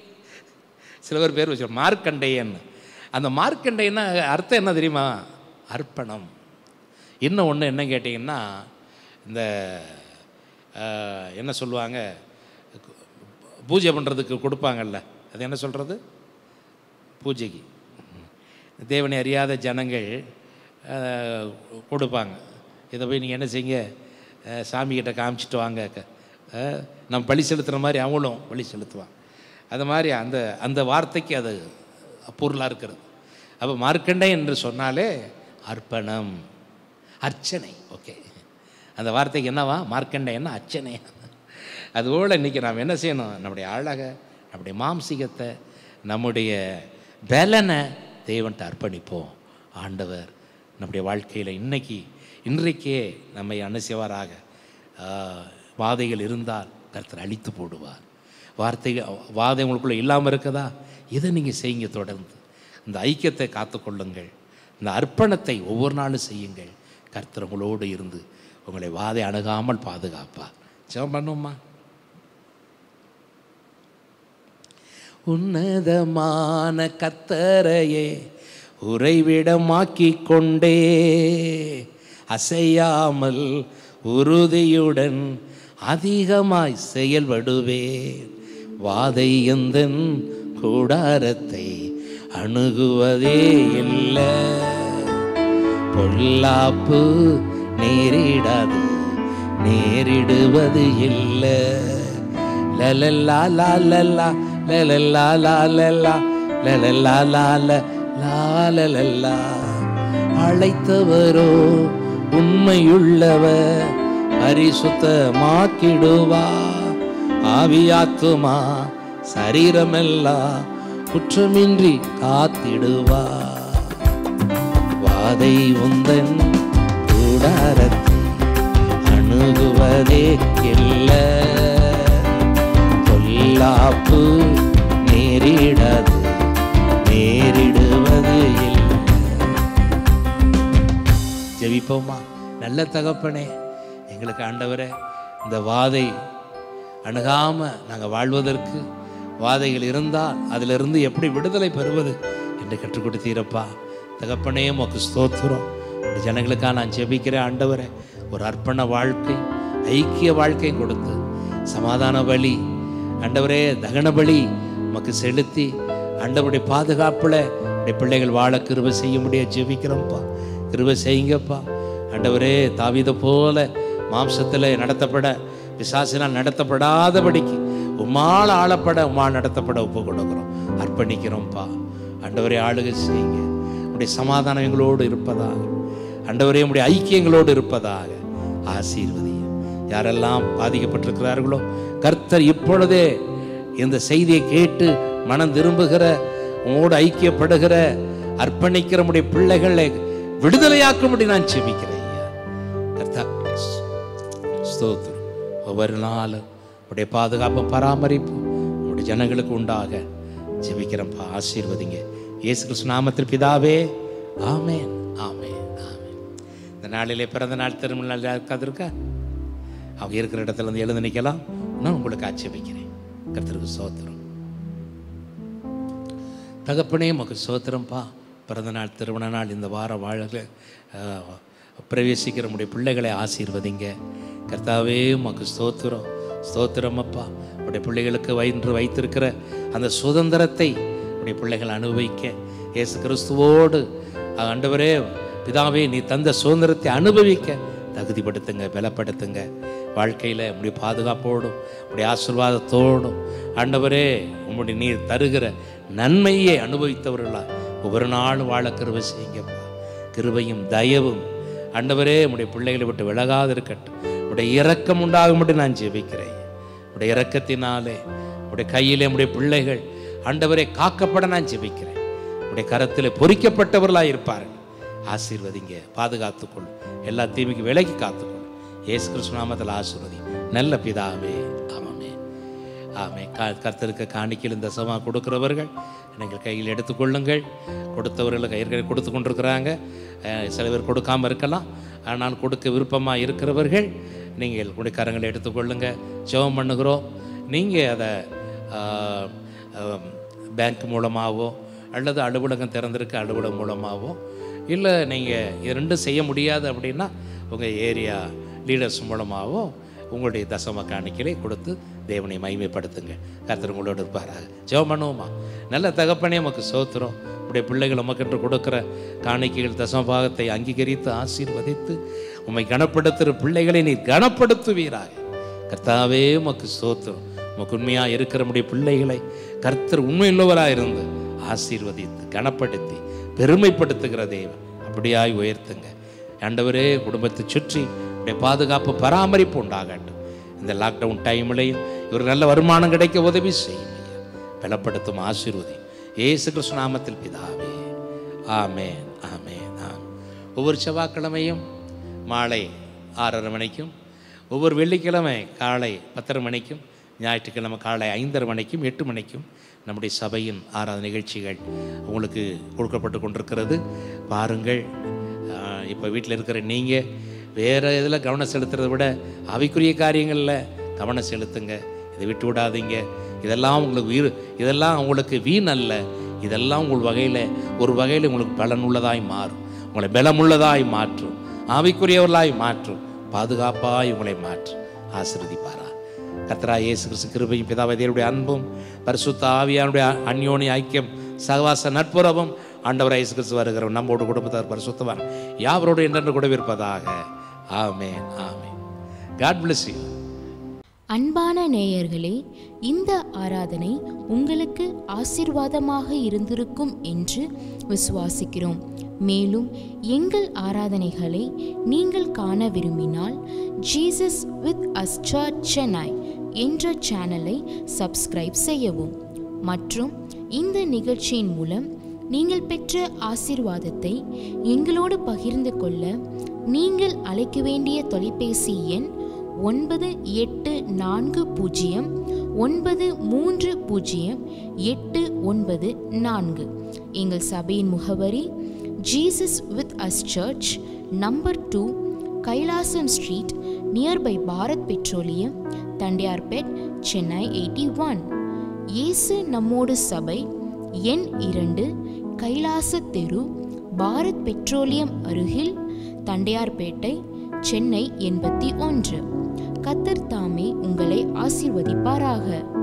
சில பேர் பேர் வச்சு மார்க்கண்டேயன் அந்த மார்க்கண்டேயன்னா அர்த்தம் என்ன தெரியுமா அர்ப்பணம் இன்னும் ஒன்று என்ன கேட்டிங்கன்னா இந்த ஆஹ், என்ன சொல்லுவாங்க பூஜை பண்ணுறதுக்கு கொடுப்பாங்கல்ல அது என்ன சொல்கிறது பூஜைக்கு தேவனை அறியாத ஜனங்கள் ஆஹ், கொடுப்பாங்க இதை போய் நீங்கள் என்ன செய்யுங்க ஆஹ், சாமிகிட்ட காமிச்சிட்டு வாங்க க- ஆஹ், நம்ம பலி செலுத்துகிற மாதிரி அவங்களும் பலி செலுத்துவான் அது மாதிரி அந்த அந்த வார்த்தைக்கு அது பொருளாக இருக்கிறது அப்போ மார்க்கண்டை என்று சொன்னாலே அர்ப்பணம் அர்ச்சனை ஓகே அந்த வார்த்தைக்கு என்னவா மார்க்கண்டை என்ன அர்ச்சனை அதுபோல் இன்றைக்கி நாம் என்ன செய்யணும் நம்முடைய அழகை நம்முடைய மாம்சீகத்தை நம்முடைய பலனை தேவன்ட்டு அர்ப்பணிப்போம் ஆண்டவர் நம்முடைய வாழ்க்கையில் இன்னைக்கு இன்றைக்கே நம்மை அனுசைவாராக ஆஹ், வாதைகள் இருந்தால் கர்த்தர் அழித்து போடுவார் வார்த்தைகள் வாதை உங்களுக்குள்ளே இல்லாமல் இருக்குதா இதை நீங்கள் செய்யுங்க தொடர்ந்து இந்த ஐக்கியத்தை காத்துக்கொள்ளுங்கள் இந்த அர்ப்பணத்தை ஒவ்வொரு நாளும் செய்யுங்கள் கர்த்தர் உங்களோடு இருந்து உங்களை வாதை அணுகாமல் பாதுகாப்பார் ஜெபம் பண்ணுமா உன்னதமான கத்தரையே உறைவிடமாக்கிக் கொண்டே அசையாமல் உறுதியுடன் அதிகமாய் செயல்படுவேன் வாதை எந்தன் கூடாரத்தை அணுகுவதே இல்லை பொல்லாப்பு நேரிடாது நேரிடுவது இல்லை லலல்லா லாலல்லா லலல்லா லாலல்லா லலல்லா லால லாலலல்லா அழைத்தவரோ உண்மையுள்ளவர் பரிசுத்தமாக்கிடுவா ஆவியாத்துமா சரீரமெல்லாம் குற்றமின்றி காத்திடுவா வாதை உந்தன் கூடாரத்தை அணுகுவதே இல்லை ஜெபிப்போமா நல்ல தகப்பனே எங்களுக்கு ஆண்டவரே இந்த வாதை அணுகாம நாங்கள் வாழ்வதற்கு வாதைகள் இருந்தால் அதிலிருந்து எப்படி விடுதலை பெறுவது என்று கற்றுக் கொடுத்தீரப்பா தகப்பனே உமக்கு ஸ்தோத்திரம் இந்த ஜனங்களுக்காக நான் ஜெபிக்கிறேன் ஆண்டவரே ஒரு அர்ப்பண வாழ்க்கை ஐக்கிய வாழ்க்கையும் கொடுத்து சமாதான பலி ஆண்டவரே தகன பலி உமக்கு செலுத்தி ஆண்டவருடைய பாதுகாப்புல உடைய பிள்ளைகள் வாழ கிருபை செய்ய முடிய ஜெபிக்கிறோம்ப்பா கிருபை செய்யுங்கப்பா ஆண்டவரே தாவீதை போல மாம்சத்தில் நடத்தப்பட பிசாசினால் நடத்தப்படாதபடிக்கு உம்மால் ஆளப்பட உம்மால் நடத்தப்பட ஒப்பு கொடுக்குறோம் அர்ப்பணிக்கிறோம்ப்பா ஆண்டவரே ஆளுகை செய்யுங்க உடைய சமாதானம் எங்களோடு இருப்பதாக ஆண்டவரே உடைய ஐக்கியங்களோடு இருப்பதாக ஆசீர்வதியும் யாரெல்லாம் பாதிக்கப்பட்டிருக்கிறார்களோ கர்த்தர் இப்பொழுதே இந்த செய்தியை கேட்டு மனம் திரும்புகிற உங்களோடு ஐக்கியப்படுகிற அர்ப்பணிக்கிற உடைய பிள்ளைகளை விடுதலையாக்கும்படி நான் செபிக்கிறேன் ஐயா கர்த்தா ஸ்தோத்திரம் ஒவ்வொரு நாளும் உடைய பாதுகாப்பும் பராமரிப்பும் உடைய ஜனங்களுக்கு உண்டாக ஜெபிக்கிறப்பா ஆசீர்வதிங்க இயேசு கிறிஸ்து நாமத்தில் பிதாவே ஆமேன் ஆமேன் ஆமேன் இந்த நாளிலே பிறந்த நாள் திருமண நாள் இருக்கா அவங்க இருக்கிற இடத்துல இருந்து எழுந்து நிற்கலாம் நான் உங்களுக்கு ஆட்சேபிக்கிறேன் கர்த்தருக்கு சோத்திரம் தகப்பனே உமக்கு சோத்திரம்ப்பா பிறந்த நாள் திருமண நாள் இந்த வார வாழ அஹ், பிரவேசிக்கிற நம்முடைய பிள்ளைகளை ஆசீர்வதிங்க கர்த்தாவே உமக்கு ஸ்தோத்திரம் ஸ்தோத்திரம் அப்பா உடைய பிள்ளைகளுக்கு வயின்று வைத்திருக்கிற அந்த சுதந்திரத்தை உடைய பிள்ளைகள் அனுபவிக்க இயேசு கிறிஸ்துவோடு ஆண்டவரே பிதாவே நீ தந்த சுதந்திரத்தை அனுபவிக்க தகுதிப்படுத்துங்க பலப்படுத்துங்க வாழ்க்கையில் உங்களுடைய பாதுகாப்போடும் உங்களுடைய ஆசீர்வாதத்தோடும் ஆண்டவரே உம்முடைய நீர் தருகிற நன்மையை அனுபவித்தவர்களா ஒவ்வொரு நாளும் வாழ கிருபை செய்யுங்கப்பா கிருபையும் தயவும் ஆண்டவரே உம்முடைய பிள்ளைகளை விட்டு விலகாது இருக்கட்டும் உடைய இரக்கம் உண்டாகும்படி நான் ஜெபிக்கிறேன் உடைய இரக்கத்தினாலே உடைய கையிலே உடைய பிள்ளைகள் ஆண்டவரே காக்கப்பட நான் ஜெபிக்கிறேன் உடைய கரத்தில் பொறிக்கப்பட்டவர்களாக இருப்பார்கள் ஆசீர்வதிங்க பாதுகாத்துக்கொள் எல்லா தீமைக்கு விலகி காத்துக்கொள் இயேசு கிறிஸ்து நாமத்தில் ஆசீர்வதி நல்ல பிதாவே ஆமாமே ஆமே கா கர்த்தருக்கு காணிக்கையில் தசமாக கொடுக்கிறவர்கள் நீங்கள் கையில் எடுத்துக்கொள்ளுங்கள் கொடுத்தவர்களுக்கு ஏற்கனவே கொடுத்து கொண்டிருக்கிறாங்க அஹ், சில பேர் கொடுக்காமல் இருக்கலாம் ஆனால் கொடுக்க விருப்பமாக இருக்கிறவர்கள் நீங்கள் குடிக்காரங்களை எடுத்துக்கொள்ளுங்க ஜெபம் பண்ணுகிறோம் நீங்கள் அதை ஆஹ், ஆஹ், பேங்க் மூலமாகவோ அல்லது அலுவலகம் திறந்திருக்க அலுவலகம் மூலமாகவோ இல்லை நீங்கள் இது ரெண்டும் செய்ய முடியாது அப்படின்னா உங்கள் ஏரியா லீடர்ஸ் மூலமாகவோ உங்களுடைய தசம காணிக்கையை கொடுத்து தேவனை மகிமைப்படுத்துங்க கர்த்தர் உங்களோடு இருப்பாராக ஜெபம் பண்ணுவோமா நல்ல தகப்பனே உமக்கு சோத்திரம் உடைய பிள்ளைகள் உமக்கென்று கொடுக்கிற காணிக்கைகள் தசம பாகத்தை அங்கீகரித்து ஆசீர்வதித்து உம்மை கனப்படுத்துகிற பிள்ளைகளை நீர் கனப்படுத்துவீராக கர்த்தாவே உமக்கு சோத்திரம் உமக்கு உண்மையாக இருக்கிற நம்முடைய பிள்ளைகளை கர்த்தர் உண்மையுள்ளவராக இருந்து ஆசீர்வதித்து கனப்படுத்தி பெருமைப்படுத்துகிற தேவன் அப்படியாய் உயர்த்துங்க ஆண்டவரே குடும்பத்தை சுற்றி உடைய பாதுகாப்பு பராமரிப்பு உண்டாகட்டும் இந்த லாக்டவுன் டைம்லையும் இவர் நல்ல வருமானம் கிடைக்க உதவி செய்யும் ஐயா. பலப்படுத்தும் ஆசீர்வதி ஏசு கிறிஸ்து நாமத்தில் பிதாவே ஆமென் ஆமென் ஆமென் ஒவ்வொரு செவ்வாய்க்கிழமையும் மாலை ஆறரை மணிக்கும் ஒவ்வொரு வெள்ளிக்கிழமை காலை பத்தரை மணிக்கும் ஞாயிற்றுக்கிழமை காலை ஐந்தரை மணிக்கும் எட்டு மணிக்கும் நம்முடைய சபையின் ஆராதனை நிகழ்ச்சிகள் உங்களுக்கு கொடுக்கப்பட்டு கொண்டிருக்கிறது பாருங்கள் இப்போ வீட்டில் இருக்கிற நீங்கள் வேறு இதில் கவனம் செலுத்துறதை விட அவைக்குரிய காரியங்களில் கவனம் செலுத்துங்க இதை விட்டு விடாதீங்க இதெல்லாம் உங்களுக்கு உயிர் இதெல்லாம் உங்களுக்கு வீண் அல்ல இதெல்லாம் உங்கள் வகையில் ஒரு வகையில் உங்களுக்கு பலனுள்ளதாய் மாறும் உங்களை பலமுள்ளதாய் மாற்றும் ஆவிக்குரியவர்களாய் மாற்றும் பாதுகாப்பாய் உங்களை மாற்றும் ஆசீர்வதிப்பாரா கத்ரா இயேசு கிறிஸ்து கிருபையும் பிதாவதியருடைய அன்பும் பரிசுத்த ஆவியானுடைய அந்யோனி ஐக்கியம் சகவாச நட்புறவும் ஆண்டவர் இயேசு கிறிஸ்து வருகிற நம்மோடு குடும்பத்தார் பரிசுத்தவான் யாவரோடு என்றென்று கூட இருப்பதாக amen amen God bless you அன்பான நேயர்களே இந்த ஆராதனை உங்களுக்கு ஆசிர்வாதமாக இருந்திருக்கும் என்று விசுவாசிக்கிறோம் மேலும் எங்கள் ஆராதனைகளை நீங்கள் காண விரும்பினால் Jesus with us church Chennai என்ற சேனலை சப்ஸ்கிரைப் செய்யவும் மற்றும் இந்த நிகழ்ச்சியின் மூலம் நீங்கள் பெற்ற ஆசிர்வாதத்தை எங்களோடு பகிர்ந்து கொள்ள நீங்கள் அழைக்க வேண்டிய தொலைபேசி எண் ஒன்பது எட்டு நான்கு பூஜ்ஜியம் ஒன்பது மூன்று பூஜ்ஜியம் எட்டு ஒன்பது நான்கு எங்கள் சபையின் முகவரி Jesus with Us Church, number 2, Kailasam Street, nearby Bharat Petroleum, Tandiyarpet, Chennai 81. இயேசு நம்மோடு சபை எண் இரண்டு கைலாச தெரு பாரத் பெட்ரோலியம் அருகில் தண்டையார்பேட்டை சென்னை எண்பத்தி ஒன்று கத்தர் தாமே உங்களை ஆசீர்வதிப்பாராக